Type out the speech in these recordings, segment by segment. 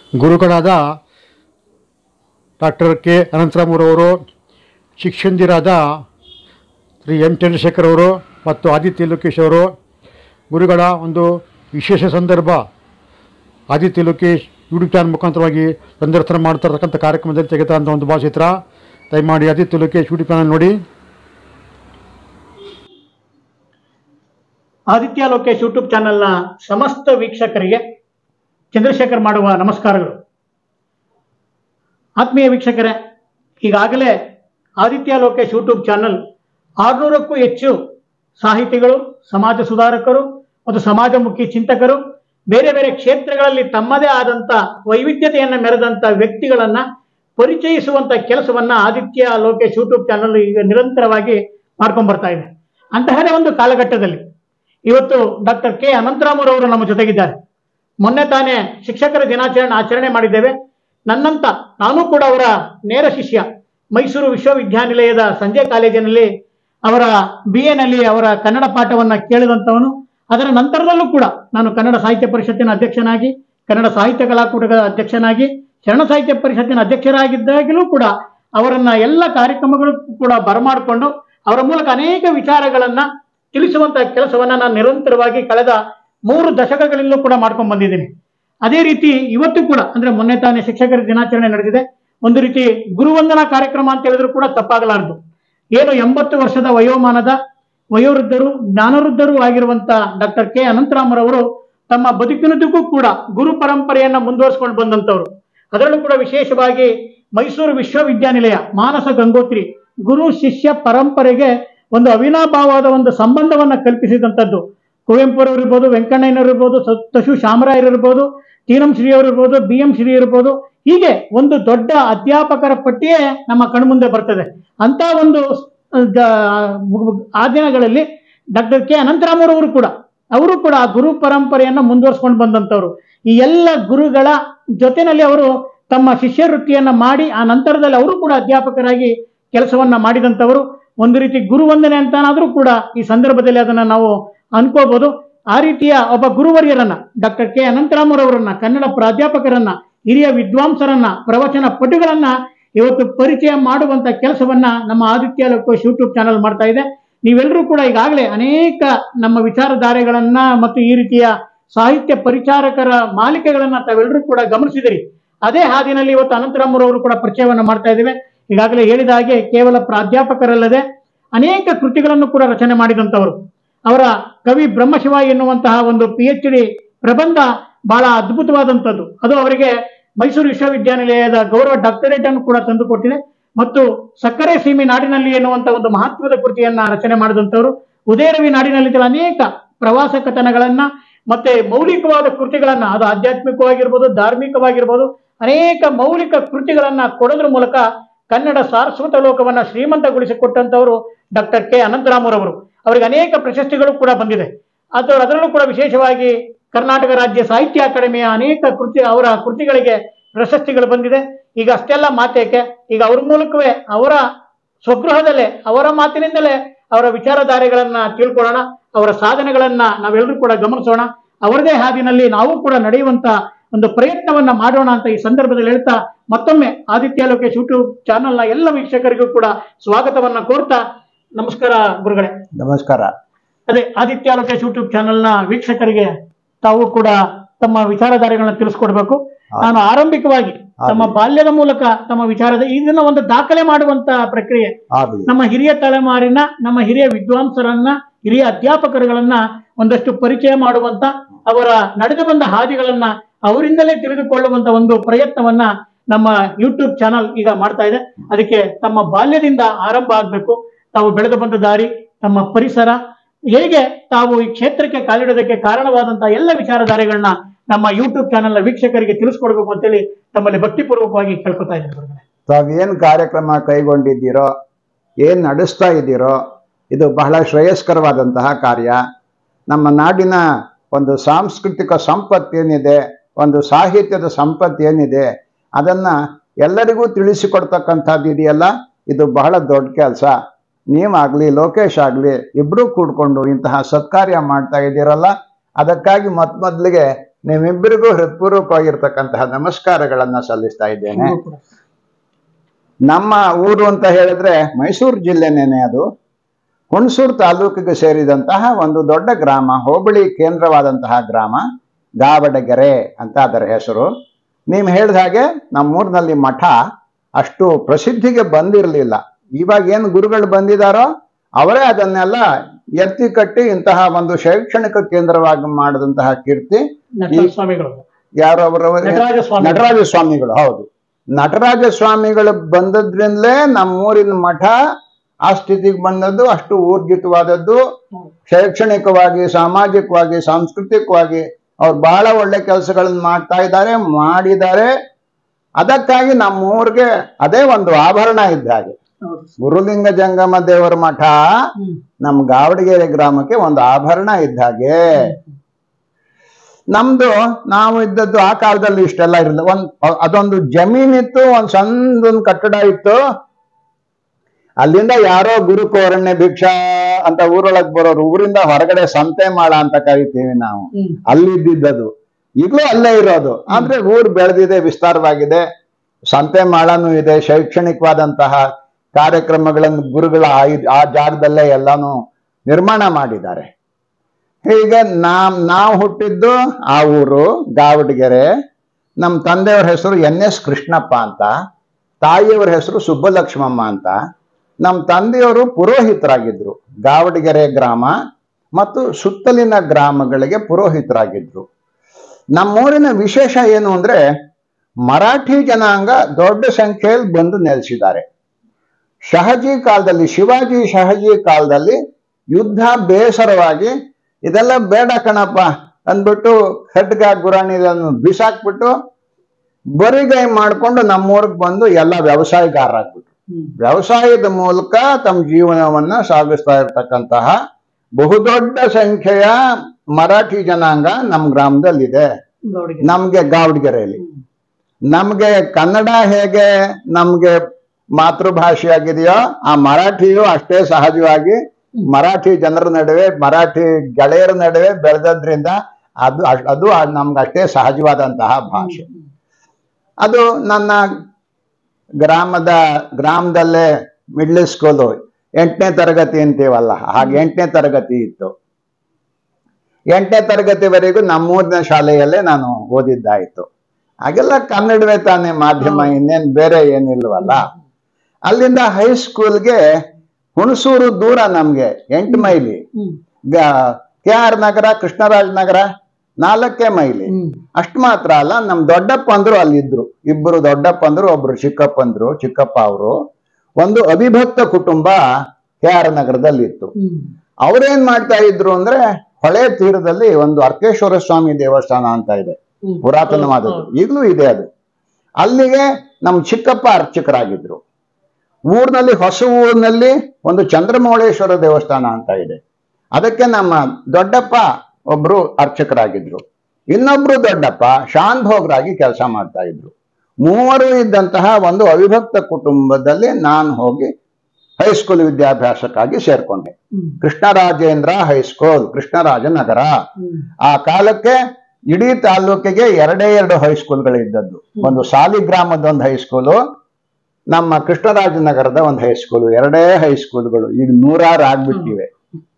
ಗುರುಗಳಾದ doctor K ಅನಂತರಾಮರವರು ಶಿಕ್ಷಣದಿರಾದ ಶ್ರೀ ಎಂ ಚಂದ್ರಶೇಖರ್ ಅವರು ಮತ್ತು ಆದಿತ್ಯ ಲೋಕೇಶ್ ಅವರು ಗುರುಗಳ ಒಂದು ವಿಶೇಷ ಸಂದರ್ಭ ಆದಿತ್ಯ ಲೋಕೇಶ್ ಯೂಟ್ಯೂಬ್ ಚಾನಲ್ ಮುಖಾಂತರವಾಗಿ ಸಂದರ್ಶನ ಮಾಡ್ತಾ ಇರ್ತಕ್ಕಂಥ ಕಾರ್ಯಕ್ರಮದಲ್ಲಿ ತೆಗೆದಂಥ ಒಂದು ಭಾವಚಿತ್ರ ದಯಮಾಡಿ ಆದಿತ್ಯ ಲೋಕೇಶ್ ಯೂಟ್ಯೂಬ್ ಚಾನಲ್ ನೋಡಿ ಆದಿತ್ಯ ಲೋಕೇಶ್ ಯೂಟ್ಯೂಬ್ ಚಾನೆಲ್ನ ಸಮಸ್ತ ವೀಕ್ಷಕರಿಗೆ ಚಂದ್ರಶೇಖರ್ ಮಾಡುವ ನಮಸ್ಕಾರಗಳು ಆತ್ಮೀಯ ವೀಕ್ಷಕರೇ ಈಗಾಗಲೇ ಆದಿತ್ಯ ಲೋಕೇಶ್ ಯೂಟ್ಯೂಬ್ ಚಾನೆಲ್ ಆರುನೂರಕ್ಕೂ ಹೆಚ್ಚು ಸಾಹಿತಿಗಳು ಸಮಾಜ ಸುಧಾರಕರು ಮತ್ತು ಸಮಾಜಮುಖಿ ಚಿಂತಕರು ಬೇರೆ ಬೇರೆ ಕ್ಷೇತ್ರಗಳಲ್ಲಿ ತಮ್ಮದೇ ಆದಂಥ ವೈವಿಧ್ಯತೆಯನ್ನು ಮೆರೆದಂಥ ವ್ಯಕ್ತಿಗಳನ್ನ ಪರಿಚಯಿಸುವಂತ ಕೆಲಸವನ್ನ ಆದಿತ್ಯ ಲೋಕೇಶ್ ಯೂಟ್ಯೂಬ್ ಚಾನೆಲ್ ಈಗ ನಿರಂತರವಾಗಿ ಮಾಡ್ಕೊಂಡ್ ಬರ್ತಾ ಇದೆ ಅಂತಹದೇ ಒಂದು ಕಾಲಘಟ್ಟದಲ್ಲಿ ಇವತ್ತು ಡಾಕ್ಟರ್ ಕೆ ಅನಂತರಾಮರವರು ನಮ್ಮ ಜೊತೆಗಿದ್ದಾರೆ ಮೊನ್ನೆ ತಾನೇ ಶಿಕ್ಷಕರ ದಿನಾಚರಣೆ ಆಚರಣೆ ಮಾಡಿದ್ದೇವೆ ನನ್ನಂತ ನಾನು ಕೂಡ ಅವರ ನೇರ ಶಿಷ್ಯ ಮೈಸೂರು ವಿಶ್ವವಿದ್ಯಾನಿಲಯದ ಸಂಜೆ ಕಾಲೇಜಿನಲ್ಲಿ ಅವರ ಬಿ ಎನಲ್ಲಿ ಅವರ ಕನ್ನಡ ಪಾಠವನ್ನ ಕೇಳಿದಂಥವನು ಅದರ ನಂತರದಲ್ಲೂ ಕೂಡ ನಾನು ಕನ್ನಡ ಸಾಹಿತ್ಯ ಪರಿಷತ್ತಿನ ಅಧ್ಯಕ್ಷನಾಗಿ ಕನ್ನಡ ಸಾಹಿತ್ಯ ಕಲಾಕೂಟದ ಅಧ್ಯಕ್ಷನಾಗಿ ಶರಣ ಸಾಹಿತ್ಯ ಪರಿಷತ್ತಿನ ಅಧ್ಯಕ್ಷರಾಗಿದ್ದಾಗಲೂ ಕೂಡ ಅವರನ್ನ ಎಲ್ಲ ಕಾರ್ಯಕ್ರಮಗಳು ಕೂಡ ಬರಮಾಡಿಕೊಂಡು ಅವರ ಮೂಲಕ ಅನೇಕ ವಿಚಾರಗಳನ್ನ ತಿಳಿಸುವಂತಹ ಕೆಲಸವನ್ನ ನಾನು ನಿರಂತರವಾಗಿ ಕಳೆದ ಮೂರು ದಶಕಗಳಿಂದಲೂ ಕೂಡ ಮಾಡ್ಕೊಂಡು ಬಂದಿದ್ದೀನಿ ಅದೇ ರೀತಿ ಇವತ್ತು ಕೂಡ ಅಂದ್ರೆ ಮೊನ್ನೆ ತಾನೇ ಶಿಕ್ಷಕರ ದಿನಾಚರಣೆ ನಡೆದಿದೆ ಒಂದು ರೀತಿ ಗುರುವಂದನಾ ಕಾರ್ಯಕ್ರಮ ಅಂತ ಹೇಳಿದ್ರು ಕೂಡ ತಪ್ಪಾಗಲಾರದು ಏನು ಎಂಬತ್ತು ವರ್ಷದ ವಯೋಮಾನದ ವಯೋವೃದ್ಧರು ಜ್ಞಾನವೃದ್ಧರು ಆಗಿರುವಂತ ಡಾಕ್ಟರ್ ಕೆ ಅನಂತರಾಮರವರು ತಮ್ಮ ಬದುಕಿನದಕ್ಕೂ ಕೂಡ ಗುರು ಪರಂಪರೆಯನ್ನ ಮುಂದುವರಿಸಿಕೊಂಡು ಬಂದಂತವರು ಅದರಲ್ಲೂ ಕೂಡ ವಿಶೇಷವಾಗಿ ಮೈಸೂರು ವಿಶ್ವವಿದ್ಯಾನಿಲಯ ಮಾನಸ ಗಂಗೋತ್ರಿ ಗುರು ಶಿಷ್ಯ ಪರಂಪರೆಗೆ ಒಂದು ಅವಿನಾಭಾವವಾದ ಒಂದು ಸಂಬಂಧವನ್ನ ಕಲ್ಪಿಸಿದಂಥದ್ದು ಕುವೆಂಪುರವರು ಇರ್ಬೋದು ವೆಂಕಣ್ಣಯ್ಯನವರು ಇರ್ಬೋದು ಸ- ತಶು ಶಾಮರಾಯರು ಇರ್ಬೋದು ಟಿ ಎಂ ಶ್ರೀ ಅವರು ಇರ್ಬೋದು ಬಿ ಎಂ ಶ್ರೀ ಇರ್ಬೋದು ಹೀಗೆ ಒಂದು ದೊಡ್ಡ ಅಧ್ಯಾಪಕರ ಪಟ್ಟಿಯೇ ನಮ್ಮ ಕಣ್ಮುಂದೆ ಬರ್ತದೆ ಅಂತ ಒಂದು ಅಹ್, ದ- ಆ ದಿನಗಳಲ್ಲಿ ಡಾಕ್ಟರ್ ಕೆ ಅನಂತರಾಮರವರು ಕೂಡ ಅವರು ಕೂಡ ಆ ಗುರು ಪರಂಪರೆಯನ್ನ ಮುಂದುವರಿಸ್ಕೊಂಡು ಬಂದಂತವ್ರು ಈ ಎಲ್ಲ ಗುರುಗಳ ಜೊತೆನಲ್ಲಿ ಅವರು ತಮ್ಮ ಶಿಷ್ಯ ವೃತ್ತಿಯನ್ನ ಮಾಡಿ ಆ ನಂತರದಲ್ಲಿ ಅವರು ಕೂಡ ಅಧ್ಯಾಪಕರಾಗಿ ಕೆಲಸವನ್ನ ಮಾಡಿದಂಥವರು ಒಂದು ರೀತಿ ಗುರುವಂದನೆ ಅಂತಾನಾದ್ರೂ ಕೂಡ ಈ ಸಂದರ್ಭದಲ್ಲಿ ಅದನ್ನ ನಾವು ಅನ್ಕೋಬಹುದು ಆ ರೀತಿಯ ಒಬ್ಬ ಗುರುವರ್ಯರನ್ನ ಡಾಕ್ಟರ್ ಕೆ ಅನಂತರಾಮರವರನ್ನ ಕನ್ನಡ ಪ್ರಾಧ್ಯಾಪಕರನ್ನ ಹಿರಿಯ ವಿದ್ವಾಂಸರನ್ನ ಪ್ರವಚನ ಪಟುಗಳನ್ನ ಇವತ್ತು ಪರಿಚಯ ಮಾಡುವಂತ ಕೆಲಸವನ್ನ ನಮ್ಮ ಆದಿತ್ಯ ಲೋಕೇಶ್ ಯೂಟ್ಯೂಬ್ ಚಾನಲ್ ಮಾಡ್ತಾ ಇದೆ ನೀವೆಲ್ಲರೂ ಕೂಡ ಈಗಾಗಲೇ ಅನೇಕ ನಮ್ಮ ವಿಚಾರಧಾರೆಗಳನ್ನ ಮತ್ತು ಈ ರೀತಿಯ ಸಾಹಿತ್ಯ ಪರಿಚಾರಕರ ಮಾಲಿಕೆಗಳನ್ನ ತಾವೆಲ್ಲರೂ ಕೂಡ ಗಮನಿಸಿದಿರಿ ಅದೇ ಹಾದಿನಲ್ಲಿ ಇವತ್ತು ಅನಂತರಾಮರವರು ಕೂಡ ಪರಿಚಯವನ್ನ ಮಾಡ್ತಾ ಇದ್ದೇವೆ ಈಗಾಗಲೇ ಹೇಳಿದ ಹಾಗೆ ಕೇವಲ ಪ್ರಾಧ್ಯಾಪಕರಲ್ಲದೆ ಅನೇಕ ಕೃತಿಗಳನ್ನು ಕೂಡ ರಚನೆ ಮಾಡಿದಂಥವರು ಅವರ ಕವಿ ಬ್ರಹ್ಮಶಿವ ಎನ್ನುವಂತಹ ಒಂದು ಪಿ ಎಚ್ ಡಿ ಪ್ರಬಂಧ ಬಹಳ ಅದ್ಭುತವಾದಂಥದ್ದು ಅದು ಅವರಿಗೆ ಮೈಸೂರು ವಿಶ್ವವಿದ್ಯಾನಿಲಯದ ಗೌರವ ಡಾಕ್ಟರೇಟ್ ಅನ್ನು ಕೂಡ ತಂದುಕೊಟ್ಟಿದೆ ಮತ್ತು ಸಕ್ಕರೆ ಸೀಮೆ ನಾಡಿನಲ್ಲಿ ಎನ್ನುವಂತ ಒಂದು ಮಹತ್ವದ ಕೃತಿಯನ್ನ ರಚನೆ ಮಾಡಿದಂಥವರು ಉದಯರವಿ ನಾಡಿನಲ್ಲಿ ಕೆಲ ಅನೇಕ ಪ್ರವಾಸ ಕಥನಗಳನ್ನ ಮತ್ತೆ ಮೌಲಿಕವಾದ ಕೃತಿಗಳನ್ನ ಅದು ಆಧ್ಯಾತ್ಮಿಕವಾಗಿರ್ಬೋದು ಧಾರ್ಮಿಕವಾಗಿರ್ಬೋದು ಅನೇಕ ಮೌಲಿಕ ಕೃತಿಗಳನ್ನ ಕೊಡೋದ್ರ ಮೂಲಕ ಕನ್ನಡ ಸಾರಸ್ವತ ಲೋಕವನ್ನ ಶ್ರೀಮಂತಗೊಳಿಸಿಕೊಟ್ಟಂತವರು ಡಾಕ್ಟರ್ ಕೆ ಅನಂತರಾಮರವರು ಅವರಿಗೆ ಅನೇಕ ಪ್ರಶಸ್ತಿಗಳು ಕೂಡ ಬಂದಿದೆ ಅದು ಅದರಲ್ಲೂ ಕೂಡ ವಿಶೇಷವಾಗಿ ಕರ್ನಾಟಕ ರಾಜ್ಯ ಸಾಹಿತ್ಯ ಅಕಾಡೆಮಿಯ ಅನೇಕ ಕೃತಿ ಅವರ ಕೃತಿಗಳಿಗೆ ಪ್ರಶಸ್ತಿಗಳು ಬಂದಿದೆ ಈಗ ಅಷ್ಟೆಲ್ಲ ಮಾತೇಕೆ ಈಗ ಅವ್ರ ಮೂಲಕವೇ ಅವರ ಸ್ವಗೃಹದಲ್ಲೇ ಅವರ ಮಾತಿನಿಂದಲೇ ಅವರ ವಿಚಾರಧಾರೆಗಳನ್ನ ತಿಳ್ಕೊಳ್ಳೋಣ ಅವರ ಸಾಧನೆಗಳನ್ನ ನಾವೆಲ್ಲರೂ ಕೂಡ ಗಮನಿಸೋಣ ಅವರದೇ ಹಾದಿನಲ್ಲಿ ನಾವು ಕೂಡ ನಡೆಯುವಂತ ಒಂದು ಪ್ರಯತ್ನವನ್ನ ಮಾಡೋಣ ಅಂತ ಈ ಸಂದರ್ಭದಲ್ಲಿ ಹೇಳ್ತಾ ಮತ್ತೊಮ್ಮೆ ಆದಿತ್ಯ ಲೋಕೇಶ್ ಯೂಟ್ಯೂಬ್ ಚಾನೆಲ್ನ ಎಲ್ಲ ವೀಕ್ಷಕರಿಗೂ ಕೂಡ ಸ್ವಾಗತವನ್ನ ಕೋರ್ತಾ ನಮಸ್ಕಾರ ಗುರುಗಳೇ ನಮಸ್ಕಾರ ಅದೇ ಆದಿತ್ಯ ಲೋಕೇಶ್ ಯೂಟ್ಯೂಬ್ ಚಾನೆಲ್ನ ವೀಕ್ಷಕರಿಗೆ ತಾವು ಕೂಡ ತಮ್ಮ ವಿಚಾರಧಾರೆಗಳನ್ನ ತಿಳಿಸ್ಕೊಡ್ಬೇಕು ನಾನು ಆರಂಭಿಕವಾಗಿ ತಮ್ಮ ಬಾಲ್ಯದ ಮೂಲಕ ತಮ್ಮ ವಿಚಾರದ ಇದನ್ನ ಒಂದು ದಾಖಲೆ ಮಾಡುವಂತ ಪ್ರಕ್ರಿಯೆ ಆಗ್ಲಿ ನಮ್ಮ ಹಿರಿಯ ತಲೆಮಾರಿನ ನಮ್ಮ ಹಿರಿಯ ವಿದ್ವಾಂಸರನ್ನ ಹಿರಿಯ ಅಧ್ಯಾಪಕರುಗಳನ್ನ ಒಂದಷ್ಟು ಪರಿಚಯ ಮಾಡುವಂತ ಅವರ ನಡೆದು ಬಂದ ಹಾದಿಗಳನ್ನ ಅವರಿಂದಲೇ ತಿಳಿದುಕೊಳ್ಳುವಂತ ಒಂದು ಪ್ರಯತ್ನವನ್ನ ನಮ್ಮ ಯೂಟ್ಯೂಬ್ ಚಾನಲ್ ಈಗ ಮಾಡ್ತಾ ಇದೆ ಅದಕ್ಕೆ ತಮ್ಮ ಬಾಲ್ಯದಿಂದ ಆರಂಭ ಆಗ್ಬೇಕು ತಾವು ಬೆಳೆದು ಬಂದ ದಾರಿ ತಮ್ಮ ಪರಿಸರ ಹೇಗೆ ತಾವು ಈ ಕ್ಷೇತ್ರಕ್ಕೆ ಕಾಲಿಡೋದಕ್ಕೆ ಕಾರಣವಾದಂತಹ ಎಲ್ಲ ವಿಚಾರಧಾರೆಗಳನ್ನ ನಮ್ಮ ಯೂಟ್ಯೂಬ್ ಚಾನೆಲ್ನ ವೀಕ್ಷಕರಿಗೆ ತಿಳಿಸ್ಕೊಡ್ಬೇಕು ಅಂತೇಳಿ ತಮ್ಮಲ್ಲಿ ಭಕ್ತಿಪೂರ್ವಕವಾಗಿ ಕೇಳ್ಕೊತಾ ಇದ್ದೇನೆ ಗುರುಗಳೇ. ತಾವೇನು ಕಾರ್ಯಕ್ರಮ ಕೈಗೊಂಡಿದ್ದೀರೋ ಏನು ನಡೆಸ್ತಾ ಇದ್ದೀರೋ ಇದು ಬಹಳ ಶ್ರೇಯಸ್ಕರವಾದಂತಹ ಕಾರ್ಯ ನಮ್ಮ ನಾಡಿನ ಒಂದು ಸಾಂಸ್ಕೃತಿಕ ಸಂಪತ್ತೇನಿದೆ ಒಂದು ಸಾಹಿತ್ಯದ ಸಂಪತ್ತೇನಿದೆ ಅದನ್ನು ಎಲ್ಲರಿಗೂ ತಿಳಿಸಿಕೊಡ್ತಕ್ಕಂಥದ್ದು ಇದೆಯಲ್ಲ ಇದು ಬಹಳ ದೊಡ್ಡ ಕೆಲಸ ನೀವಾಗಲಿ ಲೋಕೇಶ್ ಆಗಲಿ ಇಬ್ಬರೂ ಕೂಡ್ಕೊಂಡು ಇಂತಹ ಸತ್ಕಾರ್ಯ ಮಾಡ್ತಾ ಇದ್ದೀರಲ್ಲ ಅದಕ್ಕಾಗಿ ಮೊತ್ತ ಮೊದಲಿಗೆ ನಿಮ್ಮಿಬ್ಬರಿಗೂ ಹೃತ್ಪೂರ್ವಕವಾಗಿರ್ತಕ್ಕಂತಹ ನಮಸ್ಕಾರಗಳನ್ನ ಸಲ್ಲಿಸ್ತಾ ಇದ್ದೇನೆ ನಿಮಗೂ ಕೂಡ. ನಮ್ಮ ಊರು ಅಂತ ಹೇಳಿದ್ರೆ ಮೈಸೂರು ಜಿಲ್ಲೆನೇನೆ ಅದು ಹುಣಸೂರು ತಾಲೂಕಿಗೆ ಸೇರಿದಂತಹ ಒಂದು ದೊಡ್ಡ ಗ್ರಾಮ ಹೋಬಳಿ ಕೇಂದ್ರವಾದಂತಹ ಗ್ರಾಮ ಗಾವಡಗೆರೆ ಅಂತ ಅದರ ಹೆಸರು ನೀವು ಹೇಳಿದ ಹಾಗೆ ನಮ್ಮೂರಿನಲ್ಲಿ ಮಠ ಅಷ್ಟು ಪ್ರಸಿದ್ಧಿಗೆ ಬಂದಿರಲಿಲ್ಲ ಇವಾಗ ಏನು ಗುರುಗಳು ಬಂದಿದಾರೋ ಅವರೇ ಅದನ್ನೆಲ್ಲ ಎತ್ತಿ ಕಟ್ಟಿ ಇಂತಹ ಒಂದು ಶೈಕ್ಷಣಿಕ ಕೇಂದ್ರವಾಗಿ ಮಾಡಿದಂತಹ ಕೀರ್ತಿ ನಟರಾಜ ಸ್ವಾಮಿಗಳು ಯಾರು ಅವರು ನಟರಾಜ ಸ್ವಾಮಿ ನಟರಾಜ ಸ್ವಾಮಿಗಳು ಹೌದು ನಟರಾಜ ಸ್ವಾಮಿಗಳು ಬಂದದ್ರಿಂದಲೇ ನಮ್ಮೂರಿನ ಮಠ ಆ ಸ್ಥಿತಿಗೆ ಬಂದದ್ದು ಅಷ್ಟು ಊರ್ಜಿತವಾದದ್ದು ಶೈಕ್ಷಣಿಕವಾಗಿ ಸಾಮಾಜಿಕವಾಗಿ ಸಾಂಸ್ಕೃತಿಕವಾಗಿ ಅವ್ರು ಬಹಳ ಒಳ್ಳೆ ಕೆಲಸಗಳನ್ನ ಮಾಡ್ತಾ ಇದ್ದಾರೆ ಮಾಡಿದ್ದಾರೆ ಅದಕ್ಕಾಗಿ ನಮ್ಮೂರಿಗೆ ಅದೇ ಒಂದು ಆಭರಣ ಇದ್ದ ಹಾಗೆ ಹೌದು. ಗುರುಲಿಂಗ ಜಂಗಮ ದೇವರ ಮಠ ಹ್ಮ್. ನಮ್ಮ ಗಾವಡಗೆರೆ ಗ್ರಾಮಕ್ಕೆ ಒಂದು ಆಭರಣ ಇದ್ದ ಹಾಗೆ ನಮ್ದು ನಾವು ಇದ್ದದ್ದು ಆ ಕಾಲದಲ್ಲಿ ಇಷ್ಟೆಲ್ಲ ಇರಲಿಲ್ಲ ಒಂದ್ ಅದೊಂದು ಜಮೀನಿತ್ತು ಒಂದ್ ಸಣ್ಣದೊಂದು ಕಟ್ಟಡ ಇತ್ತು ಅಲ್ಲಿಂದ ಯಾರೋ ಗುರುಕೋರಣ್ಯ ಭಿಕ್ಷಾ ಅಂತ ಊರೊಳಗ್ ಬರೋರು ಊರಿಂದ ಹೊರಗಡೆ ಸಂತೆ ಮಾಡ ಅಂತ ಕರಿತೀವಿ ನಾವು ಹ್ಮ್. ಅಲ್ಲಿದ್ದದ್ದು ಈಗಲೂ ಅಲ್ಲೇ ಇರೋದು ಆದ್ರೆ ಊರು ಬೆಳೆದಿದೆ ವಿಸ್ತಾರವಾಗಿದೆ ಸಂತೆ ಮಾಳನೂ ಇದೆ ಶೈಕ್ಷಣಿಕವಾದಂತಹ ಕಾರ್ಯಕ್ರಮಗಳನ್ನು ಗುರುಗಳ ಆ- ಆ ಜಾಗದಲ್ಲೇ ಎಲ್ಲಾನು ನಿರ್ಮಾಣ ಮಾಡಿದ್ದಾರೆ ಹೀಗೆ ನಾವ್ ನಾವು ಹುಟ್ಟಿದ್ದು ಆ ಊರು ಗಾವಡಗೆರೆ ನಮ್ಮ ತಂದೆಯವ್ರ ಹೆಸರು ಎನ್ ಎಸ್ ಕೃಷ್ಣಪ್ಪ ಅಂತ ತಾಯಿಯವರ ಹೆಸರು ಸುಬ್ಬಲಕ್ಷ್ಮಮ್ಮ ಅಂತ ನಮ್ಮ ತಂದೆಯವರು ಪುರೋಹಿತರಾಗಿದ್ರು ಗಾವಡಗೆರೆ ಗ್ರಾಮ ಮತ್ತು ಸುತ್ತಲಿನ ಗ್ರಾಮಗಳಿಗೆ ಪುರೋಹಿತರಾಗಿದ್ರು ನಮ್ಮೂರಿನ ವಿಶೇಷ ಏನು ಅಂದ್ರೆ ಮರಾಠಿ ಜನಾಂಗ ದೊಡ್ಡ ಸಂಖ್ಯೆಯಲ್ಲಿ ಬಂದು ನೆಲೆಸಿದ್ದಾರೆ ಶಹಜಿ ಕಾಲದಲ್ಲಿ ಶಿವಾಜಿ ಶಹಜಿ ಕಾಲದಲ್ಲಿ ಯುದ್ಧ ಬೇಸರವಾಗಿ ಇದೆಲ್ಲ ಬೇಡ ಕಣಪ್ಪ ಅಂದ್ಬಿಟ್ಟು ಖಡ್ಗ ಗುರಾಣಿಗಳನ್ನು ಬಿಸಾಕ್ಬಿಟ್ಟು ಬರಿಗೈ ಮಾಡ್ಕೊಂಡು ನಮ್ಮೂರಿಗೆ ಬಂದು ಎಲ್ಲ ವ್ಯವಸಾಯಗಾರರಾಗ್ಬಿಟ್ರು ಹ್ಮ್. ವ್ಯವಸಾಯದ ಮೂಲಕ ತಮ್ಮ ಜೀವನವನ್ನ ಸಾಗಿಸ್ತಾ ಇರ್ತಕ್ಕಂತಹ ಬಹುದೊಡ್ಡ ಸಂಖ್ಯೆಯ ಮರಾಠಿ ಜನಾಂಗ ನಮ್ಮ ಗ್ರಾಮದಲ್ಲಿದೆ ಗೌಡಿಗೆ. ನಮ್ಗೆ ಗಾವಡಗೆರೆಯಲ್ಲಿ ನಮ್ಗೆ ಕನ್ನಡ ಹೇಗೆ ನಮ್ಗೆ ಮಾತೃಭಾಷೆಯಾಗಿದೆಯೋ ಆ ಮರಾಠಿಯು ಅಷ್ಟೇ ಸಹಜವಾಗಿ ಮರಾಠಿ ಜನರ ನಡುವೆ ಮರಾಠಿ ಗೆಳೆಯರ ನಡುವೆ ಬೆಳೆದದ್ರಿಂದ ಅದು ಅಷ್ಟ್- ಅದು ನಮ್ಗೆ ಅಷ್ಟೇ ಸಹಜವಾದಂತಹ ಭಾಷೆ ಅದು ನನ್ನ ಗ್ರಾಮದ ಗ್ರಾಮದಲ್ಲೇ ಮಿಡ್ಲ್ ಸ್ಕೂಲು ಎಂಟನೇ ತರಗತಿ ಅಂತೀವಲ್ಲ ಹಾಗೆ ಎಂಟನೇ ತರಗತಿ ಇತ್ತು ಎಂಟನೇ ತರಗತಿವರೆಗೂ ನಮ್ಮೂರಿನ ಶಾಲೆಯಲ್ಲೇ ನಾನು ಓದಿದ್ದಾಯ್ತು ಹಾಗೆಲ್ಲ ಕನ್ನಡವೇ ತಾನೇ ಮಾಧ್ಯಮ ಇನ್ನೇನ್ ಬೇರೆ ಏನಿಲ್ವಲ್ಲ ಅಲ್ಲಿಂದ ಹೈಸ್ಕೂಲ್ಗೆ ಹುಣಸೂರು ದೂರ ನಮ್ಗೆ ಎಂಟು ಮೈಲಿ ಹ್ಮ್. ಕೆ ಆರ್ ನಗರ ಕೃಷ್ಣರಾಜ ನಗರ ನಾಲ್ಕೇ ಮೈಲಿ ಹ್ಮ್. ಅಷ್ಟು ಮಾತ್ರ ಅಲ್ಲ ನಮ್ ದೊಡ್ಡಪ್ಪ ಅಂದ್ರು ಅಲ್ಲಿದ್ರು ಇಬ್ಬರು ದೊಡ್ಡಪ್ಪ ಅಂದ್ರು ಒಬ್ರು ಚಿಕ್ಕಪ್ಪ ಅಂದ್ರು ಚಿಕ್ಕಪ್ಪ ಅವರು ಒಂದು ಅವಿಭಕ್ತ ಕುಟುಂಬ ಕೆ ಆರ್ ನಗರದಲ್ಲಿತ್ತು ಹ್ಮ್. ಅವ್ರೇನ್ ಮಾಡ್ತಾ ಇದ್ರು ಅಂದ್ರೆ ಹೊಳೆ ತೀರದಲ್ಲಿ ಒಂದು ಅರ್ಕೇಶ್ವರ ಸ್ವಾಮಿ ದೇವಸ್ಥಾನ ಅಂತ ಇದೆ ಹ್ಮ್. ಪುರಾತನವಾದದ್ದು ಈಗಲೂ ಇದೆ ಅದು ಅಲ್ಲಿಗೆ ನಮ್ ಚಿಕ್ಕಪ್ಪ ಅರ್ಚಕರಾಗಿದ್ರು ಊರಿನಲ್ಲಿ ಹೊಸ ಊರಿನಲ್ಲಿ ಒಂದು ಚಂದ್ರಮೌಳೇಶ್ವರ ದೇವಸ್ಥಾನ ಅಂತ ಇದೆ ಅದಕ್ಕೆ ನಮ್ಮ ದೊಡ್ಡಪ್ಪ ಒಬ್ರು ಅರ್ಚಕರಾಗಿದ್ರು ಇನ್ನೊಬ್ರು ದೊಡ್ಡಪ್ಪ ಶಾನ್ಭೋಗ್ರಾಗಿ ಕೆಲಸ ಮಾಡ್ತಾ ಇದ್ರು ಮೂವರು ಇದ್ದಂತಹ ಒಂದು ಅವಿಭಕ್ತ ಕುಟುಂಬದಲ್ಲಿ ನಾನು ಹೋಗಿ ಹೈಸ್ಕೂಲ್ ವಿದ್ಯಾಭ್ಯಾಸಕ್ಕಾಗಿ ಸೇರ್ಕೊಂಡೆ ಹ್ಮ್. ಕೃಷ್ಣರಾಜೇಂದ್ರ ಹೈಸ್ಕೂಲ್ ಕೃಷ್ಣರಾಜನಗರ ಹ್ಮ್. ಆ ಕಾಲಕ್ಕೆ ಇಡೀ ತಾಲೂಕಿಗೆ ಎರಡೇ ಎರಡು ಹೈಸ್ಕೂಲ್ಗಳು ಇದ್ದದ್ದು ಒಂದು ಸಾಲಿಗ್ರಾಮದ ಒಂದು ಹೈಸ್ಕೂಲು ನಮ್ಮ ಕೃಷ್ಣರಾಜನಗರದ ಒಂದು ಹೈಸ್ಕೂಲು ಎರಡೇ ಹೈಸ್ಕೂಲ್ಗಳು ಈಗ ನೂರಾರು ಆಗ್ಬಿಟ್ಟಿವೆ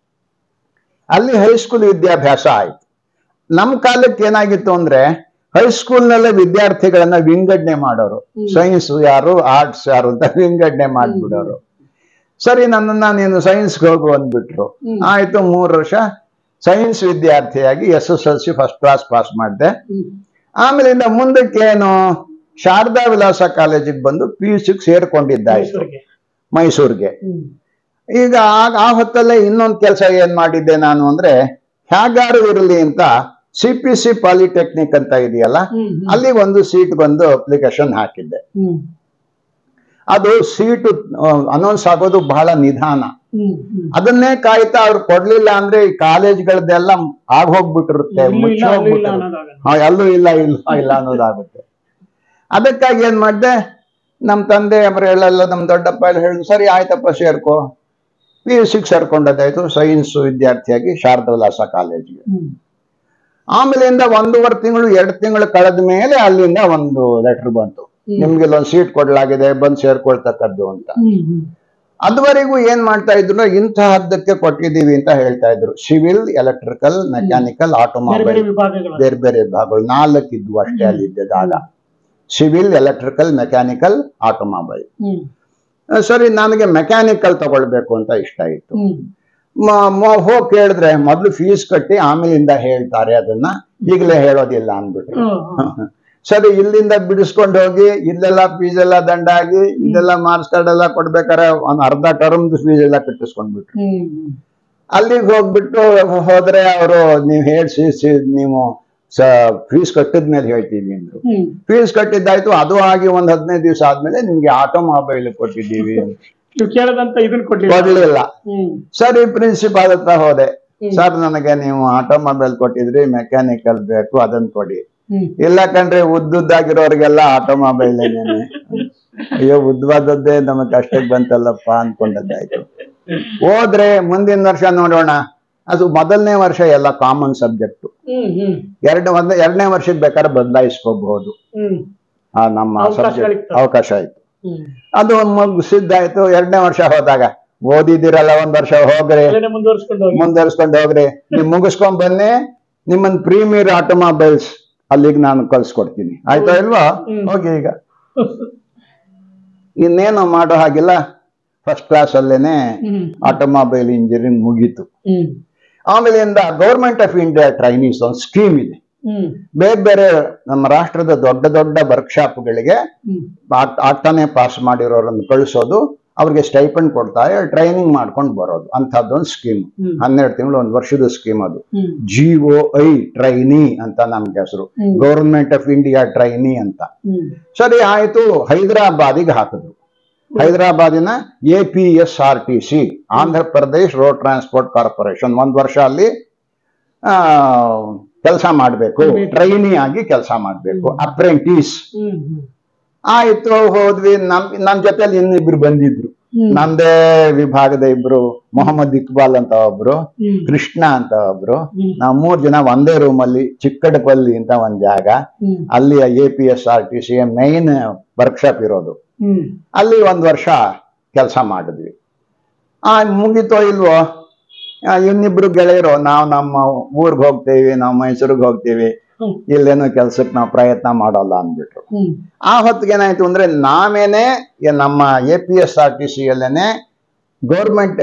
ಅಲ್ಲಿ ಹೈಸ್ಕೂಲ್ ವಿದ್ಯಾಭ್ಯಾಸ ಆಯ್ತು ನಮ್ಮ ಕಾಲಕ್ಕೆ ಏನಾಗಿತ್ತು ಅಂದ್ರೆ ಹೈಸ್ಕೂಲ್ನಲ್ಲೇ ವಿದ್ಯಾರ್ಥಿಗಳನ್ನ ವಿಂಗಡಣೆ ಮಾಡೋರು ಸೈನ್ಸ್ ಯಾರು ಆರ್ಟ್ಸ್ ಯಾರು ಅಂತ ವಿಂಗಡಣೆ ಮಾಡ್ಬಿಡೋರು ಸರಿ ನನ್ನನ್ನ ನೀನು ಸೈನ್ಸ್ಗೆ ಹೋಗು ಅಂದ್ಬಿಟ್ರು ಹ್ಮ್. ಆಯ್ತು ಮೂರು ವರ್ಷ ಸೈನ್ಸ್ ವಿದ್ಯಾರ್ಥಿಯಾಗಿ S S L C first class pass ಮಾಡಿದೆ ಹ್ಮ್. ಆಮೇಲಿಂದ ಮುಂದಕ್ಕೇನು ಶಾರದಾ ವಿಲಾಸ ಕಾಲೇಜಿಗೆ ಬಂದು ಪಿ ಯು ಸಿಗೆ ಸೇರ್ಕೊಂಡಿದ್ದಾಯ್ತು ಮೈಸೂರಿಗೆ. ಮೈಸೂರಿಗೆ ಹ್ಮ್. ಈಗ ಆಗ ಆ ಹೊತ್ತಲ್ಲೇ ಇನ್ನೊಂದು ಕೆಲಸ ಏನ್ ಮಾಡಿದ್ದೆ ನಾನು ಅಂದ್ರೆ ಹೇಗಾರು ಇರಲಿ ಅಂತ ಸಿ ಪಿ ಸಿ ಪಾಲಿಟೆಕ್ನಿಕ್ ಅಂತ ಇದೆಯಲ್ಲ ಹ್ಮ್. ಹ್ಮ್. ಅಲ್ಲಿ ಒಂದು ಸೀಟ್ ಬಂದು ಅಪ್ಲಿಕೇಶನ್ ಹಾಕಿದ್ದೆ ಹ್ಮ್. ಅದು ಸೀಟು ಅನೌನ್ಸ್ ಆಗೋದು ಬಹಳ ನಿಧಾನ ಹ್ಮ್. ಹ್ಮ್. ಅದನ್ನೇ ಕಾಯ್ತಾ ಅವ್ರು ಕೊಡ್ಲಿಲ್ಲ ಅಂದ್ರೆ ಈ ಕಾಲೇಜ್ಗಳದ್ದೆಲ್ಲ ಆಗ್ ಹೋಗ್ಬಿಟ್ಟಿರುತ್ತೆ ಇಲ್ಲೂ ಇಲ್ಲ, ಮುಚ್ಚಿ ಅಲ್ಲೂ ಇಲ್ಲ ಹೋಗ್ಬಿಟ್ಟಿರುತ್ತೆ. ಅನ್ನೋದಾಗಲ್ಲ. ಹಾ, ಎಲ್ಲೂ ಇಲ್ಲ ಇಲ್ಲ ಇಲ್ಲ ಅನ್ನೋದಾಗುತ್ತೆ ಅದಕ್ಕಾಗಿ ಏನ್ ಮಾಡಿದೆ ನಮ್ಮ ತಂದೆ ಅವರೆಲ್ಲ ನಮ್ಮ ದೊಡ್ಡಪ್ಪ ಎಲ್ಲ ಹೇಳಿದ್ರು ಸರಿ ಆಯ್ತಪ್ಪ ಸೇರ್ಕೋ ಪಿ ಯು ಸಿಗೆ ಸೇರ್ಕೊಂಡದ್ದಾಯ್ತು ಸೈನ್ಸ್ ವಿದ್ಯಾರ್ಥಿಯಾಗಿ ಶಾರದಾ ವಿಲಾಸ ಕಾಲೇಜಿಗೆ ಹ್ಮ್. ಆಮೇಲಿಂದ ಒಂದೂವರೆ ತಿಂಗಳು ಎರಡು ತಿಂಗಳು ಕಳೆದ ಮೇಲೆ ಅಲ್ಲಿಂದ ಒಂದು ಲೆಟರ್ ಬಂತು ಹ್ಮ್. ನಿಮ್ಗೆ ಇಲ್ಲೊಂದು ಸೀಟ್ ಕೊಡ್ಲಾಗಿದೆ ಬಂದು ಸೇರ್ಕೊಳ್ತಕ್ಕದ್ದು ಅಂತ ಹ್ಮ್ ಹ್ಮ್ ಅದುವರೆಗೂ ಏನ್ ಮಾಡ್ತಾ ಇದ್ರು ಇಂತಹದ್ದಕ್ಕೆ ಕೊಟ್ಟಿದ್ದೀವಿ ಅಂತ ಹೇಳ್ತಾ ಇದ್ರು ಸಿವಿಲ್ ಎಲೆಕ್ಟ್ರಿಕಲ್ ಮೆಕ್ಯಾನಿಕಲ್ ಬೇರೆ ಬೇರೆ ಆಟೋಮೊಬೈಲ್ ವಿಭಾಗಗಳು ಬೇರೆ ಬೇರೆ ಭಾಗಗಳು ನಾಲ್ಕು ಇದ್ವು ಅಷ್ಟೇ ಅಲ್ಲಿ ಇದ್ದಾಗ ಸಿವಿಲ್ ಎಲೆಕ್ಟ್ರಿಕಲ್ ಮೆಕ್ಯಾನಿಕಲ್ ಆಟೋಮೊಬೈಲ್ ಹ್ಮ್ ಸರಿ ನನಗೆ ಮೆಕ್ಯಾನಿಕಲ್ ತಗೊಳ್ಬೇಕು ಅಂತ ಇಷ್ಟ ಇತ್ತು ಹ್ಮ್ ಹೋಗಿ ಕೇಳಿದ್ರೆ ಮೊದಲು ಫೀಸ್ ಕಟ್ಟಿ ಆಮೇಲಿಂದ ಹೇಳ್ತಾರೆ ಅದನ್ನ ಈಗಲೇ ಹೇಳೋದಿಲ್ಲ ಅಂದ್ಬಿಟ್ರು ಹ್ಮ್, ಹ್ಮ್. ಸರಿ ಇಲ್ಲಿಂದ ಬಿಡಿಸ್ಕೊಂಡು ಹೋಗಿ ಇಲ್ಲೆಲ್ಲ ಫೀಸ್ ಎಲ್ಲ ದಂಡ ಆಗಿ ಇದೆಲ್ಲ ಮಾರ್ಕ್ಸ್ ಕಾರ್ಡ್ ಎಲ್ಲ ಕೊಡ್ಬೇಕಾರೆ ಒಂದ್ ಅರ್ಧ ಟರ್ಮ್ ಫೀಸ್ ಎಲ್ಲ ಕಟ್ಟಿಸ್ಕೊಂಡ್ಬಿಟ್ರು ಹ್ಮ್ ಹ್ಮ್ ಅಲ್ಲಿಗೆ ಹೋಗ್ಬಿಟ್ಟು ಹೋದ್ರೆ ಅವರು ನೀವು ಹೇಳ್ಸಿ ನೀವು ಫೀಸ್ ಕಟ್ಟಿದ್ಮೇಲೆ ಹೇಳ್ತೀವಿ ಅಂದ್ರು ಹ್ಮ್ ಫೀಸ್ ಕಟ್ಟಿದ್ದಾಯ್ತು ಅದು ಆಗಿ ಒಂದ್ ಹದಿನೈದು ದಿವಸ ಆದ್ಮೇಲೆ ನಿಮ್ಗೆ ಆಟೋಮೊಬೈಲ್ ಕೊಟ್ಟಿದ್ದೀವಿ ಅಂತ. ನೀವು ಕೇಳದಂತ ಇದನ್ನ ಕೊಡ್ಲಿಲ್ಲ ಕೊಡ್ಲಿಲ್ಲ ಹ್ಮ್ ಸರಿ ಪ್ರಿನ್ಸಿಪಾಲ್ ಹತ್ರ ಹೋದೆ ಹ್ಮ್. ಸರ್ ನನಗೆ ನೀವು ಆಟೋಮೊಬೈಲ್ ಕೊಟ್ಟಿದ್ರಿ ಮೆಕ್ಯಾನಿಕಲ್ ಬೇಕು ಅದನ್ನ ಕೊಡಿ ಹ್ಮ್ ಇಲ್ಲ ಕಣ್ರಿ ಉದ್ದುದ್ದಾಗಿರೋರಿಗೆಲ್ಲ ಆಟೋಮೊಬೈಲ್ ಅಯ್ಯೋ ಉದ್ದವಾದದ್ದೇ ನಮಗ್ ಕಷ್ಟಕ್ಕೆ ಬಂತಲ್ಲಪ್ಪ ಅನ್ಕೊಂಡದ್ದಾಯ್ತು ಹೋದ್ರೆ ಮುಂದಿನ ವರ್ಷ ನೋಡೋಣ ಅದು ಮೊದಲನೇ ವರ್ಷ ಎಲ್ಲ ಕಾಮನ್ ಸಬ್ಜೆಕ್ಟ್ ಹ್ಮ್ ಹ್ಮ್ ಎರಡು ಒಂದ್ ಎರಡನೇ ವರ್ಷಕ್ಕೆ ಬೇಕಾದ್ರೆ ಬದಲಾಯಿಸ್ಕೋಬಹುದು ಹ್ಮ್ ಆ ನಮ್ಮ ಅವಕಾಶಗಳಿತ್ತು. ಸಬ್ಜೆಕ್ಟ್ ಅವಕಾಶ ಆಯ್ತು ಹ್ಮ್ ಅದು ಮುಗಿಸಿದ್ದಾಯ್ತು ಎರಡನೇ ವರ್ಷ ಹೋದಾಗ ಓದಿದಿರಲ್ಲ ಒಂದ್ ವರ್ಷ ಹೋಗ್ರಿ ಅದನ್ನೇ ಮುಂದುವರ್ಸ್ಕೊಂಡು ಹೋಗಿ ಮುಂದುವರ್ಸ್ಕೊಂಡು ಹೋಗ್ರಿ ನೀವು ಮುಗಿಸ್ಕೊಂಡ್ ಬನ್ನಿ ನಿಮ್ಮನ್ ಪ್ರೀಮಿಯರ್ ಆಟೋಮೊಬೈಲ್ಸ್ ಅಲ್ಲಿಗೆ ನಾನು ಕಳ್ಸ್ಕೊಡ್ತೀನಿ ಆಯ್ತಾ ಇಲ್ವಾ ಹ್ಮ್. ಹೋಗಿ ಈಗ ಇನ್ನೇನು ಮಾಡೋ ಹಾಗಿಲ್ಲ ಫಸ್ಟ್ ಕ್ಲಾಸ್ ಅಲ್ಲೇನೆ ಹ್ಮ್ ಆಟೋಮೊಬೈಲ್ ಇಂಜಿನಿಯರಿಂಗ್ ಮುಗೀತು ಹ್ಮ್ ಆಮೇಲಿಂದ ಗೌರ್ಮೆಂಟ್ ಆಫ್ ಇಂಡಿಯಾ ಟ್ರೈನೀಸ್ ಒಂದು ಸ್ಕೀಮ್ ಇದೆ ಹ್ಮ್ ಬೇರೆ ಬೇರೆ ನಮ್ಮ ರಾಷ್ಟ್ರದ ದೊಡ್ಡ ದೊಡ್ಡ ವರ್ಕ್ಶಾಪ್ಗಳಿಗೆ ಹ್ಮ್ ಆಗ್ತಾನೆ ಪಾಸ್ ಮಾಡಿರೋರನ್ನು ಕಳಿಸೋದು ಅವ್ರಿಗೆ ಸ್ಟೈಪಂಡ್ ಕೊಡ್ತಾರೆ ಟ್ರೈನಿಂಗ್ ಮಾಡ್ಕೊಂಡು ಬರೋದು ಅಂಥದ್ದೊಂದು ಸ್ಕೀಮ್ ಹ್ಮ್. ಹನ್ನೆರಡು ತಿಂಗಳು ಒಂದು ವರ್ಷದ ಸ್ಕೀಮ್ ಅದು ಹ್ಮ್ ಜಿ ಒ ಐ ಟ್ರೈನಿ ಅಂತ ನಮ್ಗೆ ಹೆಸರು ಹ್ಮ್. ಗೌರ್ಮೆಂಟ್ ಆಫ್ ಇಂಡಿಯಾ ಟ್ರೈನಿ ಅಂತ ಹ್ಮ್ ಸರಿ ಆಯ್ತು ಹೈದರಾಬಾದಿಗೆ ಹಾಕಿದ್ರು ಹೈದರಾಬಾದಿನ A P S R T C Andhra Pradesh road transport corporation ಒಂದ್ ವರ್ಷ ಅಲ್ಲಿ ಕೆಲಸ ಮಾಡಬೇಕು ಟ್ರೈನಿ ಆಗಿ ಕೆಲಸ ಮಾಡಬೇಕು ಅಪ್ರೆಂಟಿಸ್ ಹ್ಮ್ ಹ್ಮ್ ಆಯ್ತು ಹೋದ್ವಿ ನಮ್ ನಮ್ ಜೊತೆಲಿ ಇನ್ನಿಬ್ರು ಬಂದಿದ್ರು ಹ್ಮ್. ನಮ್ದೇ ವಿಭಾಗದ ಇಬ್ರು ಮೊಹಮ್ಮದ್ ಇಕ್ಬಾಲ್ ಅಂತ ಒಬ್ರು ಹ್ಮ್ ಕೃಷ್ಣ ಅಂತ ಒಬ್ರು ಹ್ಮ್. ನಾವು ಮೂರ್ ಜನ ಒಂದೇ ರೂಮ್ ಅಲ್ಲಿ ಚಿಕ್ಕಡಪಲ್ಲಿ ಅಂತ ಒಂದ್ ಜಾಗ ಹ್ಮ್ ಅಲ್ಲಿ A P S R T C main workshop ಇರೋದು ಹ್ಮ್ ಅಲ್ಲಿ ಒಂದ್ ವರ್ಷ ಕೆಲಸ ಮಾಡಿದ್ವಿ ಆ ಮುಗಿತೋ ಇಲ್ವೋ ಆ, ಇನ್ನಿಬ್ರು ಗೆಳೆಯರು ನಾವು ನಮ್ಮ ಊರ್ಗ್ ಹೋಗ್ತೀವಿ ನಾವು ಮೈಸೂರಿಗೆ ಹೋಗ್ತೀವಿ ಹ್ಮ್. ಇಲ್ಲೇನು ಕೆಲ್ಸಕ್ಕೆ ನಾವು ಪ್ರಯತ್ನ ಮಾಡೋಲ್ಲ ಅಂದ್ಬಿಟ್ರು ಹ್ಮ್ ಆ ಹೊತ್ತಿಗೆ ಏನಾಯ್ತು ಅಂದ್ರೆ ನಾವೇನೆ ಈ ನಮ್ಮ A P S R T C ಅಲ್ಲೇನೆ ಗೌರ್ಮೆಂಟ್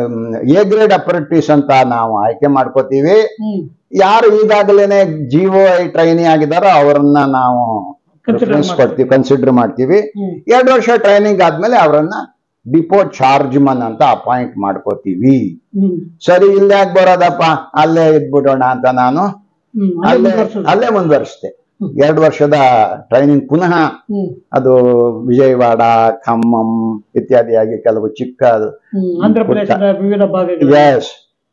ಎ ಗ್ರೇಡ್ ಅಪ್ರೆಂಟಿಸ್ ಅಂತ ನಾವು ಆಯ್ಕೆ ಮಾಡ್ಕೋತೀವಿ ಹ್ಮ್ ಯಾರು ಈಗಾಗಲೇನೆ ಜಿಒ ಐ ಟ್ರೈನಿ ಆಗಿದಾರೋ ಅವರನ್ನ ನಾವು Consider ಪ್ರಿಫರೆನ್ಸ್ ಮಾಡ್ತೀವಿ. ಕೊಡ್ತೀವಿ ಕನ್ಸಿಡರ್ ಮಾಡ್ತೀವಿ ಹ್ಮ್ ಎರಡು ವರ್ಷ ಟ್ರೈನಿಂಗ್ ಆದ್ಮೇಲೆ ಅವರನ್ನ ಡಿಪೋ ಚಾರ್ಜ್ಮನ್ ಅಂತ ಅಪಾಯಿಂಟ್ ಮಾಡ್ಕೋತೀವಿ ಹ್ಮ್ ಸರಿ ಇಲ್ಲೇ ಯಾಕೆ ಬರೋದಪ್ಪ ಅಲ್ಲೇ ಇದ್ಬಿಡೋಣ ಅಂತ ನಾನು ಹ್ಮ್ ಅಲ್ಲೇ ಮುಂದುವರ್ಸೋದು. ಅಲ್ಲೇ ಮುಂದುವರಿಸ್ದೆ ಎರಡು ವರ್ಷದ ಟ್ರೈನಿಂಗ್ ಪುನಃ ಹ್ಮ್ ಅದು ವಿಜಯವಾಡ ಖಮ್ಮಂ ಇತ್ಯಾದಿಯಾಗಿ ಕೆಲವು ಚಿಕ್ಕ ಹ್ಮ್ ಆಂಧ್ರ ಪ್ರದೇಶದ ವಿವಿಧ ಭಾಗಗಳು ಎಸ್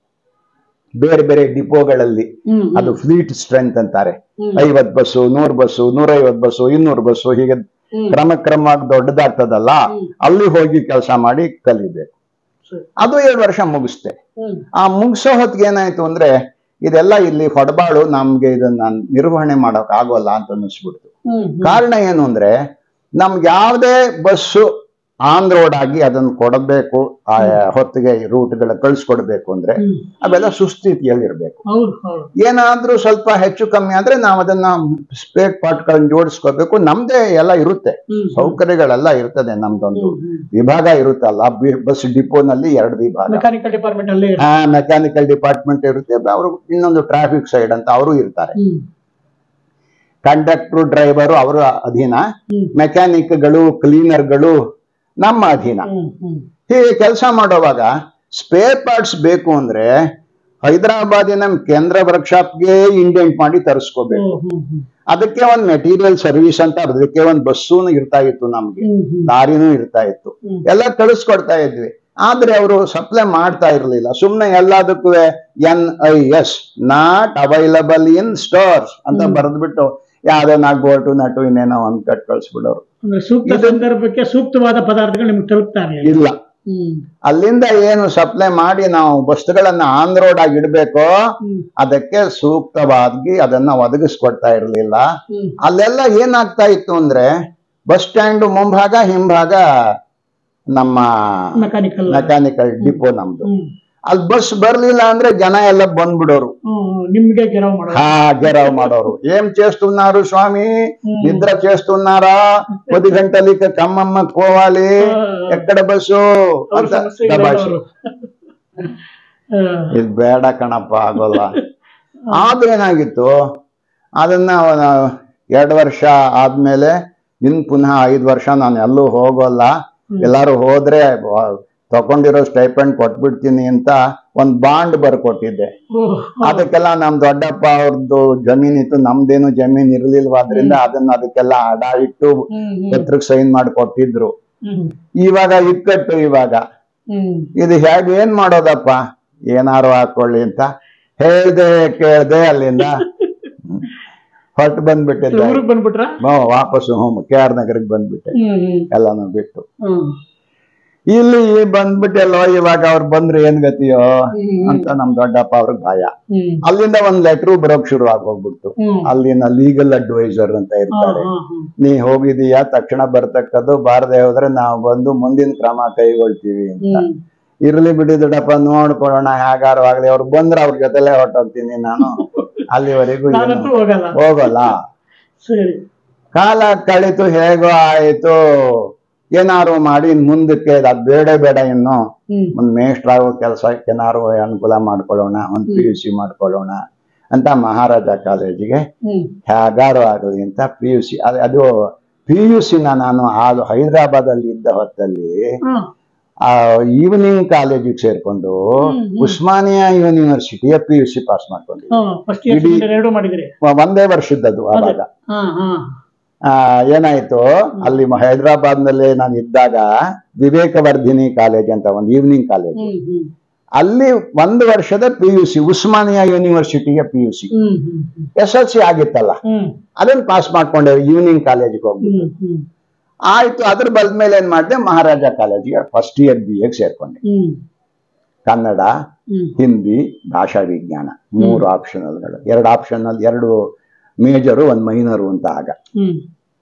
ಬೇರೆ ಬೇರೆ ಡಿಪೋಗಳಲ್ಲಿ ಹ್ಮ್ ಹ್ಮ್. ಅದು ಫ್ಲೀಟ್ ಸ್ಟ್ರೆಂತ್ ಅಂತಾರೆ ಹ್ಮ್. ಐವತ್ ಬಸ್ಸು ನೂರ್ ಬಸ್ಸು ನೂರೈವತ್ ಬಸ್ಸು ಇನ್ನೂರು ಬಸ್ಸು ಹೀಗೆ ಹ್ಮ್. ಕ್ರಮ ಕ್ರಮವಾಗಿ ದೊಡ್ಡದಾಗ್ತದಲ್ಲ ಹ್ಮ್. ಅಲ್ಲಿ ಹೋಗಿ ಕೆಲಸ ಮಾಡಿ ಕಲಿಬೇಕು ಸರಿ. ಅದು ಎರಡು ವರ್ಷ ಮುಗಿಸ್ತೆ ಹ್ಮ್ ಆ ಮುಗಿಸೋ ಹೊತ್ತಿಗೆ ಏನಾಯ್ತು ಅಂದ್ರೆ ಇದೆಲ್ಲ ಇಲ್ಲಿ ಹೊಡಬಾಳು ನಮ್ಗೆ ಇದನ್ನ ನಿರ್ವಹಣೆ ಮಾಡೋಕ್ ಆಗೋಲ್ಲ ಅಂತ ಅನ್ನಿಸ್ಬಿಡ್ತು ಹ್ಮ್ ಹ್ಮ್. ಕಾರಣ ಏನು ಅಂದ್ರೆ ನಮ್ಗೆ ಯಾವುದೇ ಬಸ್ಸು ಆನ್ ರೋಡ್ ಆಗಿ ಅದನ್ನ ಕೊಡಬೇಕು ಆ ಹೊತ್ತಿಗೆ ರೂಟ್ಗಳ ಕಳಿಸ್ಕೊಡ್ಬೇಕು ಅಂದ್ರೆ ಹ್ಮ್. ಅವೆಲ್ಲ ಸುಸ್ಥಿತಿಯಲ್ಲಿರ್ಬೇಕು ಹೌದು ಹೌದು ಏನಾದ್ರೂ ಸ್ವಲ್ಪ ಹೆಚ್ಚು ಕಮ್ಮಿ ಆದ್ರೆ ನಾವು ಅದನ್ನ ಸ್ಪೇರ್ ಪಾರ್ಟ್ಗಳನ್ನ ಜೋಡಿಸ್ಕೋಬೇಕು ನಮ್ದೇ ಎಲ್ಲ ಇರುತ್ತೆ ಹ್ಮ್. ಸೌಕರ್ಯಗಳೆಲ್ಲ ಇರ್ತದೆ ನಮ್ದೊಂದು ಹ್ಮ್, ಹ್ಮ್. ವಿಭಾಗ ಇರುತ್ತಲ್ಲ ಬಿ- ಬಸ್ ಡಿಪೋನಲ್ಲಿ ಎರಡು ವಿಭಾಗ ಮೆಕ್ಯಾನಿಕಲ್ ಡಿಪಾರ್ಟ್ಮೆಂಟ್ ಅಲ್ಲೇ ಇರುತ್ತೆ. ಆ ಮೆಕ್ಯಾನಿಕಲ್ ಡಿಪಾರ್ಟ್ಮೆಂಟ್ ಇರುತ್ತೆ ಅವರು ಇನ್ನೊಂದು ಟ್ರಾಫಿಕ್ ಸೈಡ್ ಅಂತ ಅವರು ಇರ್ತಾರೆ ಹ್ಮ್ ಕಂಡಕ್ಟರ್ ಡ್ರೈವರು ಅವರ ಅಧೀನ ಹ್ಮ್. ಮೆಕ್ಯಾನಿಕ್ಗಳು ಕ್ಲೀನರ್ಗಳು ನಮ್ಮ ಅಧೀನ ಹ್ಮ್ ಹ್ಮ್ ಹೀಗೆ ಕೆಲಸ ಮಾಡುವಾಗ ಸ್ಪೇರ್ ಪಾರ್ಟ್ಸ್ ಬೇಕು ಅಂದ್ರೆ ಹೈದರಾಬಾದಿನ ಕೇಂದ್ರ ವರ್ಕ್ಶಾಪ್ಗೆ ಇಂಡೆಂಟ್ ಮಾಡಿ ತರಿಸ್ಕೋಬೇಕು ಹ್ಮ್ ಹ್ಮ್ ಹ್ಮ್ ಅದಕ್ಕೆ ಒಂದು ಮೆಟೀರಿಯಲ್ ಸರ್ವಿಸ್ ಅಂತ ಅದಕ್ಕೆ ಒಂದು ಬಸ್ಸೂ ಇರ್ತಾ ಇತ್ತು ನಮ್ಗೆ ಹ್ಮ್ ಹ್ಮ್ ದಾರಿನೂ ಇರ್ತಾ ಇತ್ತು ಹ್ಮ್. ಎಲ್ಲ ಕಳಿಸ್ಕೊಡ್ತಾ ಇದ್ವಿ ಆದ್ರೆ ಅವರು ಸಪ್ಲೈ ಮಾಡ್ತಾ ಇರ್ಲಿಲ್ಲ ಸುಮ್ನೆ ಎಲ್ಲದಕ್ಕೂ N I S not available in stores ಅಂತ ಹ್ಮ್. ಬರೆದ್ಬಿಟ್ಟು ಯಾವ್ದೋ ನಾಲ್ಕು ಬೋಟು ನಟು ಇನ್ನೇನೋ ಒಂದ್ ಕಟ್ ಕಳಿಸ್ಬಿಡೋರು ಅಂದ್ರೆ ಸೂಕ್ತ ಸಂದರ್ಭಕ್ಕೆ ಸೂಕ್ತವಾದ ಪದಾರ್ಥಗಳು ನಿಮ್ಗೆ ತಲುಪ್ತಾ ಇರ್ಲಿಲ್ಲ ಇಲ್ಲ ಹ್ಮ್ ಅಲ್ಲಿಂದ ಏನು ಸಪ್ಲೈ ಮಾಡಿ ನಾವು ವಸ್ತುಗಳನ್ನ ಆನ್ ರೋಡ್ ಆಗಿ ಇಡಬೇಕೋ ಹ್ಮ್ ಅದಕ್ಕೆ ಸೂಕ್ತವಾಗಿ ಅದನ್ನ ಒದಗಿಸ್ಕೊಡ್ತಾ ಇರಲಿಲ್ಲ ಹ್ಮ್ ಅಲ್ಲೆಲ್ಲ ಏನಾಗ್ತಾ ಇತ್ತು ಅಂದ್ರೆ ಬಸ್ ಸ್ಟ್ಯಾಂಡ್ ಮುಂಭಾಗ ಹಿಂಭಾಗ ನಮ್ಮ ಮೆಕ್ಯಾನಿಕಲ್ ಮೆಕ್ಯಾನಿಕಲ್ ಡಿಪೋ ನಮ್ದು ಹ್ಮ್ ಅಲ್ಲಿ ಬಸ್ ಬರ್ಲಿಲ್ಲ ಅಂದ್ರೆ ಜನ ಎಲ್ಲ ಬಂದ್ಬಿಡೋರು ಹ್ಮ್ నిమ్గే ಗೆರವ್ ಮಾಡೋದು హా గెరవ మాడోరు ఏం చేస్తున్నారు స్వామి నిద్ర చేస్తున్నారా పది గంటలకి ఖమ్మమ్మ పోవాలి ఎక్కడ బస్సు ಅವ್ರ ಅಂತ ಸಮಸ್ಯೆ ದಬಾಯಿಸಿ. ಇದು ಬೇಡ ಕಣಪ್ಪ ಆಗೋಲ್ಲ ಆದ್ರೆ ಏನಾಗಿತ್ತು ಅದನ್ನ ಎರಡು ವರ್ಷ ಆದ್ಮೇಲೆ ಇನ್ ಪುನಃ ಐದು ವರ್ಷ ನಾನು ಎಲ್ಲೂ ಹೋಗೋಲ್ಲ ಎಲ್ಲಾರು ಹೋದ್ರೆ ವ- ತಗೊಂಡಿರೋ ಸ್ಟೈಪೆಂಡ್ ಕೊಟ್ಬಿಡ್ತೀನಿ ಅಂತ ಒಂದ್ ಬಾಂಡ್ ಬರ್ಕೊಟ್ಟಿದ್ದೆ ಅದಕ್ಕೆಲ್ಲ ನಮ್ ದೊಡ್ಡಪ್ಪ ಅವ್ರದ್ದು ಜಮೀನ್ ಇತ್ತು ನಮ್ದೇನು ಜಮೀನ್ ಇರ್ಲಿಲ್ವಾದ್ರಿಂದ ಅದನ್ನ ಅದಕ್ಕೆಲ್ಲ ಅಡ ಇಟ್ಟು ಪತ್ರಕ್ ಸೈನ್ ಮಾಡಿ ಕೊಟ್ಟಿದ್ರು ಇವಾಗ ಇಕ್ಕಟ್ಟು ಇವಾಗ ಇದು ಹೇಗೆ ಏನ್ ಮಾಡೋದಪ್ಪ ಏನಾರು ಹಾಕೊಳ್ಳಿ ಅಂತ ಹೇಳ್ದೆ ಕೇಳ್ದೆ ಅಲ್ಲಿಂದ ಹೊರಟು ಬಂದ್ಬಿಟ್ಟಿದ್ದೆ ಊರಿಗೆ ಬಂದ್ಬಿಟ್ರ ಮ- ವಾಪಸ್ಸು ಹೋಮ್ ಕೆ ಆರ್ ನಗರಕ್ಕೆ ಬಂದ್ಬಿಟ್ಟೆ ಹ್ಮ್ ಹ್ಮ್ ಎಲ್ಲಾನು ಬಿಟ್ಟು ಹ್ಮ್ ಇಲ್ಲಿ ಬಂದ್ಬಿಟ್ಟೆಲ್ಲೋ ಇವಾಗ ಅವ್ರು ಬಂದ್ರೆ ಏನ್ ಗತಿಯೋ ಹ್ಮ್. ಅಂತ ನಮ್ ದೊಡ್ಡಪ್ಪ ಅವ್ರಿಗೆ ಭಯ ಹ್ಮ್ ಅಲ್ಲಿಂದ ಒಂದ್ ಲೆಟ್ರು ಬರೋಕ್ ಶುರು ಆಗೋಗ್ಬಿಡ್ತು ಹ್ಮ್ ಅಲ್ಲಿನ ಲೀಗಲ್ ಅಡ್ವೈಸರ್ ಅಂತ ಹಾ, ಇರ್ತಾರೆ ಹಾ, ಹಾ. ನೀ ಹೋಗಿದೀಯಾ ತಕ್ಷಣ ಬರ್ತಕ್ಕದ್ದು ಬಾರದೆ ಹೋದ್ರೆ ನಾವು ಬಂದು ಮುಂದಿನ ಕ್ರಮ ಕೈಗೊಳ್ತೀವಿ ಅಂತ ಹ್ಮ್ ಇರ್ಲಿ ಬಿಡಿ ದೊಡ್ಡಪ್ಪ ನೋಡ್ಕೊಳ್ಳೋಣ ಹೇಗಾರು ಆಗ್ಲಿ ಅವ್ರು ಬಂದ್ರೆ ಅವ್ರ ಜೊತೆಲೆ ಹೊರಟೋಗ್ತೀನಿ ನಾನು ಅಲ್ಲಿವರೆಗೂ ಏನು ನಾನಂತೂ ಹೋಗಲ್ಲ ಹೋಗಲ್ಲ ಸರಿ ಕಾಲ ಕಳಿತು ಹೇಗೋ ಆಯ್ತು ಏನಾರು ಮಾಡಿ ಇನ್ ಮುಂದಕ್ಕೆ ಅದ್ ಬೇಡ ಬೇಡ ಇನ್ನು ಹ್ಮ್ ಒಂದ್ ಮೇಷ್ಟ್ರ್ ಆಗೋ ಕೆಲಸಕ್ಕೆ ಏನಾರು ಅನುಕೂಲ ಮಾಡ್ಕೊಳ್ಳೋಣ ಒಂದ್ ಪಿ ಯು ಸಿ ಮಾಡ್ಕೊಳ್ಳೋಣ ಅಂತ ಮಹಾರಾಜ ಕಾಲೇಜಿಗೆ ಹ್ಮ್ ಹೇಗಾರು ಆಗಲಿ ಅಂತ ಪಿ ಯು ಸಿ ಅದು ಪಿ ಯು ಸಿನ ನಾನು ಅದು ಹೈದರಾಬಾದ್ ಅಲ್ಲಿ ಇದ್ದ ಹೊತ್ತಲ್ಲಿ ಹಾ ಆ ಈವ್ನಿಂಗ್ ಕಾಲೇಜಿಗೆ ಸೇರ್ಕೊಂಡು ಹ್ಮ್, ಹ್ಮ್. ಉಸ್ಮಾನಿಯಾ ಯೂನಿವರ್ಸಿಟಿಯ ಪಿ ಯು ಸಿ ಪಾಸ್ ಮಾಡ್ಕೊಂಡಿದ್ದೆ ಹಾ ಫಸ್ಟ್ ಇಯರ್ ಇಡೀ- ಎರಡು ಮಾಡಿದ್ರಿ ಒಂದೇ ವರ್ಷದ್ದದು ಅವಾಗ ಹಾ ಹಾ ಆ, ಏನಾಯ್ತು ಅಲ್ಲಿ ಹೈದರಾಬಾದ್ ನಲ್ಲಿ ನಾನು ಇದ್ದಾಗ ವಿವೇಕವರ್ಧಿನಿ ಕಾಲೇಜ್ ಅಂತ ಒಂದು ಈವ್ನಿಂಗ್ ಕಾಲೇಜ್ ಹ್ಮ್ ಹ್ಮ್ ಅಲ್ಲಿ ಒಂದು ವರ್ಷದ ಪಿ ಯು ಸಿ ಉಸ್ಮಾನಿಯಾ ಯೂನಿವರ್ಸಿಟಿಯ ಪಿ ಯು ಸಿ ಹ್ಮ್ ಹ್ಮ್ ಹ್ಮ್ ಎಸ್ ಎಲ್ ಸಿ ಆಗಿತ್ತಲ್ಲ ಹ್ಮ್ ಅದನ್ನ ಪಾಸ್ ಮಾಡ್ಕೊಂಡೆ ಈವ್ನಿಂಗ್ ಕಾಲೇಜ್ಗೆ ಹೋಗ್ಬಿಟ್ಟು ಹ್ಮ್ ಹ್ಮ್ ಆಯ್ತು ಅದ್ರ ಬಲ್ಮೇಲೆ ಏನ್ ಮಾಡಿದೆ ಮಹಾರಾಜ ಕಾಲೇಜಿಗೆ ಫಸ್ಟ್ ಇಯರ್ ಬಿ ಎಗ್ ಸೇರ್ಕೊಂಡೆ ಹ್ಮ್ ಕನ್ನಡ ಹ್ಮ್ ಹಿಂದಿ ಭಾಷಾ ವಿಜ್ಞಾನ ಮೂರು ಆಪ್ಷನಲ್ಗಳು ಎರಡು ಆಪ್ಷನಲ್ ಎರಡು ಮೇಜರು ಒಂದು ಮೈನರು ಅಂತ ಆಗ ಹ್ಮ್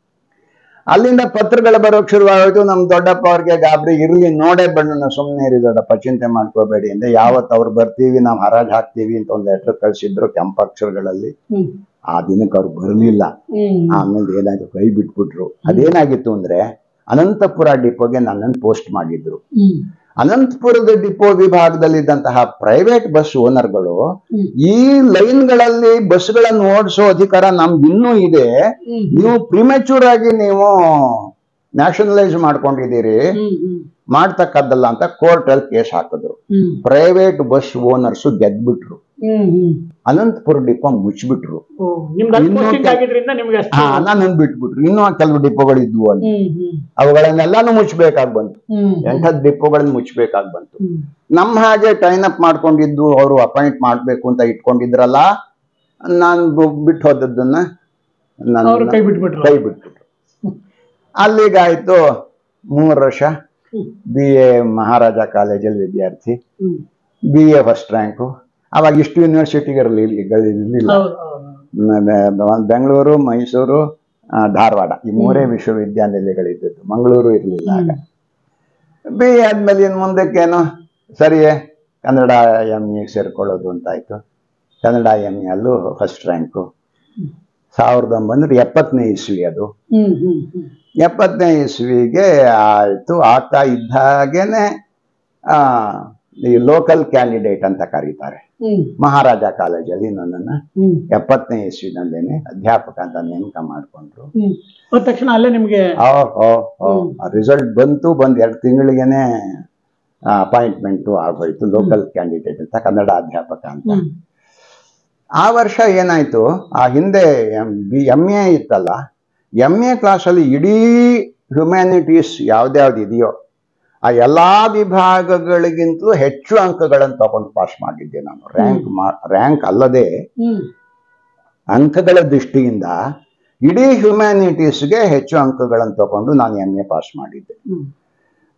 ಅಲ್ಲಿಂದ ಪತ್ರಗಳು ಬರೋಕ್ ಶುರುವಾಗೋಯ್ತು ನಮ್ ದೊಡ್ಡಪ್ಪ ಅವ್ರಿಗೆ ಗಾಬರಿ ಇರ್ಲಿ ನೋಡೇ ಬಣ್ಣ ಸುಮ್ಮನೆ ಇರಿ ದೊಡ್ಡಪ್ಪ ಚಿಂತೆ ಮಾಡ್ಕೋಬೇಡಿ ಅಂದ್ರೆ ಯಾವತ್ ಅವ್ರು ಬರ್ತೀವಿ ನಾವು ಹರಾಜ್ ಹಾಕ್ತೀವಿ ಅಂತ ಒಂದು ಲೆಟರ್ ಕಳ್ಸಿದ್ರು ಕೆಂಪಕ್ಷರಗಳಲ್ಲಿ ಹ್ಮ್ ಆ ದಿನಕ್ಕೆ ಅವ್ರು ಬರಲಿಲ್ಲ ಹ್ಮ್ ಆಮೇಲೆ ಏನಾಯ್ತು ಕೈ ಬಿಟ್ಬಿಟ್ರು ಅದೇನಾಗಿತ್ತು ಅಂದ್ರೆ ಅನಂತಪುರ ಡಿಪೋಗೆ ನನ್ನನ್ನು ಪೋಸ್ಟ್ ಮಾಡಿದ್ರು ಹ್ಮ್ ಅನಂತಪುರದ ಡಿಪೋ ವಿಭಾಗದಲ್ಲಿದ್ದಂತಹ ಪ್ರೈವೇಟ್ ಬಸ್ ಓನರ್ಗಳು ಹ್ಮ್. ಈ ಲೈನ್ಗಳಲ್ಲಿ ಬಸ್ಗಳನ್ನು ಓಡಿಸೋ ಅಧಿಕಾರ ನಮ್ಗೆ ಇನ್ನೂ ಇದೆ ಹ್ಮ್ ನೀವು ಪ್ರಿಮೆಚೂರ್ ಆಗಿ ನೀವು ನ್ಯಾಷನಲೈಸ್ ಮಾಡ್ಕೊಂಡಿದ್ದೀರಿ ಹ್ಮ್ ಹ್ಮ್ ಮಾಡ್ತಕ್ಕದ್ದಲ್ಲ ಅಂತ ಕೋರ್ಟ್ ಅಲ್ಲಿ ಕೇಸ್ ಹಾಕಿದ್ರು ಹ್ಮ್ ಪ್ರೈವೇಟ್ ಬಸ್ ಓನರ್ಸ್ ಗೆದ್ಬಿಟ್ರು ಹ್ಮ್ ಹ್ಮ್ ಅನಂತಪುರ ಡಿಪೋ ಮುಚ್ಚಿಬಿಟ್ರು ಓ ನಿಮ್ಗೆ ಅಲ್ಲಿ ಇನ್ನೂ ಪೋಸ್ಟಿಂಗ್ ಕೆಲ- ಆಗಿದ್ರಿಂದ ನಿಮ್ಗೆ ಅಷ್ಟು ಹಾ ನನ್ನ ಬಿಟ್ಬಿಟ್ರು ಇನ್ನೂ ಕೆಲವು ಡಿಪೋಗಳು ಇದ್ವು ಅಲ್ಲಿ ಹ್ಮ್ ಹ್ಮ್ ಅವುಗಳನ್ನೆಲ್ಲಾನು ಮುಚ್ಚಬೇಕಾಗಿ ಬಂತು ಹ್ಮ್ ಎಂಟತ್ತು ಡಿಪೋಗಳನ್ನ ಮುಚ್ಚಬೇಕಾಗಿ ಬಂತು ಹ್ಮ್ ನಮ್ಮ ಹಾಗೆ ಟೈನ್ ಅಪ್ ಮಾಡ್ಕೊಂಡಿದ್ದು ಅವರು ಅಪಾಯಿಂಟ್ ಮಾಡ್ಬೇಕು ಅಂತ ಇಟ್ಕೊಂಡಿದ್ರಲ್ಲ ನಾನು ಬಿಟ್ಟು ಹೋದದ್ದನ್ನ ನನ್ನ ಅವ್ರು ಕೈ ಬಿಟ್ಬಿಟ್ರು ಕೈ ಬಿಟ್ಬಿಟ್ರು ಅಲ್ಲಿಗಾಯ್ತು ಮೂರು ವರ್ಷ ಹ್ಮ್ ಬಿ ಎ ಮಹಾರಾಜ ಕಾಲೇಜಲ್ಲಿ ವಿದ್ಯಾರ್ಥಿ ಹ್ಮ್ ಬಿ ಎ ಫಸ್ಟ್ ರ್ಯಾಂಕು ಅವಾಗ ಇಷ್ಟು ಯೂನಿವರ್ಸಿಟಿಗಳಿರಲಿಲ್ಲ ಹೌದು ಹೌದು ಬೆಂಗಳೂರು ಮೈಸೂರು ಆ, ಧಾರವಾಡ ಈ ಮೂರೇ ವಿಶ್ವವಿದ್ಯಾನಿಲಯಗಳಿದ್ದದ್ದು ಮಂಗಳೂರು ಇರಲಿಲ್ಲ ಆಗ ಬಿ ಎ ಆದ್ಮೇಲೆ ಇನ್ನು ಮುಂದಕ್ಕೇನು ಸರಿಯೇ ಕನ್ನಡ ಎಮ್ ಎ ಸೇರ್ಕೊಳ್ಳೋದು ಅಂತಾಯ್ತು ಕನ್ನಡ ಎಮ್ ಎ ಅಲ್ಲೂ ಫಸ್ಟ್ ರ್ಯಾಂಕು ಸಾವಿರದ ಒಂಬೈನೂರ ಎಪ್ಪತ್ತನೇ ಇಸ್ವಿ ಅದು ಹ್ಮ್ ಹ್ಮ್ ಹ್ಮ್ ಎಪ್ಪತ್ತನೇ ಇಸ್ವಿಗೆ ಆಯ್ತು ಆಗ್ತಾ ಇದ್ದಾಗೇನೆ ಆ, ಈ ಲೋಕಲ್ ಕ್ಯಾಂಡಿಡೇಟ್ ಅಂತ ಕರೀತಾರೆ ಹ್ಮ್ ಮಹಾರಾಜ ಕಾಲೇಜಲ್ಲಿ ನನ್ನನ್ನು ಹ್ಮ್ ಎಪ್ಪತ್ತನೇ ಇಸ್ವಿನಲ್ಲೇನೆ ಅಧ್ಯಾಪಕ ಅಂತ ನೇಮಕ ಮಾಡ್ಕೊಂಡ್ರು ಹ್ಮ್ ಹೋದ ತಕ್ಷಣ ಅಲ್ಲೇ ನಿಮ್ಗೆ ರಿಸಲ್ಟ್ ಬಂತು ಬಂದ್ ಎರಡು ತಿಂಗಳಿಗೆನೆ ಅಪಾಯಿಂಟ್ಮೆಂಟು ಆಗೋಯ್ತು ಲೋಕಲ್ ಕ್ಯಾಂಡಿಡೇಟ್ ಅಂತ ಕನ್ನಡ ಅಧ್ಯಾಪಕ ಅಂತ ಹ್ಮ್ ಆ ವರ್ಷ ಏನಾಯ್ತು ಆ ಹಿಂದೆ ಬಿ ಎಮ್ ಎ ಇತ್ತಲ್ಲ ಎಮ್ ಎ ಕ್ಲಾಸಲ್ಲಿ ಇಡೀ ಹ್ಯುಮ್ಯಾನಿಟೀಸ್ ಯಾವ್ದ್ಯಾವ್ದು ಇದೆಯೋ ಆ ಎಲ್ಲಾ ವಿಭಾಗಗಳಿಗಿಂತಲೂ ಹೆಚ್ಚು ಅಂಕಗಳನ್ನು ತಗೊಂಡು ಪಾಸ್ ಮಾಡಿದ್ದೆ ನಾನು ರ್ಯಾಂಕ್ ರ್ಯಾಂಕ್ ಅಲ್ಲದೆ ಹ್ಮ್ ಅಂಕಗಳ ದೃಷ್ಟಿಯಿಂದ ಇಡೀ ಹ್ಯುಮ್ಯಾನಿಟೀಸ್ಗೆ ಹೆಚ್ಚು ಅಂಕಗಳನ್ನು ತಗೊಂಡು ನಾನು ಎಮ್ ಎ ಪಾಸ್ ಮಾಡಿದ್ದೆ ಹ್ಮ್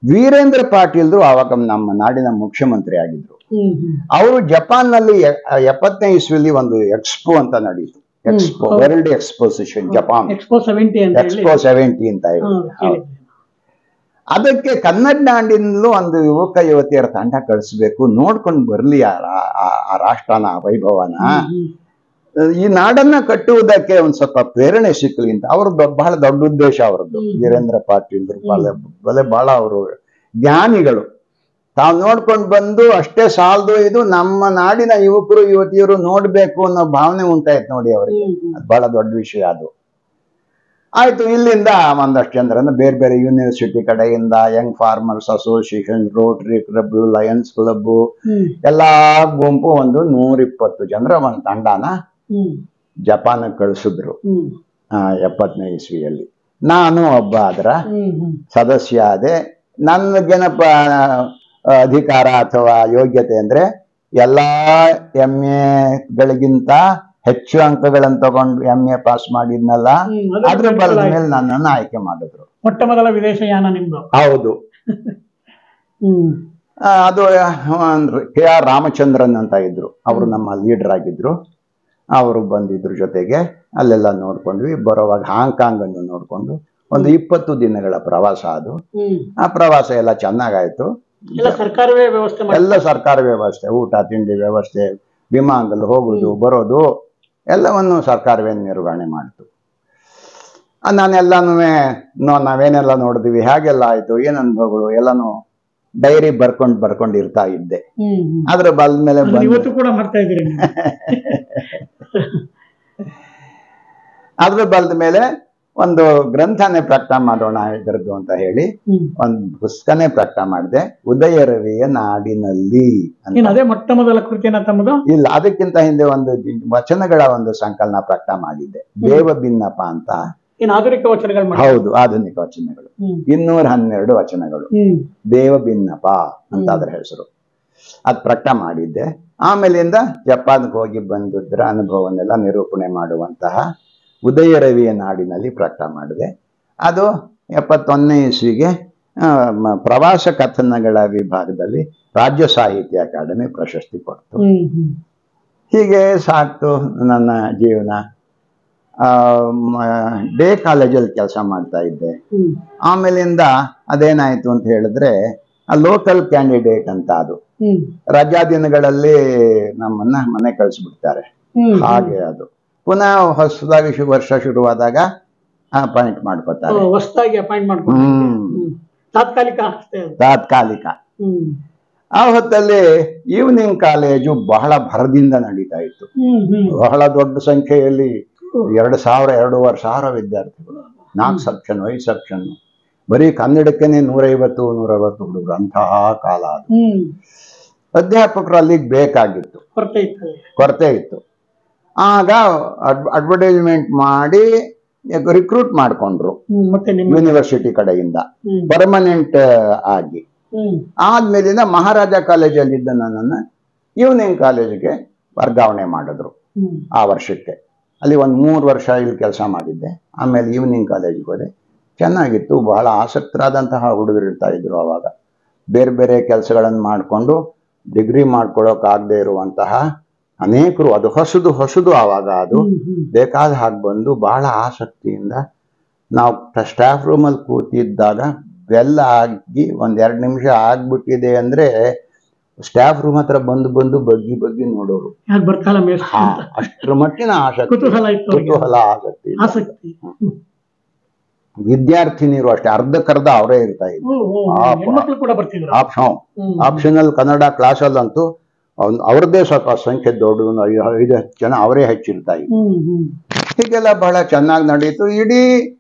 ವೀರೇಂದ್ರ ಪಾಟೀಲ್ರು ಆವಾಗ ನಮ್ಮ ನಾಡಿನ ಮುಖ್ಯಮಂತ್ರಿ ಆಗಿದ್ರು ಹ್ಮ್ ಹ್ಮ್ ಅವರು ಜಪಾನ್ನಲ್ಲಿ ಎ- ಎಪ್ಪತ್ತನೇ ಇಸ್ವಿಲಿ ಒಂದು ಎಕ್ಸ್ಪೋ ಅಂತ ನಡೀತು ಎಕ್ಸ್ಪೋ ಹೌದು. World exposition Japan expo seventy ಅಂತ ಹೇಳಿ ಎಕ್ಸ್ಪೋ ಸೆವೆಂಟಿ ಅಂತ ಹೇಳಿ ಹ್ಮ್, ಹೌದು. ಕೇಳಿದ್ದೆ. ಅದಕ್ಕೆ ಕನ್ನಡ ನಾಡಿನಲ್ಲೂ ಒಂದು ಯುವಕ ಯುವತಿಯರ ತಂಡ ಕಳಿಸ್ಬೇಕು ನೋಡ್ಕೊಂಡು ಬರ್ಲಿ ಆ ರಾ- ಆ- ಆ ರಾಷ್ಟ್ರನ ಆ ವೈಭವನ ಹ್ಮ್, ಈ ನಾಡನ್ನ ಕಟ್ಟುವುದಕ್ಕೆ ಒಂದ್ ಸ್ವಲ್ಪ ಪ್ರೇರಣೆ ಸಿಕ್ಲಿ ಅಂತ ಅವ್ರದ್ದು ಬಹಳ ದೊಡ್ಡ ಉದ್ದೇಶ ಅವರದ್ದು ಹ್ಮ್. ವೀರೇಂದ್ರ ಪಾಟೀಲ್ ಬಲೆ ಬಲೆ ಬಹಳ ಅವರು ಜ್ಞಾನಿಗಳು ತಾವು ನೋಡ್ಕೊಂಡು ಬಂದು ಅಷ್ಟೇ ಸಾಲದು ಇದು ನಮ್ಮ ನಾಡಿನ ಯುವಕರು ಯುವತಿಯರು ನೋಡ್ಬೇಕು ಅನ್ನೋ ಭಾವನೆ ಉಂಟಾಯ್ತು ನೋಡಿ ಅವರಿಗೆ ಹ್ಮ್, ಹ್ಮ್. ಅದು ಬಹಳ ದೊಡ್ಡ ವಿಷಯ ಅದು ಆಯ್ತು ಇಲ್ಲಿಂದ ಒಂದಷ್ಟು ಜನರನ್ನು ಬೇರೆ ಬೇರೆ ಯೂನಿವರ್ಸಿಟಿ ಕಡೆಯಿಂದ young farmers association rotary club lions club ಹ್ಮ್, ಎಲ್ಲಾ ಗುಂಪು ಒಂದು ನೂರಿಪ್ಪತ್ತು ಜನರ ಒಂದು ತಂಡನ ಹ್ಮ್, ಜಪಾನ್ಗೆ ಕಳಿಸಿದ್ರು ಹ್ಮ್, ಆ, ಎಪ್ಪತ್ತನೇ ಇಸ್ವಿಯಲ್ಲಿ ನಾನು ಒಬ್ಬ ಅದರ ಹ್ಮ್, ಹ್ಮ್. ಸದಸ್ಯ ಆದೆ ನನಗೇನಪ್ಪ ಆ, ಅಧಿಕಾರ ಅಥವಾ ಯೋಗ್ಯತೆ ಅಂದ್ರೆ ಎಲ್ಲಾ ಎಂ ಎಗಳಿಗಿಂತ ಹೆಚ್ಚು ಅಂಕಗಳನ್ನು ತಗೊಂಡು ಎಂ ಎ ಪಾಸ್ ಮಾಡಿದ್ನಲ್ಲ ಹ್ಮ್, ಅದು ಅದ್ರ ಬಲದ medical ಮೇಲೆ ಆಯ್ತು. ನನ್ನನ್ನು ಆಯ್ಕೆ ಮಾಡಿದ್ರು ಮೊಟ್ಟ ಮೊದಲ ವಿದೇಶ ಯಾನ ನಿಮ್ದು ಹೌದು ಹ್ಮ್ ಆ, ಅದು ಕೆ ಆರ್ ರಾಮಚಂದ್ರನ್ ಅಂತ ಇದ್ರು ಅವರು ನಮ್ಮ ಲೀಡರ್ ಆಗಿದ್ರು ಅವರು ಬಂದಿದ್ರು ಜೊತೆಗೆ ಅಲ್ಲೆಲ್ಲ ನೋಡ್ಕೊಂಡ್ವಿ ಬರೋವಾಗ ಹಾಂಗ್ಕಾಂಗ್ ಅನ್ನು ನೋಡ್ಕೊಂಡು ಒಂದು ಇಪ್ಪತ್ತು ದಿನಗಳ ಪ್ರವಾಸ ಅದು ಹ್ಮ್ ಆ ಪ್ರವಾಸ ಎಲ್ಲ ಚೆನ್ನಾಗಾಯ್ತು ಎಲ್ಲ ಸರ್ಕಾರವೇ ವ್ಯವಸ್ಥೆ ಮಾಡಿ ಎಲ್ಲ ಸರ್ಕಾರ ವ್ಯವಸ್ಥೆ ಊಟ ತಿಂಡಿ ವ್ಯವಸ್ಥೆ ವಿಮಾನದಲ್ಲಿ ಹೋಗುದು ಬರೋದು ಎಲ್ಲವನ್ನು ಸರ್ಕಾರವೇ ನಿರ್ವಹಣೆ ಮಾಡಿತು ಆ, ನಾನೆಲ್ಲಾನು ನಾವೇನೆಲ್ಲ ನೋಡಿದ್ವಿ ಹೇಗೆಲ್ಲ ಆಯ್ತು ಏನ್ ಅನುಭವಗಳು ಎಲ್ಲಾನು ಡೈರಿ ಬರ್ಕೊಂಡ್ ಬರ್ಕೊಂಡು ಇರ್ತಾ ಇದ್ದೆ ಹ್ಮ್ ಹ್ಮ್ ಅದ್ರ ಬಲ್ ಮೇಲೆ ಅದನ್ನ ಬಂದು ಇವತ್ತು ಕೂಡ ಮಾಡ್ತಾ ಇದ್ದೀರಿ ನೀವು. ಅದ್ರ ಬಲ್ದ ಮೇಲೆ ಒಂದು ಗ್ರಂಥನೇ ಪ್ರಕಟ ಮಾಡೋಣ ಇದರದ್ದು ಅಂತ ಹೇಳಿ ಹ್ಮ್ ಒಂದು ಪುಸ್ತಕನೇ ಪ್ರಕಟ ಮಾಡಿದೆ ಉದಯ ರವಿಯ ನಾಡಿನಲ್ಲಿ ಅಂತ ಏನ್ ಅದೇ ಮೊಟ್ಟ ಮೊದಲ ಕೃತಿನ ತಮ್ಮದು ಇಲ್ಲ ಅದಕ್ಕಿಂತ ಹಿಂದೆ ಒಂದು ವಚನಗಳ ಒಂದು ಸಂಕಲನ ಪ್ರಕಟ ಮಾಡಿದ್ದೆ ದೇವ ಭಿನ್ನಪ ಅಂತ ಏನ್ ಆಧುನಿಕ ವಚನಗಳು ಮಾಡಿ ಹೌದು ಆಧುನಿಕ ವಚನಗಳು ಹ್ಮ್ ಇನ್ನೂರ ಹನ್ನೆರಡು ವಚನಗಳು ಹ್ಮ್ ದೇವ ಭಿನ್ನಪ ಅಂತ ಅದ್ರ ಹೆಸರು ಅದ್ ಪ್ರಕಟ ಮಾಡಿದ್ದೆ ಆಮೇಲಿಂದ ಜಪಾನ್ಗೆ ಹೋಗಿ ಬಂದಿದ್ರ ಅನುಭವನ್ನೆಲ್ಲ ನಿರೂಪಣೆ ಮಾಡುವಂತಹ ಉದಯ ರವಿಯ ನಾಡಿನಲ್ಲಿ ಪ್ರಕಟ ಮಾಡಿದೆ ಅದು ಎಪ್ಪತ್ತೊಂದನೇ ಇಸ್ವಿಗೆ ಆ, ಮ- ಪ್ರವಾಸ ಕಥನಗಳ ವಿಭಾಗದಲ್ಲಿ ರಾಜ್ಯ ಸಾಹಿತ್ಯ ಅಕಾಡೆಮಿ ಪ್ರಶಸ್ತಿ ಕೊಡ್ತು ಹ್ಮ್ ಹ್ಮ್ ಹೀಗೆ ಸಾಕ್ತು ನನ್ನ ಜೀವನ ಡೇ ಕಾಲೇಜಲ್ಲಿ ಕೆಲಸ ಮಾಡ್ತಾ ಇದ್ದೆ ಹ್ಮ್ ಆಮೇಲಿಂದ ಅದೇನಾಯ್ತು ಅಂತ ಹೇಳಿದ್ರೆ ಆ ಲೋಕಲ್ ಕ್ಯಾಂಡಿಡೇಟ್ ಅಂತ ಅದು ಹ್ಮ್ ರಜಾ ದಿನಗಳಲ್ಲಿ ನಮ್ಮನ್ನ ಮನೆ ಕಳಿಸ್ಬಿಡ್ತಾರೆ ಹ್ಮ್ ಹಾಗೆ ಅದು ಪುನಃ ಹೊಸದಾಗಿ ಶು ವರ್ಷ ಶುರುವಾದಾಗ ಅಪಾಯಿಂಟ್ ಮಾಡ್ಕೋತಾರೆ ಹೊಸದಾಗಿ ಅಪಾಯಿಂಟ್ ಮಾಡ್ಕೊಂಡು ಹ್ಮ್ ಹ್ಮ್ ತಾತ್ಕಾಲಿಕ ಅಷ್ಟೇ ಅದು. ತಾತ್ಕಾಲಿಕ ಹ್ಮ್ ಆ ಹೊತ್ತಲ್ಲಿ ಈವ್ನಿಂಗ್ ಕಾಲೇಜು ಬಹಳ ಭರದಿಂದ ನಡೀತಾ ಇತ್ತು ಹ್ಮ್ ಹ್ಮ್ ಬಹಳ ದೊಡ್ಡ ಸಂಖ್ಯೆಯಲ್ಲಿ ಎರಡು ಸಾವಿರ ಎರಡೂವರೆ ಸಾವಿರ ವಿದ್ಯಾರ್ಥಿಗಳು ನಾಲ್ಕು ಸೆಕ್ಷನ್ ಐದು ಸೆಕ್ಷನ್ ಬರೀ ಕನ್ನಡಕ್ಕೇನೆ ನೂರೈವತ್ತು ನೂರೈವತ್ತು ಹುಡುಗರು ಅಂತಹ ಕಾಲ ಅದು ಹ್ಮ್ ಅಧ್ಯಾಪಕರು ಅಲ್ಲಿಗೆ ಬೇಕಾಗಿತ್ತು ಕೊರತೆ ಇತ್ತು ಕೊರತೆ ಇತ್ತು ಆಗ ಅಡ್ವರ್ಟೈಸ್ಮೆಂಟ್ ಮಾಡಿ ರಿಕ್ರೂಟ್ ಮಾಡ್ಕೊಂಡ್ರು ಹ್ಮ್ ಮತ್ತೆ ನಿಮ್ಮ ಯೂನಿವರ್ಸಿಟಿ ಕಡೆಯಿಂದ ಹ್ಮ್ ಪರ್ಮನೆಂಟ್ ಆಗಿ ಹ್ಮ್ ಆದ್ಮೇಲಿಂದ ಮಹಾರಾಜ ಕಾಲೇಜಲ್ಲಿದ್ದ ನನ್ನನ್ನು ಈವ್ನಿಂಗ್ ಕಾಲೇಜಿಗೆ ವರ್ಗಾವಣೆ ಮಾಡಿದ್ರು ಹ್ಮ್ ಆ ವರ್ಷಕ್ಕೆ ಅಲ್ಲಿ ಒಂದು ಮೂರು ವರ್ಷ ಇಲ್ಲಿ ಕೆಲಸ ಮಾಡಿದ್ದೆ ಆಮೇಲೆ ಈವ್ನಿಂಗ್ ಕಾಲೇಜಿಗೆ ಹೋದೆ ಚೆನ್ನಾಗಿತ್ತು ಬಹಳ ಆಸಕ್ತರಾದಂತಹ ಹುಡುಗರು ಇರ್ತಾ ಇದ್ರು ಅವಾಗ ಬೇರೆ ಬೇರೆ ಕೆಲಸಗಳನ್ನು ಮಾಡಿಕೊಂಡು ಡಿಗ್ರಿ ಮಾಡ್ಕೊಳ್ಳೋಕ್ಕಾಗದೇ ಇರುವಂತಹ ಅನೇಕರು ಅದು ಹೊಸದು ಹೊಸದು ಆವಾಗ ಅದು ಹ್ಮ್ ಹ್ಮ್ ಬೇಕಾದ ಹಾಗೆ ಬಂದು ಬಹಳ ಆಸಕ್ತಿಯಿಂದ ನಾವು ಸ್ಟಾಫ್ ರೂಮಲ್ಲಿ ಕೂತಿದ್ದಾಗ ಬೆಲ್ಲ ಆಗಿ ಒಂದ್ ಎರಡು ನಿಮಿಷ ಆಗ್ಬಿಟ್ಟಿದೆ ಅಂದ್ರೆ ಸ್ಟಾಫ್ ರೂಮ್ ಹತ್ರ ಬಂದು ಬಂದು ಬಗ್ಗಿ ಬಗ್ಗಿ ನೋಡೋರು ಯಾಕೆ ಬರ್ತಾಳ ಮೇಸ್ ಹಾ ಅಂತ ಅಷ್ಟರ ಮಟ್ಟಿನ ಆಸಕ್ತಿ ಕುತೂಹಲ ಇತ್ತು ಅವ್ರಿಗೆ. ಕುತೂಹಲ ಆಸಕ್ತಿ ಇದೆ. ಆಸಕ್ತಿ ಹ್ಮ್. ವಿದ್ಯಾರ್ಥಿನಿಯರು ಅಷ್ಟೇ ಅರ್ಧಕ್ಕರ್ಧ ಅವರೇ ಇರ್ತಾ ಇದ್ರು ಓ, ಓ, ಆ, ಹೆಣ್ಮಕ್ಳು ಕೂಡ ಬರ್ತಿದ್ರು ಆಪ್ಷನ್ ಹ್ಮ್. ಆಪ್ಷನಲ್ ಕನ್ನಡ ಕ್ಲಾಸಲ್ಲಂತೂ ಅವ್ನ್- ಅವ್ರದ್ದೇ ಸ್ವಲ್ಪ ಸಂಖ್ಯೆ ದೊಡ್ಡ ಒಂದು ಐದು ಐದು ಹತ್ತು ಜನ ಅವರೇ ಹೆಚ್ಚಿರ್ತಾ ಇದ್ರು ಹ್ಮ್ ಹ್ಮ್ ಹೀಗೆಲ್ಲ ಬಹಳ ಚೆನ್ನಾಗಿ ನಡೀತು ಇಡೀ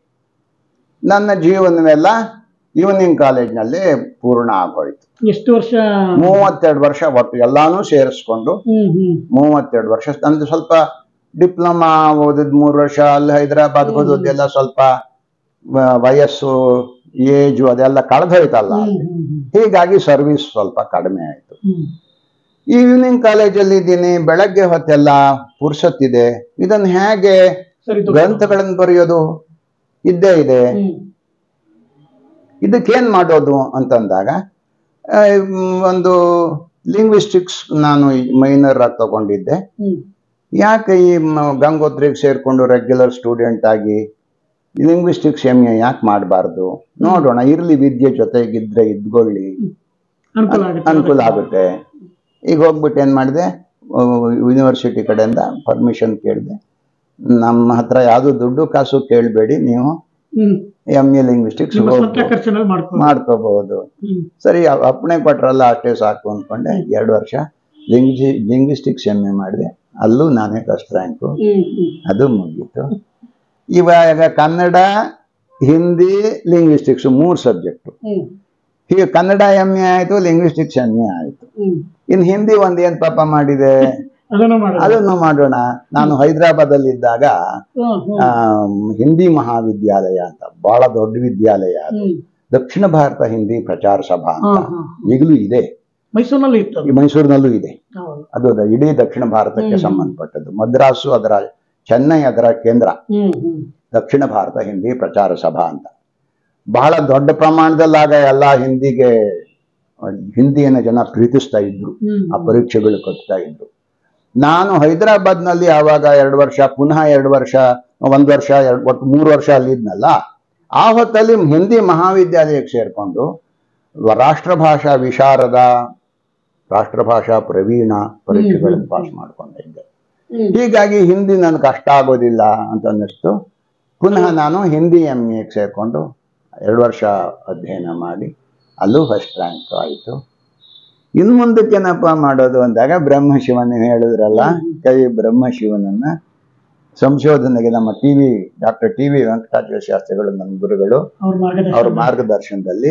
ನನ್ನ ಜೀವನವೆಲ್ಲ ಈವ್ನಿಂಗ್ ಕಾಲೇಜ್ನಲ್ಲಿ ಪೂರ್ಣ ಆಗೋಯ್ತು ಎಷ್ಟು ವರ್ಷ ಮೂವತ್ತೆರಡು ವರ್ಷ ಒಟ್ಟು ಎಲ್ಲಾನು ಸೇರಿಸ್ಕೊಂಡು ಹ್ಮ್ ಹ್ಮ್ ಮೂವತ್ತೆರಡು ವರ್ಷ ನಂದು ಸ್ವಲ್ಪ ಡಿಪ್ಲೊಮಾ ಓದಿದ್ ಮೂರು ವರ್ಷ ಅಲ್ಲಿ ಹೈದರಾಬಾದ್ ಓದೋದೆಲ್ಲ ಸ್ವಲ್ಪ ವ- ವಯಸ್ಸು ಏಜು ಅದೆಲ್ಲ ಕಳೆದೋಯ್ತಲ್ಲ ಹ್ಮ್ ಅಲ್ಲಿ. ಹ್ಮ್ ಹ್ಮ್ ಹೀಗಾಗಿ ಸರ್ವಿಸ್ ಸ್ವಲ್ಪ ಕಡಿಮೆ ಆಯ್ತು ಹ್ಮ್ ಈವ್ನಿಂಗ್ ಕಾಲೇಜಲ್ಲಿ ಇದ್ದೀನಿ ಬೆಳಗ್ಗೆ ಹೊತ್ತೆಲ್ಲ ಪುರ್ಸತ್ತಿದೆ ಇದನ್ನ ಹೇಗೆ ಸರಿ ಗ್ರಂಥಗಳನ್ನು ಬರೆಯೋದು ಇದ್ದೇ ಇದೆ ಹ್ಮ್ ಇದಕ್ಕೇನ್ ಮಾಡೋದು ಅಂತಂದಾಗ ಆ, ಮ್, ಒಂದು ಲಿಂಗ್ವಿಸ್ಟಿಕ್ಸ್ ನಾನು ಮೈನರ್ ಆಗಿ ತಗೊಂಡಿದ್ದೆ ಹ್ಮ್ ಯಾಕೆ ಈ ಮ- ಗಂಗೋತ್ರಿಗೆ ಸೇರ್ಕೊಂಡು ರೆಗ್ಯುಲರ್ ಸ್ಟೂಡೆಂಟ್ ಆಗಿ ಲಿಂಗ್ವಿಸ್ಟಿಕ್ಸ್ ಎಮ್ ಎ ಯಾಕೆ ಮಾಡಬಾರ್ದು ನೋಡೋಣ ಇರ್ಲಿ ವಿದ್ಯೆ ಜೊತೆಗಿದ್ರೆ ಇದ್ಕೊಳ್ಳಿ ಅನುಕೂಲ ಆಗುತ್ತೆ ಅನುಕೂಲ ಆಗುತ್ತೆ ಈಗ ಹೋಗ್ಬಿಟ್ಟು ಏನ್ ಮಾಡಿದೆ ಯೂನಿವರ್ಸಿಟಿ ಕಡೆಯಿಂದ ಪರ್ಮಿಷನ್ ಕೇಳಿದೆ ನಮ್ಮ ಹತ್ರ ಯಾವುದು ದುಡ್ಡು ಕಾಸು ಕೇಳಬೇಡಿ ನೀವು ಹ್ಮ್ ಎಮ್ ಎ ಲಿಂಗ್ವಿಸ್ಟಿಕ್ಸ್ ನಿಮ್ಮ ಸ್ವಂತ ಖರ್ಚಿನಲ್ಲಿ ಮಾಡ್ಕೊ ಮಾಡ್ಕೋಬಹುದು ಹ್ಮ್ ಸರಿ ಅ- ಅಪ್ಪಣೆ ಕೊಟ್ರಲ್ಲ ಅಷ್ಟೇ ಸಾಕು ಅಂದ್ಕೊಂಡೆ ಎರಡು ವರ್ಷ ಲಿಂಗ್ಜಿ ಲಿಂಗ್ವಿಸ್ಟಿಕ್ಸ್ ಎಮ್ ಎ ಮಾಡಿದೆ ಅಲ್ಲೂ ನಾನೇ ಫಸ್ಟ್ ರ್ಯಾಂಕು ಹ್ಮ್ ಹ್ಮ್ ಅದು ಮುಗೀತು ಇವಾಗ ಕನ್ನಡ ಹಿಂದಿ ಲಿಂಗ್ವಿಸ್ಟಿಕ್ಸ್ ಮೂರು ಸಬ್ಜೆಕ್ಟು ಹ್ಮ್ ಹೀಗೆ ಕನ್ನಡ ಎಮ್ ಎ ಆಯಿತು ಲಿಂಗ್ವಿಸ್ಟಿಕ್ಸ್ ಎಮ್ ಎ ಆಯಿತು ಹ್ಮ್ ಇನ್ನು ಹಿಂದಿ ಒಂದು ಏನು ಪಾಪ ಮಾಡಿದೆ ಅದನ್ನು ಮಾಡೋದು ಅದನ್ನು ಮಾಡೋಣ ನಾನು ಹೈದರಾಬಾದಲ್ಲಿ ಇದ್ದಾಗ ಹ್ಮ್ ಹ್ಮ್ ಆ, ಹಿಂದಿ ಮಹಾವಿದ್ಯಾಲಯ ಅಂತ ಬಹಳ ದೊಡ್ಡ ವಿದ್ಯಾಲಯ ಅದು ಹ್ಮ್ ದಕ್ಷಿಣ ಭಾರತ ಹಿಂದಿ ಪ್ರಚಾರ ಸಭಾ ಹಾ ಅಂತ ಹಾ ಈಗಲೂ ಇದೆ ಮೈಸೂರಿನಲ್ಲಿ ಇತ್ತು ಈ ಅದು. ಮೈಸೂರಿನಲ್ಲೂ ಇದೆ ಹೌದು ಅದು ದ- ಇಡೀ ದಕ್ಷಿಣ ಭಾರತಕ್ಕೆ ಹ್ಮ್. ಸಂಬಂಧಪಟ್ಟದ್ದು ಮದ್ರಾಸು ಅದರ ಚೆನ್ನೈ ಅದರ ಕೇಂದ್ರ ಹ್ಮ್ ಹ್ಮ್ ದಕ್ಷಿಣ ಭಾರತ ಹಿಂದಿ ಪ್ರಚಾರ ಸಭಾ ಅಂತ ಬಹಳ ದೊಡ್ಡ ಪ್ರಮಾಣದಲ್ಲಿ ಆಗ ಎಲ್ಲ ಹಿಂದಿಗೆ ಆ, ಹಿಂದಿಯನ್ನು ಜನ ಪ್ರೀತಿಸ್ತಾ ಇದ್ರು ಹ್ಮ್ ಆ ಪರೀಕ್ಷೆಗಳು ಕಟ್ತಾ ಇದ್ರು ನಾನು ಹೈದರಾಬಾದ್ನಲ್ಲಿ ಆವಾಗ ಎರಡು ವರ್ಷ ಪುನಃ ಎರಡು ವರ್ಷ ಒಂದು ವರ್ಷ ಎರಡು ಒಟ್ಟು ಮೂರು ವರ್ಷ ಅಲ್ಲಿದ್ನಲ್ಲ ಆ ಹೊತ್ತಲ್ಲಿ ಹಿಂದಿ ಮಹಾವಿದ್ಯಾಲಯಕ್ಕೆ ಸೇರ್ಕೊಂಡು ರಾಷ್ಟ್ರಭಾಷಾ ವಿಶಾರದ ರಾಷ್ಟ್ರಭಾಷಾ ಪ್ರವೀಣ ಪರೀಕ್ಷೆಗಳನ್ನು ಪಾಸ್ ಮಾಡ್ಕೊಂಡೆ ಇದ್ದೆ ಹ್ಮ್ ಹೀಗಾಗಿ ಹಿಂದಿ ನನಗೆ ಕಷ್ಟ ಆಗೋದಿಲ್ಲ ಅಂತ ಅನ್ನಿಸ್ತು ಪುನಃ ನಾನು ಹಿಂದಿ ಎಮ್ ಎಗೆ ಸೇರಿಕೊಂಡು ಎರಡು ವರ್ಷ ಅಧ್ಯಯನ ಮಾಡಿ ಅಲ್ಲೂ ಫಸ್ಟ್ ರ್ಯಾಂಕ್ ಆಯಿತು ಇನ್ನು ಮುಂದಕ್ಕೇನಪ್ಪ ಮಾಡೋದು ಅಂದಾಗ ಬ್ರಹ್ಮಶಿವನ್ ಹೇಳಿದ್ರಲ್ಲ ಕೈ ಬ್ರಹ್ಮಶಿವನನ್ನ ಸಂಶೋಧನೆಗೆ ನಮ್ಮ T V doctor T V Venkatachala ಶಾಸ್ತ್ರಿಗಳು ನಮ್ಮ ಗುರುಗಳು ಅವ್ರ ಅವರ ಮಾರ್ಗದರ್ಶನ ಮಾರ್ಗದರ್ಶನದಲ್ಲಿ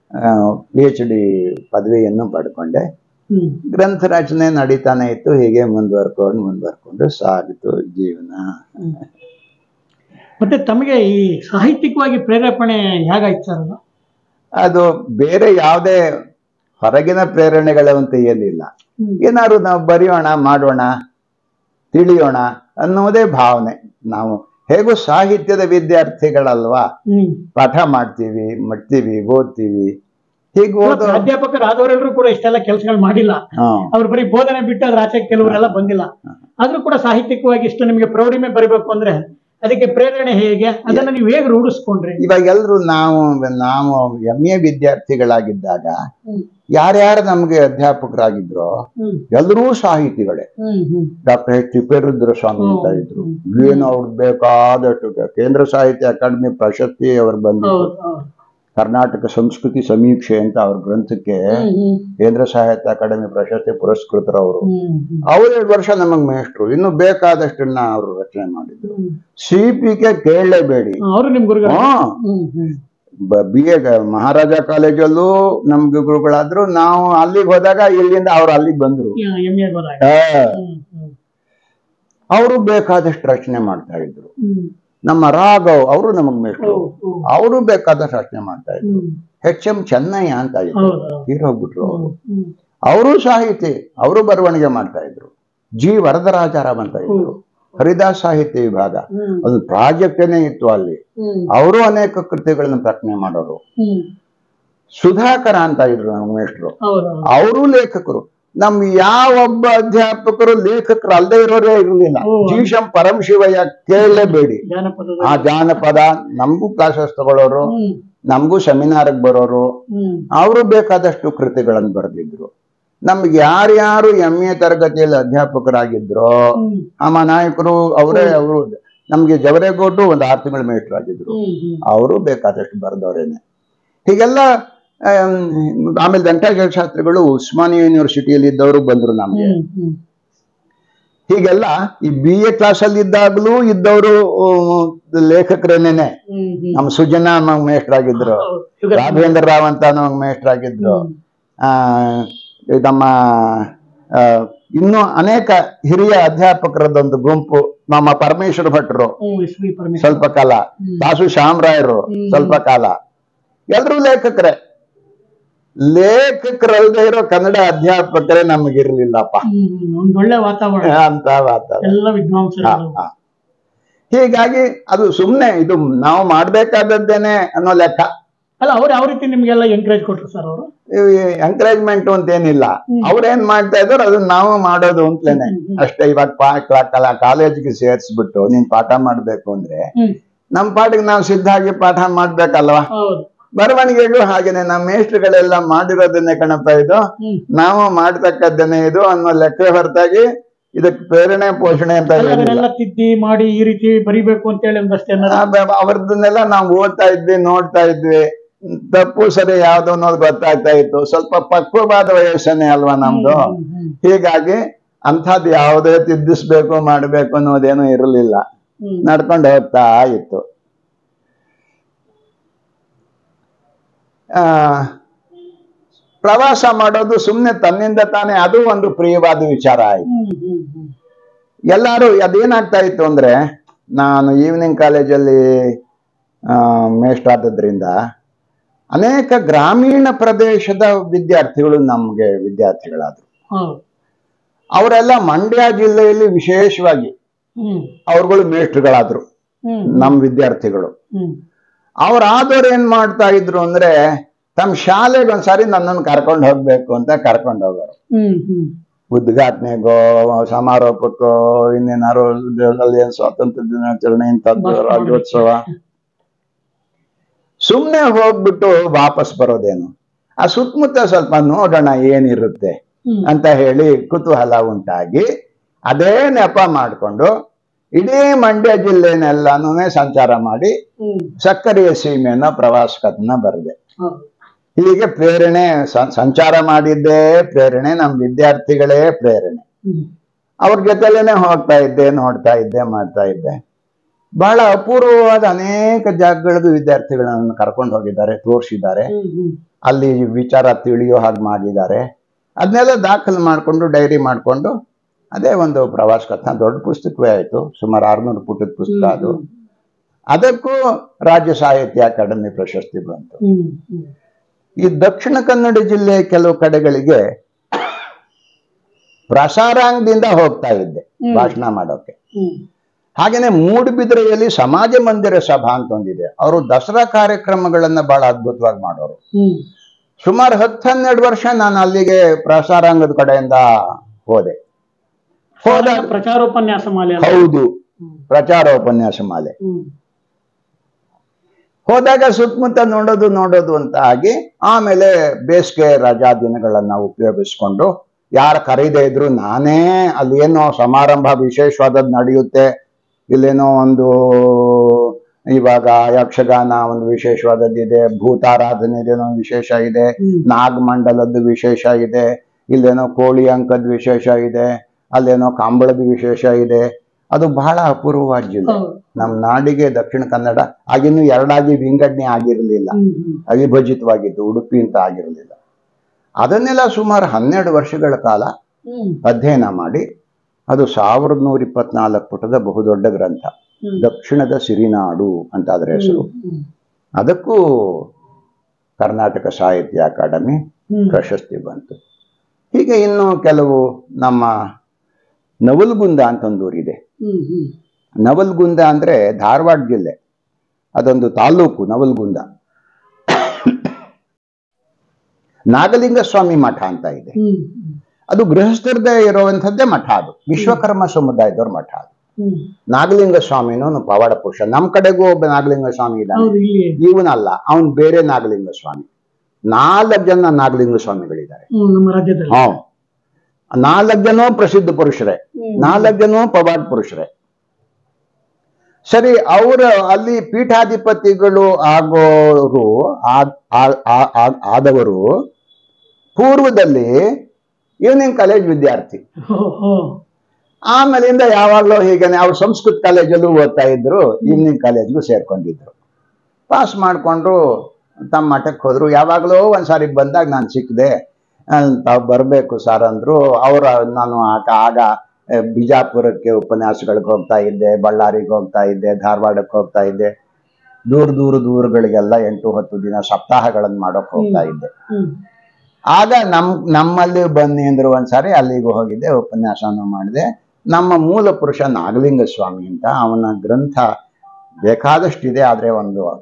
ಪಿ ಎಚ್ ಡಿ ಪದವಿಯನ್ನು ಪಡ್ಕೊಂಡೆ ಹ್ಮ್ ಗ್ರಂಥ ರಚನೆ ನಡೀತಾನೆ ಇತ್ತು ಹೀಗೆ ಮುಂದುವರ್ಕೊಂಡು ಮುಂದುವರ್ಕೊಂಡು ಸಾಗಿತು ಜೀವನ ಹ್ಮ್. ಮತ್ತೆ ತಮಗೆ ಈ ಸಾಹಿತ್ಯಿಕವಾಗಿ ಪ್ರೇರೇಪಣೆ ಹೇಗಾಯ್ತು ಸರ್ ಅದು ಅದು ಬೇರೆ ಯಾವುದೇ ಹೊರಗಿನ ಪ್ರೇರಣೆಗಳು ಅಂತ ಏನಿಲ್ಲ ಹ್ಮ್. ಏನಾದ್ರು ನಾವು ಬರೆಯೋಣ ಮಾಡೋಣ ತಿಳಿಯೋಣ ಅನ್ನೋದೇ ಭಾವನೆ ನಾವು ಹೇಗೂ ಸಾಹಿತ್ಯದ ವಿದ್ಯಾರ್ಥಿಗಳಲ್ವಾ ಹ್ಮ್ ಪಾಠ ಮಾಡ್ತೀವಿ ಮಾಡ್ತೀವಿ ಓದ್ತೀವಿ ಹೀಗೆ ಅಲ್ಲ, ಓದೋ ಪ್ರಾಧ್ಯಾಪಕರಾದವರೆಲ್ಲರೂ ಕೂಡ ಇಷ್ಟೆಲ್ಲ ಕೆಲಸಗಳು ಮಾಡಿಲ್ಲ ಹಾ ಅವ್ರು ಬರೀ ಬೋಧನೆ ಬಿಟ್ಟು ಅದ್ರ ಆಚೆ ಕೆಲವರೆಲ್ಲ ಬಂದಿಲ್ಲ ಆದ್ರೂ ಕೂಡ ಸಾಹಿತ್ಯಿಕವಾಗಿ ಇಷ್ಟು ನಿಮಗೆ ಪ್ರೌಢಿಮೆ ಬರಿಬೇಕು ಅಂದ್ರೆ ಅದಕ್ಕೆ ಪ್ರೇರಣೆ ಹೇಗೆ ಅದನ್ನ ನೀವು ಹೇಗೆ ರೂಢಿಸ್ಕೊಂಡ್ರಿ ಇವಾಗ ಎಲ್ರು ನಾವು ನಾವು ಎಂ ಎ ವಿದ್ಯಾರ್ಥಿಗಳಾಗಿದ್ದಾಗ ಹ್ಮ್ ಯಾರ್ಯಾರು ನಮ್ಗೆ ಅಧ್ಯಾಪಕರಾಗಿದ್ರೋ ಹ್ಮ್ ಎಲ್ಲರೂ ಸಾಹಿತಿಗಳೇ ಹ್ಮ್ ಹ್ಮ್ ಡಾಕ್ಟರ್ ಎಚ್ ತಿಪ್ಪೇರುದ್ರ ಸ್ವಾಮಿ ಅಂತ ಹ್ಮ್. ಇದ್ರು ಏನು ಅವ್ರಿಗೆ ಬೇಕಾದಷ್ಟು ಕೇಂದ್ರ ಸಾಹಿತ್ಯ ಅಕಾಡೆಮಿ ಪ್ರಶಸ್ತಿ ಅವ್ರು ಬಂದಿತ್ತು ಹೌದು ಹೌದು ಕರ್ನಾಟಕ ಸಂಸ್ಕೃತಿ ಸಮೀಕ್ಷೆ ಅಂತ ಅವ್ರ ಗ್ರಂಥಕ್ಕೆ ಹ್ಮ್ ಹ್ಮ್ ಕೇಂದ್ರ ಸಾಹಿತ್ಯ ಅಕಾಡೆಮಿ ಪ್ರಶಸ್ತಿ ಪುರಸ್ಕೃತರವರು ಹ್ಮ್ ಹ್ಮ್ ಅವ್ರು ಎರಡು ವರ್ಷ ನಮಗ್ ಮೇಷ್ಟ್ರು ಇನ್ನು ಬೇಕಾದಷ್ಟನ್ನ ಅವರು ರಚನೆ ಮಾಡಿದ್ರು ಹ್ಮ್. ಸಿ ಪಿ ಕೆ ಕೇಳಲೇಬೇಡಿ ಅವರು ನಿಮ್ ಗುರುಗಳು ಹ್ಮ್ ಹ್ಮ್ ಹ್ಮ್ ಬಿ ಎ ಮಹಾರಾಜ ಕಾಲೇಜಲ್ಲೂ ನಮ್ಗೆ ಗುರುಗಳಾದ್ರು ನಾವು ಅಲ್ಲಿಗೆ ಹೋದಾಗ ಇಲ್ಲಿಂದ ಅವ್ರು ಅಲ್ಲಿಗೆ ಬಂದ್ರು ಎಂ ಎ ಹೋದಾಗ ಹ್ಮ್ ಹ್ಮ್ ಅವರು ಬೇಕಾದಷ್ಟು ರಚನೆ ಮಾಡ್ತಾ ಇದ್ರು ಹ್ಮ್ ನಮ್ಮ ರಾಘವ್ ಅವರು ನಮಗ್ ಮೇಷ್ಟ್ರು ಹೌದು, ಹೌದು. ಅವರು ಬೇಕಾದಷ್ಟು ರಚನೆ ಮಾಡ್ತಾ ಇದ್ರು ಹ್ಮ್ ಎಚ್ ಎಂ ಚೆನ್ನಯ್ಯ ಅಂತ ಇದ್ರು ಹೌದು ಹೌದು. ತೀರೋಗ್ಬಿಟ್ರು ಅವರು ಹ್ಮ್ ಅವರು ಸಾಹಿತಿ ಅವರು ಬರವಣಿಗೆ ಮಾಡ್ತಾ ಇದ್ರು ಜಿ ವರದರಾಜಾರಾಮ್ ಅಂತ ಇದ್ರು ಹರಿದಾಸ್ ಸಾಹಿತ್ಯ ವಿಭಾಗ ಹ್ಮ್ ಅದು ಪ್ರಾಜೆಕ್ಟೇನೆ ಇತ್ತು ಅಲ್ಲಿ ಹ್ಮ್ ಅವರು ಅನೇಕ ಕೃತಿಗಳನ್ನು ಪ್ರಕಟಣೆ ಮಾಡೋರು ಹ್ಮ್ ಸುಧಾಕರ ಅಂತ ಇದ್ರು ನಮ್ಮ ಮೇಷ್ಟ್ರು ಹೌದು ಹೌದು. ಅವರು ಲೇಖಕರು ನಮ್ ಯಾವೊಬ್ಬ ಅಧ್ಯಾಪಕರು ಲೇಖಕರು ಅಲ್ಲದೆ ಇರೋರೇ ಇರಲಿಲ್ಲ ಓ. ಜೀಶಂ ಪರಮಶಿವಯ್ಯ ಕೇಳಲೇಬೇಡಿ ಜಾನಪದದ ಆ ಜಾನಪದ ನಮಗೂ ಕ್ಲಾಸಸ್ ತಗೊಳ್ಳೋರು ಹ್ಮ್ ನಮಗೂ ಸೆಮಿನಾರ್ಗೆ ಬರೋರು ಹ್ಮ್ ಅವರು ಬೇಕಾದಷ್ಟು ಕೃತಿಗಳನ್ನು ಬರೆದಿದ್ರು ನಮ್ಗೆ ಯಾರ್ಯಾರು ಎಂ ಎ ತರಗತಿಯಲ್ಲಿ ಅಧ್ಯಾಪಕರಾಗಿದ್ರೋ ಹ್ಮ್ ಆಮ ನಾಯಕರು ಅವರೇ ಅವರು ನಮ್ಗೆ ಜವರೇಗೌಡರು ಒಂದು ಆರು ತಿಂಗಳ ಮೇಟ್ರು ಆಗಿದ್ರು ಹ್ಮ್ ಹ್ಮ್ ಅವರು ಬೇಕಾದಷ್ಟು ಬರೆದವ್ರೇನೆ ಹೀಗೆಲ್ಲ ಆಮ್, ಆಮೇಲೆ ವೆಂಕಟೇಶ್ವರ ಶಾಸ್ತ್ರಿಗಳು ಉಸ್ಮಾನಿಯಾ ಯೂನಿವರ್ಸಿಟಿಯಲ್ಲಿ ಇದ್ದವರು ಬಂದ್ರು ನಮ್ಗೆ ಹ್ಮ್ ಹ್ಮ್ ಹೀಗೆಲ್ಲ ಈ ಬಿ ಎ ಕ್ಲಾಸಲ್ಲಿ ಇದ್ದಾಗಲೂ ಇದ್ದವರು ಲೇಖಕರೇನೇನೆ ಹ್ಮ್ ಹ್ಮ್ ನಮ್ಮ ಸುಜನಾ ನಮಗ್ ಮೇಷ್ಟ್ರಾಗಿದ್ರು ಹೌದು. ಯುಗ- ರಾಘವೇಂದ್ರ ರಾವ್ ಅಂತ ನಮಗ್ ಮೇಷ್ಟ್ರಾಗಿದ್ರು ಹ್ಮ್. ಆ ನಮ್ಮ ಆ, ಇನ್ನೂ ಅನೇಕ ಹಿರಿಯ ಅಧ್ಯಾಪಕರದೊಂದು ಗುಂಪು ನಮ್ಮ ಪರಮೇಶ್ವರ ಭಟ್ರು ಹ್ಮ್ ಶ್ರೀ ಪರಮೇಶ್ವರ ಸ್ವಲ್ಪ ಕಾಲ ಹ್ಮ್. ದಾಸು ಶ್ಯಾಮರಾಯರು ಹ್ಮ್. ಸ್ವಲ್ಪ ಕಾಲ ಎಲ್ರೂ ಲೇಖಕರೇ ಲೇಖಕರಲ್ಲದೆ ಇರೋ ಕನ್ನಡ ಅಧ್ಯಾಪಕರೇ ನಮಗಿರ್ಲಿಲ್ಲಪ್ಪ ಹ್ಮ್ ಹ್ಮ್. ಒಂದ್ ಒಳ್ಳೆ ವಾತಾವರಣ ಅಂತ ವಾತಾವರಣ ಎಲ್ಲ ಹಾ, ವಿದ್ವಾಂಸರು ಹಾ. ಹೀಗಾಗಿ ಅದು ಸುಮ್ನೆ ಇದು ನಾವು ಮಾಡ್ಬೇಕಾದದ್ದೇನೆ ಅನ್ನೋ ಲೆಕ್ಕ ಅಲ್ಲ ಅವ್ರು ಯಾವ ರೀತಿ ನಿಮ್ಗೆಲ್ಲ ಎಂಕರೇಜ್ ಕೊಟ್ರು ಸರ್ ಅವರು ಎಂಕರೇಜ್ಮೆಂಟ್ ಅಂತ ಏನಿಲ್ಲ ಹ್ಮ್. ಅವ್ರೇನ್ ಮಾಡ್ತಾ ಇದ್ರು ಅದನ್ನ ನಾವು ಮಾಡೋದು ಅಂತಲೇನೆ ಹ್ಮ್, ಹ್ಮ್. ಅಷ್ಟೇ ಇವಾಗ ಪಾ ಕಾಲೇಜ್ಗೆ ಸೇರಿಸ್ಬಿಟ್ಟು ನೀನ್ ಪಾಠ ಮಾಡ್ಬೇಕು ಅಂದ್ರೆ ಹ್ಮ್ ನಮ್ ಪಾಠಕ್ಕೆ ನಾವು ಸಿದ್ಧ ಆಗಿ ಪಾಠ ಮಾಡ್ಬೇಕಲ್ವಾ ಹೌದು ಬರವಣಿಗೆಗೂ ಹಾಗೇನೆ ನಮ್ಮ ಮೇಷ್ಟ್ರುಗಳೆಲ್ಲ ಮಾಡಿರೋದನ್ನೇ ಕಣಪ್ಪ ಇದು ಹ್ಮ್ ನಾವು ಮಾಡ್ತಕ್ಕದ್ದನ್ನೇ ಇದು ಅನ್ನೋ ಲೆಕ್ಕ ಹೊರತಾಗಿ ಇದಕ್ಕೆ ಪ್ರೇರಣೆ ಪೋಷಣೆ ಅಂತ ಅಲ್ಲ, ಏನಿಲ್ಲ ಅದನ್ನೆಲ್ಲ ತಿದ್ದಿ ಮಾಡಿ ಈ ರೀತಿ ಬರಿಬೇಕು ಅಂತ ಹೇಳಿ ಒಂದಷ್ಟು ಏನಾರ ಆ ಬ- ಅವ್ರದ್ದನ್ನೆಲ್ಲ ನಾವು ಓದ್ತಾ ಇದ್ವಿ ನೋಡ್ತಾ ಇದ್ವಿ ತಪ್ಪು ಸರಿ ಯಾವ್ದು ಅನ್ನೋದು ಗೊತ್ತಾಗ್ತಾ ಇತ್ತು ಸ್ವಲ್ಪ ಪಕ್ವವಾದ ವಯಸ್ಸನ್ನೇ ಅಲ್ವಾ ನಮ್ದು ಹ್ಮ್, ಹ್ಮ್, ಹ್ಮ್. ಹೀಗಾಗಿ ಅಂಥದ್ದು ಯಾವುದೇ ತಿದ್ದಿಸ್ಬೇಕು ಮಾಡ್ಬೇಕು ಅನ್ನೋದೇನು ಇರಲಿಲ್ಲ ಹ್ಮ್. ನಡ್ಕೊಂಡು ಹೋಗ್ತಾ ಇತ್ತು ಆ ಪ್ರವಾಸ ಮಾಡೋದು ಸುಮ್ಮನೆ ತನ್ನಿಂದ ತಾನೇ ಅದು ಒಂದು ಪ್ರಿಯವಾದ ವಿಚಾರ ಆಯ್ತು ಹ್ಮ್, ಹ್ಮ್, ಹ್ಮ್. ಎಲ್ಲರೂ ಅದೇನಾಗ್ತಾ ಇತ್ತು ಅಂದ್ರೆ ನಾನು ಈವ್ನಿಂಗ್ ಕಾಲೇಜಲ್ಲಿ ಮೇಸ್ಟ್ ಆದದ್ರಿಂದ ಅನೇಕ ಗ್ರಾಮೀಣ ಪ್ರದೇಶದ ವಿದ್ಯಾರ್ಥಿಗಳು ನಮಗೆ ವಿದ್ಯಾರ್ಥಿಗಳಾದ್ರು ಹೌದು ಅವರೆಲ್ಲ ಮಂಡ್ಯ ಜಿಲ್ಲೆಯಲ್ಲಿ ವಿಶೇಷವಾಗಿ ಹ್ಮ್ ಅವ್ರುಗಳು ಮೇಷ್ಟ್ರುಗಳಾದ್ರು ಹ್ಮ್ ನಮ್ಮ ವಿದ್ಯಾರ್ಥಿಗಳು ಹ್ಮ್ ಅವ್ರಾದವ್ರು ಏನ್ ಮಾಡ್ತಾ ಇದ್ರು ಅಂದ್ರೆ ತಮ್ಮ ಶಾಲೆಗೆ ಒಂದ್ಸಾರಿ ನನ್ನನ್ನು ಕರ್ಕೊಂಡು ಹೋಗ್ಬೇಕು ಅಂತ ಕರ್ಕೊಂಡು ಹೋಗೋರು ಹ್ಮ್ ಹ್ಮ್ ಉದ್ಘಾಟನೆಗೋ ಸಮಾರೋಪಕ್ಕೋ ಇನ್ನೇನಾರು ದೇಶದಲ್ಲಿ ಏನ್ ಸ್ವಾತಂತ್ರ್ಯ ದಿನಾಚರಣೆ ಇಂಥದ್ದು ಬಾ- ರಾಜ್ಯೋತ್ಸವ ಸುಮ್ನೆ ಹೋಗ್ಬಿಟ್ಟು ವಾಪಸ್ ಬರೋದೇನು ಆ ಸುತ್ತಮುತ್ತ ಸ್ವಲ್ಪ ನೋಡೋಣ ಏನಿರುತ್ತೆ ಹ್ಮ್ ಅಂತ ಹೇಳಿ ಕುತೂಹಲ ಉಂಟಾಗಿ ಅದೇ ನೆಪ ಮಾಡಿಕೊಂಡು ಇಡೀ ಮಂಡ್ಯ ಜಿಲ್ಲೆನೆಲ್ಲಾನು ಸಂಚಾರ ಮಾಡಿ ಹ್ಮ್ ಸಕ್ಕರೆಯ ಸೀಮೆಯನ್ನ ಪ್ರವಾಸಕತನ ಬರೆದೆ ಹೌದು ಹೀಗೆ ಪ್ರೇರಣೆ ಸ- ಸಂಚಾರ ಮಾಡಿದ್ದೇ ಪ್ರೇರಣೆ ನಮ್ಮ ವಿದ್ಯಾರ್ಥಿಗಳೇ ಪ್ರೇರಣೆ ಹ್ಮ್ ಅವ್ರ ಜೊತೆಲೇನೆ ಹೋಗ್ತಾ ಇದ್ದೆ ನೋಡ್ತಾ ಇದ್ದೆ ಮಾಡ್ತಾ ಇದ್ದೆ ಬಹಳ ಅಪೂರ್ವವಾದ ಅನೇಕ ಜಾಗಗಳಿಗೂ ವಿದ್ಯಾರ್ಥಿಗಳನ್ನ ಕರ್ಕೊಂಡು ಹೋಗಿದ್ದಾರೆ ತೋರಿಸಿದ್ದಾರೆ ಹ್ಮ್ ಹ್ಮ್ ಅಲ್ಲಿ ವಿಚಾರ ತಿಳಿಯೋ ಹಾಗೆ ಮಾಡಿದ್ದಾರೆ ಅದನ್ನೆಲ್ಲ ದಾಖಲು ಮಾಡಿಕೊಂಡು ಡೈರಿ ಮಾಡಿಕೊಂಡು ಅದೇ ಒಂದು ಪ್ರವಾಸ ಕಥನ ದೊಡ್ಡ ಪುಸ್ತಕವೇ ಆಯಿತು ಸುಮಾರು ಆರ್ನೂರು ಪುಟದ ಪುಸ್ತಕ ಅದು ಅದಕ್ಕೂ ರಾಜ್ಯ ಸಾಹಿತ್ಯ ಅಕಾಡೆಮಿ ಪ್ರಶಸ್ತಿ ಬಂತು ಹ್ಮ್ ಹ್ಮ್ ಈ ದಕ್ಷಿಣ ಕನ್ನಡ ಜಿಲ್ಲೆಯ ಕೆಲವು ಕಡೆಗಳಿಗೆ ಪ್ರಸಾರಾಂಗದಿಂದ ಹೋಗ್ತಾ ಇದ್ದೆ ಹ್ಮ್. ಭಾಷಣ ಮಾಡೋಕೆ ಹ್ಮ್ ಹಾಗೇನೆ ಮೂಡುಬಿದಿರೆಯಲ್ಲಿ ಸಮಾಜ ಮಂದಿರ ಸಭಾ ಅಂತ ಒಂದಿದೆ ಅವರು ದಸರಾ ಕಾರ್ಯಕ್ರಮಗಳನ್ನ ಬಹಳ ಅದ್ಭುತವಾಗಿ ಮಾಡೋರು ಹ್ಮ್ ಸುಮಾರು ಹತ್ತು ಹನ್ನೆರಡು ವರ್ಷ ನಾನು ಅಲ್ಲಿಗೆ ಪ್ರಸಾರಾಂಗದ ಕಡೆಯಿಂದ ಹೋದೆ ಹೋದಾಗ ಶಾಲೆಯ ಪ್ರಚಾರೋಪನ್ಯಾಸ ಮಾಲೆ ಅಲ್ಲ? ಹೌದು ಹ್ಮ್ ಪ್ರಚಾರ ಉಪನ್ಯಾಸ ಮಾಲೆ ಹ್ಮ್ ಹೋದಾಗ ಸುತ್ತಮುತ್ತ ನೋಡೋದು ನೋಡೋದು ಅಂತ ಆಗಿ ಆಮೇಲೆ ಬೇಸಿಗೆ ರಜಾ ದಿನಗಳನ್ನ ಉಪಯೋಗಿಸ್ಕೊಂಡು ಯಾರು ಕರೀದೇ ಇದ್ರು ನಾನೇ ಅಲ್ಲಿ ಏನೋ ಸಮಾರಂಭ ವಿಶೇಷವಾದದ್ದು ನಡೆಯುತ್ತೆ ಇಲ್ಲೇನೋ ಒಂದು ಇವಾಗ ಯಕ್ಷಗಾನ ಒಂದು ವಿಶೇಷವಾದದ್ದಿದೆ ಭೂತಾರಾಧನೆದೇನೋ ವಿಶೇಷ ಇದೆ ಹ್ಮ್. ನಾಗಮಂಡಲದ್ದು ವಿಶೇಷ ಇದೆ ಇಲ್ಲೇನೋ ಕೋಳಿ ಅಂಕದ ವಿಶೇಷ ಇದೆ ಅಲ್ಲೇನೋ ಕಂಬಳದ ವಿಶೇಷ ಇದೆ ಅದು ಬಹಳ ಅಪೂರ್ವವಾದ ಜಿಲ್ಲೆ ಹೌದು. ನಮ್ಮ ನಾಡಿಗೆ ದಕ್ಷಿಣ ಕನ್ನಡ ಆಗಿನ್ನೂ ಎರಡಾಗಿ ವಿಂಗಡಣೆ ಆಗಿರಲಿಲ್ಲ ಹ್ಮ್ ಹ್ಮ್ ಅವಿಭಜಿತವಾಗಿತ್ತು ಉಡುಪಿ ಅಂತ ಆಗಿರಲಿಲ್ಲ ಅದನ್ನೆಲ್ಲ ಸುಮಾರು ಹನ್ನೆರಡು ವರ್ಷಗಳ ಕಾಲ ಹ್ಮ್ ಅಧ್ಯಯನ ಮಾಡಿ ಅದು ಸಾವಿರದ ನೂರ ಇಪ್ಪತ್ನಾಲ್ಕು ಪುಟದ ಬಹುದೊಡ್ಡ ಗ್ರಂಥ ಹ್ಮ್. ದಕ್ಷಿಣದ ಸಿರಿನಾಡು ಅಂತ ಅದರ ಹೆಸರು ಹ್ಮ್ ಅದಕ್ಕೂ ಕರ್ನಾಟಕ ಸಾಹಿತ್ಯ ಅಕಾಡೆಮಿ ಹ್ಮ್ ಪ್ರಶಸ್ತಿ ಬಂತು ಹೀಗೆ ಇನ್ನು ಕೆಲವು ನಮ್ಮ ನವಲ್ಗುಂದ ಅಂತ ಒಂದು ಊರಿದೆ ಹ್ಮ್ ಹ್ಮ್ ನವಲ್ಗುಂದ ಅಂದ್ರೆ ಧಾರವಾಡ ಜಿಲ್ಲೆ ಅದೊಂದು ತಾಲೂಕು ನವಲ್ಗುಂದ ನಾಗಲಿಂಗ ಸ್ವಾಮಿ ಮಠ ಅಂತ ಇದೆ ಹ್ಮ್ ಹ್ಮ್ ಅದು ಗೃಹಸ್ಥರದೇ ಇರುವಂಥದ್ದೇ ಮಠ ಅದು ವಿಶ್ವಕರ್ಮ ಸಮುದಾಯದವ್ರ ಮಠ ಅದು ಹ್ಮ್ ನಾಗಲಿಂಗ ಸ್ವಾಮಿನೂ ಪವಾಡ ಪುರುಷ ನಮ್ಮ ಕಡೆಗೂ ಒಬ್ಬ ನಾಗಲಿಂಗ ಸ್ವಾಮಿ ಇದ್ದಾನೆ ಹೌದು ಇಲ್ಲಿ ಇವನಲ್ಲ ಅವನ್ ಬೇರೆ ನಾಗಲಿಂಗ ಸ್ವಾಮಿ ನಾಲ್ಕು ಜನ ನಾಗಲಿಂಗ ಸ್ವಾಮಿಗಳಿದ್ದಾರೆ ಹ್ಮ್ ನಮ್ಮ ರಾಜ್ಯದಲ್ಲಿ ಹ್ಮ್ ನಾಲ್ಕು ಜನ ಪ್ರಸಿದ್ಧ ಪುರುಷರೇ ಹ್ಮ್. ನಾಲ್ಕು ಜನ ಪವಾಡ್ ಪುರುಷರೇ ಸರಿ ಅವರ ಅಲ್ಲಿ ಪೀಠಾಧಿಪತಿಗಳು ಆಗೋರು ಆದ್- ಆ- ಆ- ಆ- ಆದವರು ಪೂರ್ವದಲ್ಲಿ ಈವ್ನಿಂಗ್ ಕಾಲೇಜ್ ವಿದ್ಯಾರ್ಥಿ ಹೋ ಹೋ ಆಮೇಲಿಂದ ಯಾವಾಗಲೂ ಹೀಗೇನೆ ಅವ್ರು ಸಂಸ್ಕೃತ ಕಾಲೇಜಲ್ಲೂ ಓದ್ತಾ ಇದ್ರು ಈವ್ನಿಂಗ್ ಕಾಲೇಜ್ಗೂ ಸೇರ್ಕೊಂಡಿದ್ರು ಪಾಸ್ ಮಾಡಿಕೊಂಡು ತಮ್ಮ ಮಠಕ್ಕೆ ಹೋದ್ರು ಯಾವಾಗಲೂ ಒಂದ್ಸಾರಿ ಬಂದಾಗ ನಾನು ಸಿಕ್ಕಿದೆ ತಾವು ಬರಬೇಕು ಸರ್ ಅಂದ್ರು ಅವರ ನಾನು ಆಗ ಆಗ ಆ, ಬಿಜಾಪುರಕ್ಕೆ ಉಪನ್ಯಾಸಗಳಿಗೆ ಹೋಗ್ತಾ ಇದ್ದೆ ಬಳ್ಳಾರಿಗೆ ಹೋಗ್ತಾ ಇದ್ದೆ ಧಾರವಾಡಕ್ಕೆ ಹೋಗ್ತಾ ಇದ್ದೆ ದೂರ ದೂರ ದೂರಗಳಿಗೆಲ್ಲ ಎಂಟು ಹತ್ತು ದಿನ ಸಪ್ತಾಹಗಳನ್ನು ಮಾಡೋಕೆ ಹೋಗ್ತಾ ಇದ್ದೆ ಹ್ಮ್ ಆಗ ನಮ್ ನಮ್ಮಲ್ಲಿ ಬನ್ನಿ ಅಂದ್ರು ಒಂದ್ಸಾರಿ ಅಲ್ಲಿಗೂ ಹೋಗಿದ್ದೆ ಉಪನ್ಯಾಸವನ್ನು ಮಾಡಿದೆ ನಮ್ಮ ಮೂಲ ಪುರುಷ ನಾಗಲಿಂಗ ಸ್ವಾಮಿ ಅಂತ ಅವನ ಗ್ರಂಥ ಬೇಕಾದಷ್ಟಿದೆ ಆದ್ರೆ ಒಂದು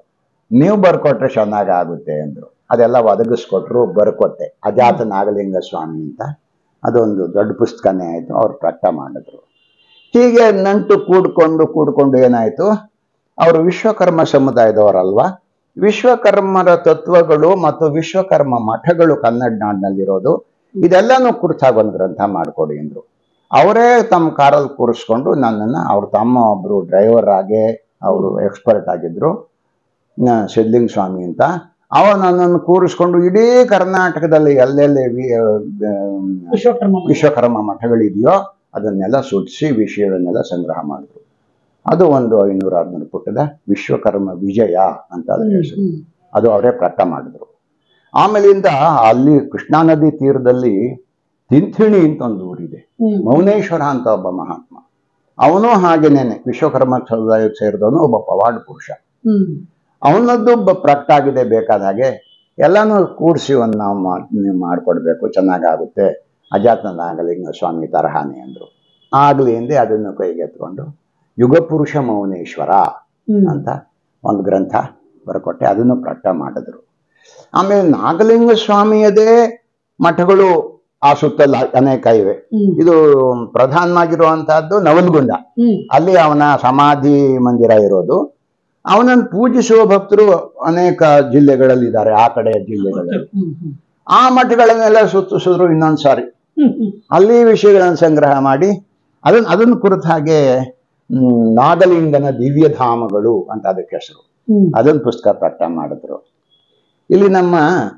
ನೀವು ಬರ್ಕೊಟ್ರೆ ಚೆನ್ನಾಗಾಗುತ್ತೆ ಅಂದ್ರು ಅದೆಲ್ಲ ಒದಗಿಸ್ಕೊಟ್ರು ಬರ್ಕೊಟ್ಟೆ ಅಜಾತ ನಾಗಲಿಂಗ ಸ್ವಾಮಿ ಅಂತ ಅದೊಂದು ದೊಡ್ಡ ಪುಸ್ತಕನೇ ಆಯಿತು ಅವ್ರು ಪ್ರಕಟ ಮಾಡಿದ್ರು ಹೀಗೆ ನಂಟು ಕೂಡ್ಕೊಂಡು ಕೂಡ್ಕೊಂಡು ಏನಾಯ್ತು ಅವರು ವಿಶ್ವಕರ್ಮ ಸಮುದಾಯದವರಲ್ವಾ ವಿಶ್ವಕರ್ಮರ ತತ್ವಗಳು ಮತ್ತು ವಿಶ್ವಕರ್ಮ ಮಠಗಳು ಕನ್ನಡ ನಾಡಿನಲ್ಲಿರೋದು ಇದೆಲ್ಲನೂ ಕುರಿತಾಗಿ ಒಂದು ಗ್ರಂಥ ಮಾಡಿಕೊಡಿ ಅಂದ್ರು ಅವರೇ ತಮ್ಮ ಕಾರಲ್ಲಿ ಕೂರಿಸ್ಕೊಂಡು ನನ್ನನ್ನು ಅವ್ರ ತಮ್ಮ ಒಬ್ರು ಡ್ರೈವರ್ ಆಗಿ ಅವರು ಎಕ್ಸ್ಪರ್ಟ್ ಆಗಿದ್ರು ನ- ಸಿದ್ಲಿಂಗ ಸ್ವಾಮಿ ಅಂತ ಅವ ನನ್ನನ್ನು ಕೂರಿಸ್ಕೊಂಡು ಇಡೀ ಕರ್ನಾಟಕದಲ್ಲಿ ಎಲ್ಲೆಲ್ಲಿ ವಿ- ಆ, ವಿಶ್ವಕರ್ಮ ಮಠ. ವಿಶ್ವಕರ್ಮ ಮಠಗಳಿದೆಯೋ ಅದನ್ನೆಲ್ಲ ಸುತ್ತಿಸಿ ವಿಷಯಗಳನ್ನೆಲ್ಲ ಸಂಗ್ರಹ ಮಾಡಿದ್ರು ಅದು ಒಂದು ಐನೂರ ಆರ್ನೂರು ಪುಟದ ವಿಶ್ವಕರ್ಮ ವಿಜಯ ಅಂತ ಅದ್ರ ಹೆಸರು ಹ್ಮ್. ಅದು ಅವರೇ ಪ್ರಕಟ ಮಾಡಿದ್ರು ಆಮೇಲಿಂದ ಅಲ್ಲಿ ಕೃಷ್ಣಾ ನದಿ ತೀರದಲ್ಲಿ ತಿಂಥಿಣಿ ಅಂತ ಒಂದು ಊರಿದೆ ಹ್ಮ್. ಮೌನೇಶ್ವರ ಅಂತ ಒಬ್ಬ ಮಹಾತ್ಮ ಅವನು ಹಾಗೇನೇನೆ ವಿಶ್ವಕರ್ಮ ಸಮುದಾಯಕ್ಕೆ ಸೇರಿದವನು ಒಬ್ಬ ಪವಾಡ ಪುರುಷ ಹ್ಮ್. ಅವನದ್ದು ಬ- ಪ್ರಕಟ ಆಗಿದೆ ಬೇಕಾದ ಹಾಗೆ ಎಲ್ಲಾನು ಕೂಡಿಸಿ ಒಂದು ನಾವು ಮಾಡ್- ನೀವು ಮಾಡಿಕೊಡ್ಬೇಕು ಚೆನ್ನಾಗಾಗುತ್ತೆ ಅಜಾತ ನಾಗಲಿಂಗ ಸ್ವಾಮಿ ತರಹಾನೆ ಅಂದ್ರು ಆಗ್ಲಿ ಎಂದೇ ಅದನ್ನು ಕೈಗೆತ್ಕೊಂಡು ಯುಗಪುರುಷ ಮೌನೇಶ್ವರ ಹ್ಮ್. ಅಂತ ಒಂದು ಗ್ರಂಥ ಬರ್ಕೊಟ್ಟೆ ಅದನ್ನು ಪ್ರಕಟ ಮಾಡಿದ್ರು ಆಮೇಲೆ ನಾಗಲಿಂಗ ಸ್ವಾಮಿಯದೇ ಮಠಗಳು ಆ ಸುತ್ತಲ ಅನೇಕ ಇವೆ ಹ್ಮ್. ಇದು ಪ್ರಧಾನವಾಗಿರುವಂತಹದ್ದು ನವಲ್ಗುಂದ ಹ್ಮ್. ಅಲ್ಲಿ ಅವನ ಸಮಾಧಿ ಮಂದಿರ ಇರೋದು ಅವನನ್ನು ಪೂಜಿಸುವ ಭಕ್ತರು ಅನೇಕ ಜಿಲ್ಲೆಗಳಲ್ಲಿ ಇದ್ದಾರೆ ಆ ಕಡೆ ಜಿಲ್ಲೆಗಳಲ್ಲಿ ಹ್ಮ್. ಹ್ಮ್. ಆ ಮಠಗಳನ್ನೆಲ್ಲ ಸುತ್ತಿಸಿದ್ರು ಇನ್ನೊಂದು ಸಾರಿ ಹ್ಮ್. ಹ್ಮ್. ಅಲ್ಲಿ ವಿಷಯಗಳನ್ನು ಸಂಗ್ರಹ ಮಾಡಿ ಅದನ್ನ ಅದನ್ನ ಕುರಿತ ಹಾಗೆ ಹ್ಮ್, ನಾಗಲಿಂಗನ ದಿವ್ಯಧಾಮಗಳು ಅಂತ ಅದಕ್ಕೆ ಹೆಸರು ಹ್ಮ್. ಅದೊಂದು ಪುಸ್ತಕ ಪ್ರಕಟ ಮಾಡಿದ್ರು ಇಲ್ಲಿ ನಮ್ಮ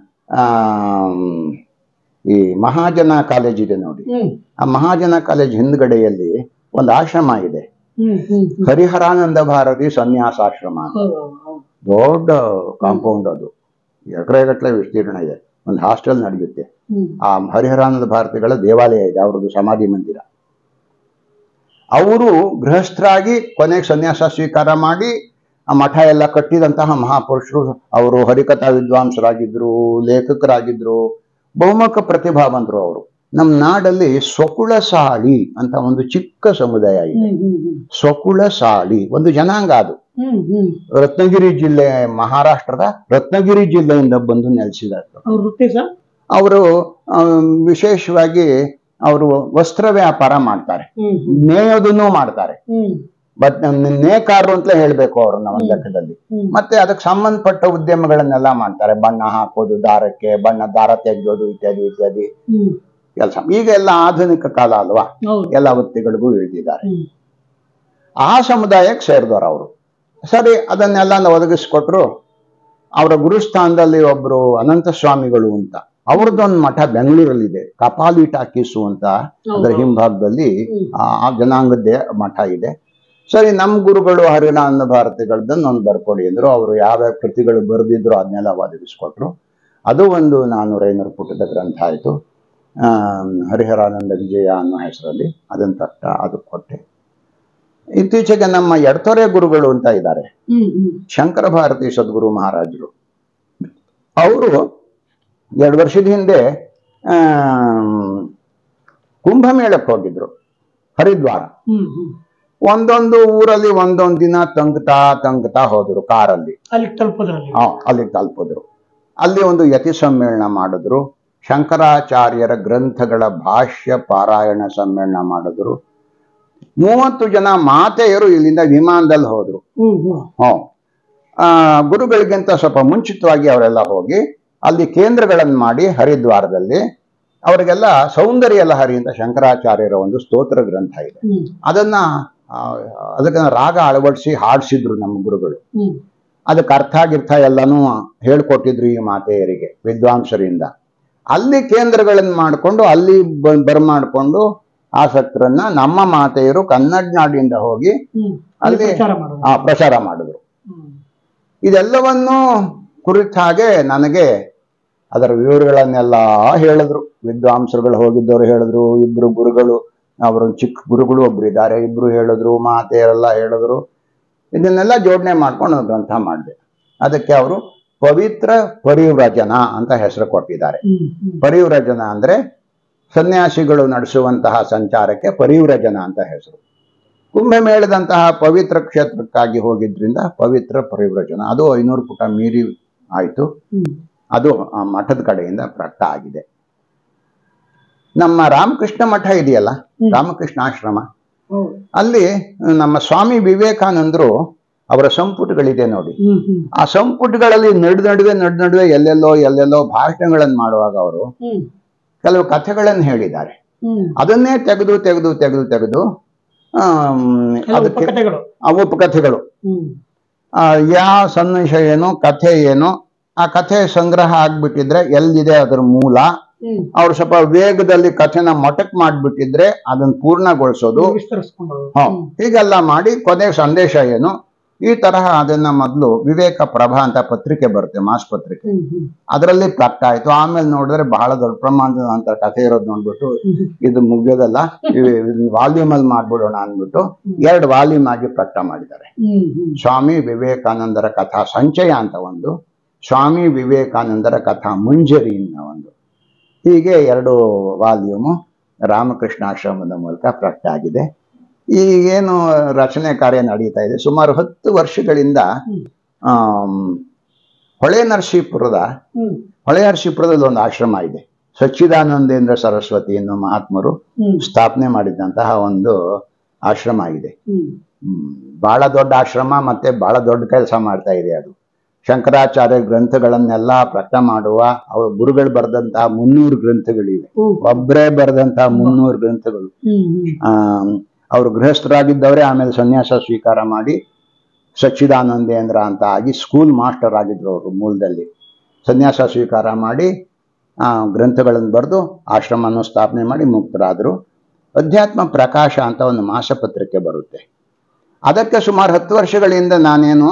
ಆಮ್, ಈ ಮಹಾಜನ ಕಾಲೇಜ್ ಇದೆ ನೋಡಿ ಹ್ಮ್. ಆ ಮಹಾಜನ ಕಾಲೇಜ್ ಹಿಂದ್ಗಡೆಯಲ್ಲಿ ಒಂದು ಆಶ್ರಮ ಇದೆ ಹ್ಮ್. ಹ್ಮ್. ಹ್ಮ್. ಹರಿಹರಾನಂದ ಭಾರತಿ ಸನ್ಯಾಸಾಶ್ರಮ ಅಂತ. ಹೌದು, ಹೌದು. ದೊಡ್ಡ ಕಾಂಪೌಂಡ್ ಅದು ಎಕರೆಗಟ್ಟಲೆ ವಿಸ್ತೀರ್ಣ ಇದೆ ಒಂದು ಹಾಸ್ಟೆಲ್ ನಡೆಯುತ್ತೆ ಹ್ಮ್. ಆ ಹರಿಹರಾನಂದ ಭಾರತಿಗಳ ದೇವಾಲಯ ಇದೆ ಅವ್ರದ್ದು ಸಮಾಧಿ ಮಂದಿರ ಅವರು ಗೃಹಸ್ಥರಾಗಿ ಕೊನೆಗೆ ಸನ್ಯಾಸ ಸ್ವೀಕಾರ ಮಾಡಿ ಆ ಮಠ ಎಲ್ಲ ಕಟ್ಟಿದಂತಹ ಮಹಾಪುರುಷರು ಅವರು ಹರಿಕಥಾ ವಿದ್ವಾಂಸರಾಗಿದ್ರು ಲೇಖಕರಾಗಿದ್ರು ಬಹುಮುಖ ಪ್ರತಿಭಾವಂತರು ಅವರು ನಮ್ಮ ನಾಡಲ್ಲಿ ಸ್ವಕುಳ ಸಾಳಿ ಅಂತ ಒಂದು ಚಿಕ್ಕ ಸಮುದಾಯ ಇದೆ ಹ್ಮ್. ಹ್ಮ್. ಹ್ಮ್. ಸ್ವಕುಳ ಸಾಳಿ ಒಂದು ಜನಾಂಗ ಅದು ಹ್ಮ್. ಹ್ಮ್. ರತ್ನಗಿರಿ ಜಿಲ್ಲೆ ಮಹಾರಾಷ್ಟ್ರದ ರತ್ನಗಿರಿ ಜಿಲ್ಲೆಯಿಂದ ಬಂದು ನೆಲೆಸಿದ್ದಾರೆ ಅವ್ರ ವೃತ್ತಿ ಸರ್ ಅವರು ವಿಶೇಷವಾಗಿ ಅವರು ವಸ್ತ್ರ ವ್ಯಾಪಾರ ಮಾಡ್ತಾರೆ ಹ್ಮ್. ಹ್ಮ್. ನೇಯೋದನ್ನು ಮಾಡ್ತಾರೆ ಹ್ಮ್. ಬಟ್ ನೇಕಾರರು ಅಂತಲೇ ಹೇಳ್ಬೇಕು ಅವರು ನಮ್ಮ ಲೆಕ್ಕದಲ್ಲಿ ಹ್ಮ್. ಮತ್ತೆ ಅದಕ್ಕೆ ಸಂಬಂಧಪಟ್ಟ ಉದ್ಯಮಗಳನ್ನೆಲ್ಲ ಮಾಡ್ತಾರೆ ಬಣ್ಣ ಹಾಕೋದು ದಾರಕ್ಕೆ ಬಣ್ಣ ದಾರ ತೆಗೆಯೋದು ಇತ್ಯಾದಿ ಇತ್ಯಾದಿ ಹ್ಮ್. ಕೆಲಸ ಈಗ ಎಲ್ಲ ಆಧುನಿಕ ಕಾಲ ಅಲ್ವಾ ಹೌದು ಎಲ್ಲ ವೃತ್ತಿಗಳಿಗೂ ಇಳಿದಿದ್ದಾರೆ ಹ್ಮ್. ಆ ಸಮುದಾಯಕ್ಕೆ ಸೇರಿದವರು ಅವರು ಸರಿ ಅದನ್ನೆಲ್ಲ ಒದಗಿಸ್ಕೊಟ್ರು ಅವರ ಗುರುಸ್ಥಾನದಲ್ಲಿ ಒಬ್ರು ಅನಂತ ಸ್ವಾಮಿಗಳು ಅಂತ ಅವ್ರದ್ದೊಂದು ಮಠ ಬೆಂಗಳೂರಲ್ಲಿದೆ ಕಪಾಲಿ ಟಾಕೀಸು ಅಂತ ಅದರ ಹೌದು. ಹಿಂಭಾಗದಲ್ಲಿ ಹ್ಮ್. ಆ ಆ ಜನಾಂಗದ್ದೇ ಮಠ ಇದೆ ಸರಿ ನಮ್ಮ ಗುರುಗಳು ಹರಿನಾನಂದ ಭಾರತಿಗಳದ್ದನ್ನು ಒಂದು ಬರ್ಕೊಡಿ ಅಂದ್ರು ಅವರು ಯಾವ್ಯಾವ ಕೃತಿಗಳು ಬರೆದಿದ್ರು ಅದನ್ನೆಲ್ಲ ಒದಗಿಸ್ಕೊಟ್ರು ಅದು ಒಂದು ನಾನ್ನೂರ ಐನೂರು ಪುಟದ ಗ್ರಂಥ ಆಯಿತು ಹರಿಹರಾನಂದ ವಿಜಯ ಅನ್ನೋ ಹೆಸರಲ್ಲಿ ಅದನ್ನು ತಟ್ಟ ಅದು ಕೊಟ್ಟೆ ಇತ್ತೀಚೆಗೆ ನಮ್ಮ ಎಡತೊರೆ ಗುರುಗಳು ಅಂತ ಇದ್ದಾರೆ ಹ್ಮ್. ಹ್ಮ್. ಶಂಕರ ಭಾರತಿ ಸದ್ಗುರು ಮಹಾರಾಜರು ಅವರು ಎರಡು ವರ್ಷದ ಹಿಂದೆ ಆಮ್, ಕುಂಭಮೇಳಕ್ಕೆ ಹೋಗಿದ್ರು ಹರಿದ್ವಾರ ಹ್ಮ್. ಹ್ಮ್. ಒಂದೊಂದು ಊರಲ್ಲಿ ಒಂದೊಂದು ದಿನ ತಂಗ್ತಾ ತಂಗ್ತಾ ಹೋದ್ರು ಕಾರಲ್ಲಿ ಅಲ್ಲಿ ತಲುಪೋದ್ರಲ್ಲಿ ಆ, ಅಲ್ಲಿಗೆ ತಲುಪಿದ್ರು ಅಲ್ಲಿ ಒಂದು ಯತಿ ಸಮ್ಮೇಳನ ಮಾಡಿದ್ರು ಶಂಕರಾಚಾರ್ಯರ ಗ್ರಂಥಗಳ ಭಾಷ್ಯ ಪಾರಾಯಣ ಸಮ್ಮೇಳನ ಮಾಡಿದ್ರು ಮೂವತ್ತು ಜನ ಮಾತೆಯರು ಇಲ್ಲಿಂದ ವಿಮಾನದಲ್ಲಿ ಹೋದ್ರು ಹ್ಮ್. ಹ್ಮ್. ಹ್ಮ್ ಆ, ಗುರುಗಳಿಗಿಂತ ಸ್ವಲ್ಪ ಮುಂಚಿತವಾಗಿ ಅವರೆಲ್ಲ ಹೋಗಿ ಅಲ್ಲಿ ಕೇಂದ್ರಗಳನ್ನು ಮಾಡಿ ಹರಿದ್ವಾರದಲ್ಲಿ ಅವರಿಗೆಲ್ಲ ಸೌಂದರ್ಯ ಲಹರಿ ಅಂತ ಶಂಕರಾಚಾರ್ಯರ ಒಂದು ಸ್ತೋತ್ರ ಗ್ರಂಥ ಇದೆ ಹ್ಮ್. ಅದನ್ನ ಆ, ಅದಕ್ಕೆ ರಾಗ ಅಳವಡಿಸಿ ಹಾಡಿಸಿದ್ರು ನಮ್ಮ ಗುರುಗಳು ಹ್ಮ್. ಅದಕ್ಕೆ ಅರ್ಥ ಗಿರ್ಥ ಎಲ್ಲನೂ ಹೇಳ್ಕೊಟ್ಟಿದ್ರು ಈ ಮಾತೆಯರಿಗೆ ವಿದ್ವಾಂಸರಿಂದ ಅಲ್ಲಿ ಕೇಂದ್ರಗಳನ್ನು ಮಾಡಿಕೊಂಡು ಅಲ್ಲಿ ಬ- ಬರಮಾಡ್ಕೊಂಡು ಆಸಕ್ತರನ್ನ ನಮ್ಮ ಮಾತೆಯರು ಕನ್ನಡ ನಾಡಿಂದ ಹೋಗಿ ಹ್ಮ್. ಅಲ್ಲಿ ಅಲ್ಲಿ ಪ್ರಚಾರ ಮಾಡೋದು ಆ ಪ್ರಚಾರ ಮಾಡಿದ್ರು ಹ್ಮ್. ಇದೆಲ್ಲವನ್ನೂ ಕುರಿತ ಹಾಗೆ ನನಗೆ ಅದರ ವಿವರಗಳನ್ನೆಲ್ಲ ಹೇಳಿದ್ರು ವಿದ್ವಾಂಸರುಗಳು ಹೋಗಿದ್ದವರು ಹೇಳಿದ್ರು ಇಬ್ರು ಗುರುಗಳು ಅವರು ಚಿಕ್ಕ ಗುರುಗಳು ಒಬ್ರು ಇದ್ದಾರೆ ಇಬ್ರು ಹೇಳಿದ್ರು ಮಾತೆಯರೆಲ್ಲ ಹೇಳಿದ್ರು ಇದನ್ನೆಲ್ಲ ಜೋಡಣೆ ಮಾಡ್ಕೊಂಡು ಒಂದು ಗ್ರಂಥ ಮಾಡಿದೆ ಅದಕ್ಕೆ ಅವರು ಪವಿತ್ರ ಪರಿವ್ರಜನ ಅಂತ ಹೆಸರು ಕೊಟ್ಟಿದ್ದಾರೆ ಹ್ಮ್. ಹ್ಮ್. ಪರಿವ್ರಜನ ಅಂದ್ರೆ ಸನ್ಯಾಸಿಗಳು ನಡೆಸುವಂತಹ ಸಂಚಾರಕ್ಕೆ ಪರಿವ್ರಜನ ಅಂತ ಹೆಸರು ಕುಂಭಮೇಳದಂತಹ ಪವಿತ್ರ ಕ್ಷೇತ್ರಕ್ಕಾಗಿ ಹೋಗಿದ್ರಿಂದ ಪವಿತ್ರ ಪರಿವ್ರಜನ ಅದು ಐನೂರು ಪುಟ ಮೀರಿ ಆಯಿತು ಹ್ಮ್ ಅದು ಆ ಮಠದ ಕಡೆಯಿಂದ ಪ್ರಕಟ ಆಗಿದೆ ನಮ್ಮ ರಾಮಕೃಷ್ಣ ಮಠ ಇದೆಯಲ್ಲ ಹ್ಮ್. ರಾಮಕೃಷ್ಣ ಆಶ್ರಮ ಹೌದು. ಅಲ್ಲಿ ನಮ್ಮ ಸ್ವಾಮಿ ವಿವೇಕಾನಂದರು ಅವರ ಸಂಪುಟಗಳಿದೆ ನೋಡಿ ಹ್ಮ್ ಹ್ಮ್ ಆ ಸಂಪುಟಗಳಲ್ಲಿ ನಡು ನಡುವೆ ನಡು ನಡುವೆ ಎಲ್ಲೆಲ್ಲೋ ಎಲ್ಲೆಲ್ಲೋ ಭಾಷಣಗಳನ್ನು ಮಾಡುವಾಗ ಅವರು ಹ್ಮ್ ಕೆಲವು ಕಥೆಗಳನ್ನು ಹೇಳಿದ್ದಾರೆ ಹ್ಮ್ ಅದನ್ನೇ ತೆಗೆದು ತೆಗೆದು ತೆಗೆದು ತೆಗೆದು ಆಮ್, ಕೆಲವು ಅದಕ್ಕೆ ಉಪಕಥೆಗಳು ಆ ಉಪಕಥೆಗಳು ಹ್ಮ್ ಆ, ಯಾವ ಸನ್ನಿವೇಶ ಏನು ಕಥೆ ಏನು ಆ ಕಥೆ ಸಂಗ್ರಹ ಆಗ್ಬಿಟ್ಟಿದ್ರೆ ಎಲ್ಲಿದೆ ಅದರ ಮೂಲ ಹ್ಮ್ ಅವ್ರು ಸ್ವಲ್ಪ ವೇಗದಲ್ಲಿ ಕಥೆನ ಮೊಟಕ್ ಮಾಡ್ಬಿಟ್ಟಿದ್ರೆ ಅದನ್ನ ಪೂರ್ಣಗೊಳಿಸೋದು ವಿಸ್ತರಿಸ್ಕೊಂಡು ಹ, ಹೀಗೆಲ್ಲ ಮಾಡಿ ಕೊನೆ ಸಂದೇಶ ಏನು ಈ ತರಹ ಅದನ್ನ ಮೊದಲು ವಿವೇಕ ಪ್ರಭಾ ಅಂತ ಪತ್ರಿಕೆ ಬರುತ್ತೆ ಮಾಸ್ ಪತ್ರಿಕೆ ಹ್ಮ್ ಹ್ಮ್ ಅದರಲ್ಲಿ ಪ್ರಕಟ ಆಯ್ತು ಆಮೇಲೆ ನೋಡಿದ್ರೆ ಬಹಳ ದೊಡ್ಡ ಪ್ರಮಾಣದ ಅಂತ ಕಥೆ ಇರೋದು ನೋಡ್ಬಿಟ್ಟು ಇದು ಮುಗಿಯೋದಲ್ಲ ವಾಲ್ಯೂಮ್ ಅಲ್ಲಿ ಮಾಡ್ಬಿಡೋಣ ಅಂದ್ಬಿಟ್ಟು ಎರಡು ವಾಲ್ಯೂಮ್ ಆಗಿ ಪ್ರಕಟ ಮಾಡಿದ್ದಾರೆ ಹ್ಮ್ ಹ್ಮ್ ಸ್ವಾಮಿ ವಿವೇಕಾನಂದರ ಕಥಾ ಸಂಚಯ ಅಂತ ಒಂದು ಸ್ವಾಮಿ ವಿವೇಕಾನಂದರ ಕಥಾ ಮುಂಜರಿ ಅನ್ನೋ ಒಂದು ಹೀಗೆ ಎರಡು ವಾಲ್ಯೂಮು ರಾಮಕೃಷ್ಣಾಶ್ರಮದ ಮೂಲಕ ಪ್ರಕಟ ಆಗಿದೆ ಈಗೇನು ರಚನೆ ಕಾರ್ಯ ನಡೀತಾ ಇದೆ ಸುಮಾರು ಹತ್ತು ವರ್ಷಗಳಿಂದ ಹ್ಮ್. ಆಮ್, ಹೊಳೆ ನರಸೀಪುರದ ಹ್ಮ್ ಹೊಳೆ ನರಸೀಪುರದಲ್ಲಿ ಒಂದು ಆಶ್ರಮ ಇದೆ ಸಚ್ಚಿದಾನಂದೇಂದ್ರ ಸರಸ್ವತಿ ಎನ್ನುವ ಮಹಾತ್ಮರು ಹ್ಮ್ ಸ್ಥಾಪನೆ ಮಾಡಿದಂತಹ ಒಂದು ಆಶ್ರಮ ಇದೆ ಹ್ಮ್ ಹ್ಮ್. ಬಹಳ ದೊಡ್ಡ ಆಶ್ರಮ ಮತ್ತೆ ಬಹಳ ದೊಡ್ಡ ಕೆಲಸ ಮಾಡ್ತಾ ಇದೆ ಅದು ಶಂಕರಾಚಾರ್ಯ ಗ್ರಂಥಗಳನ್ನೆಲ್ಲ ಪ್ರಕಟ ಮಾಡುವ ಅವ್ರ ಗುರುಗಳು ಬರೆದಂತಹ ಮುನ್ನೂರು ಗ್ರಂಥಗಳಿವೆ ಹ್ಮ್ ಒಬ್ಬರೇ ಬರೆದಂತಹ ಮುನ್ನೂರು ಗ್ರಂಥಗಳು ಹ್ಮ್ ಹ್ಮ್ ಆ ಅವರು ಗೃಹಸ್ಥರಾಗಿದ್ದವರೇ ಆಮೇಲೆ ಸನ್ಯಾಸ ಸ್ವೀಕಾರ ಮಾಡಿ ಸಚ್ಚಿದಾನಂದೇಂದ್ರ ಅಂತ ಆಗಿ ಸ್ಕೂಲ್ ಮಾಸ್ಟರ್ ಆಗಿದ್ರು ಅವರು ಮೂಲದಲ್ಲಿ ಸನ್ಯಾಸ ಸ್ವೀಕಾರ ಮಾಡಿ ಆ ಗ್ರಂಥಗಳನ್ನು ಬರೆದು ಆಶ್ರಮವನ್ನು ಸ್ಥಾಪನೆ ಮಾಡಿ ಮುಕ್ತರಾದರು ಅಧ್ಯಾತ್ಮ ಪ್ರಕಾಶ ಅಂತ ಒಂದು ಮಾಸಪತ್ರಿಕೆ ಬರುತ್ತೆ ಅದಕ್ಕೆ ಸುಮಾರು ಹತ್ತು ವರ್ಷಗಳಿಂದ ನಾನೇನು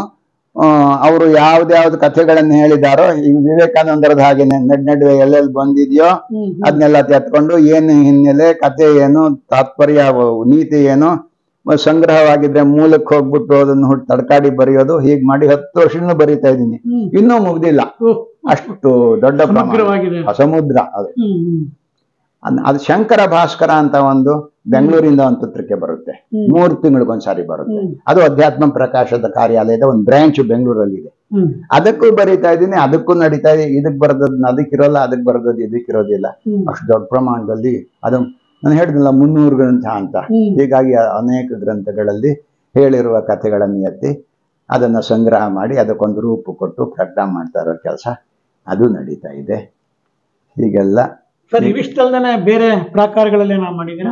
ಅವರು ಯಾವ್ದ್ಯಾವ್ದು ಕಥೆಗಳನ್ನು ಹೇಳಿದಾರೋ ಈ ವಿವೇಕಾನಂದರದ ಹಾಗೆ ನಡ್ ನಡುವೆ ಎಲ್ಲೆಲ್ಲಿ ಬಂದಿದೆಯೋ ಹ್ಮ್ ಅದನ್ನೆಲ್ಲ ತೆತ್ಕೊಂಡು ಏನು ಹಿನ್ನೆಲೆ ಕಥೆ ಏನು ತಾತ್ಪರ್ಯ ವ- ನೀತಿ ಏನು ಮ- ಸಂಗ್ರಹವಾಗಿದ್ರೆ ಮೂಲಕ್ಕೆ ಹೋಗ್ಬಿಟ್ಟು ಅದನ್ನು ಹುಟ್ ತಡ್ಕಾಡಿ ಬರೆಯೋದು ಹೀಗೆ ಮಾಡಿ ಹತ್ತು ವರ್ಷದಿಂದ ಬರೀತಾ ಇದ್ದೀನಿ ಹ್ಮ್ ಇನ್ನೂ ಮುಗ್ದಿಲ್ಲ ಓಹ್, ಅಷ್ಟು ದೊಡ್ಡ ಪ್ರಮಾಣ ಸಮಗ್ರವಾಗಿದೆ ಆ ಸಮುದ್ರ ಅದು ಹ್ಮ್ ಹ್ಮ್ ಅದ್- ಅದು ಶಂಕರ ಭಾಸ್ಕರ ಅಂತ ಒಂದು ಬೆಂಗಳೂರಿಂದ ಒಂದು ಪತ್ರಿಕೆ ಬರುತ್ತೆ ಹ್ಮ್. ಮೂರು ತಿಂಗಳಿಗೊಂದ್ಸಾರಿ ಬರುತ್ತೆ ಹ್ಮ್. ಅದು ಅಧ್ಯಾತ್ಮ ಪ್ರಕಾಶದ ಕಾರ್ಯಾಲಯದ ಒಂದು ಬ್ರಾಂಚ್ ಬೆಂಗಳೂರಲ್ಲಿ ಇದೆ ಹ್ಮ್ ಅದಕ್ಕೂ ಬರೀತಾ ಇದ್ದೀನಿ ಅದಕ್ಕೂ ನಡೀತಾ ಇದೆ ಇದಕ್ ಬರೆದದ್ ಅದಕ್ಕಿರೋಲ್ಲ ಅದಕ್ಕೆ ಬರೆದದ್ದು ಇದಕ್ಕಿರೋದಿಲ್ಲ ಹ್ಮ್ ಅಷ್ಟು ದೊಡ್ಡ ಪ್ರಮಾಣದಲ್ಲಿ ಅದು ನಾನು ಹೇಳಿದ್ನಲ್ಲ ಮುನ್ನೂರು ಗ್ರಂಥ ಅಂತ ಹ್ಮ್. ಹೀಗಾಗಿ ಅನೇಕ ಗ್ರಂಥಗಳಲ್ಲಿ ಹೇಳಿರುವ ಕಥೆಗಳನ್ನು ಎತ್ತಿ ಅದನ್ನು ಸಂಗ್ರಹ ಮಾಡಿ ಅದಕ್ಕೊಂದು ರೂಪ ಕೊಟ್ಟು ಪ್ರಕಟ ಮಾಡ್ತಾ ಇರೋ ಕೆಲಸ ಅದು ನಡೀತಾ ಇದೆ ಹೀಗೆಲ್ಲ ಸರ್ ಇವಿಷ್ಟಲ್ದೇನೆ ಬೇರೆ ಪ್ರಾಕಾರಗಳಲ್ಲಿ ನಾವು ಮಾಡಿದೀರಾ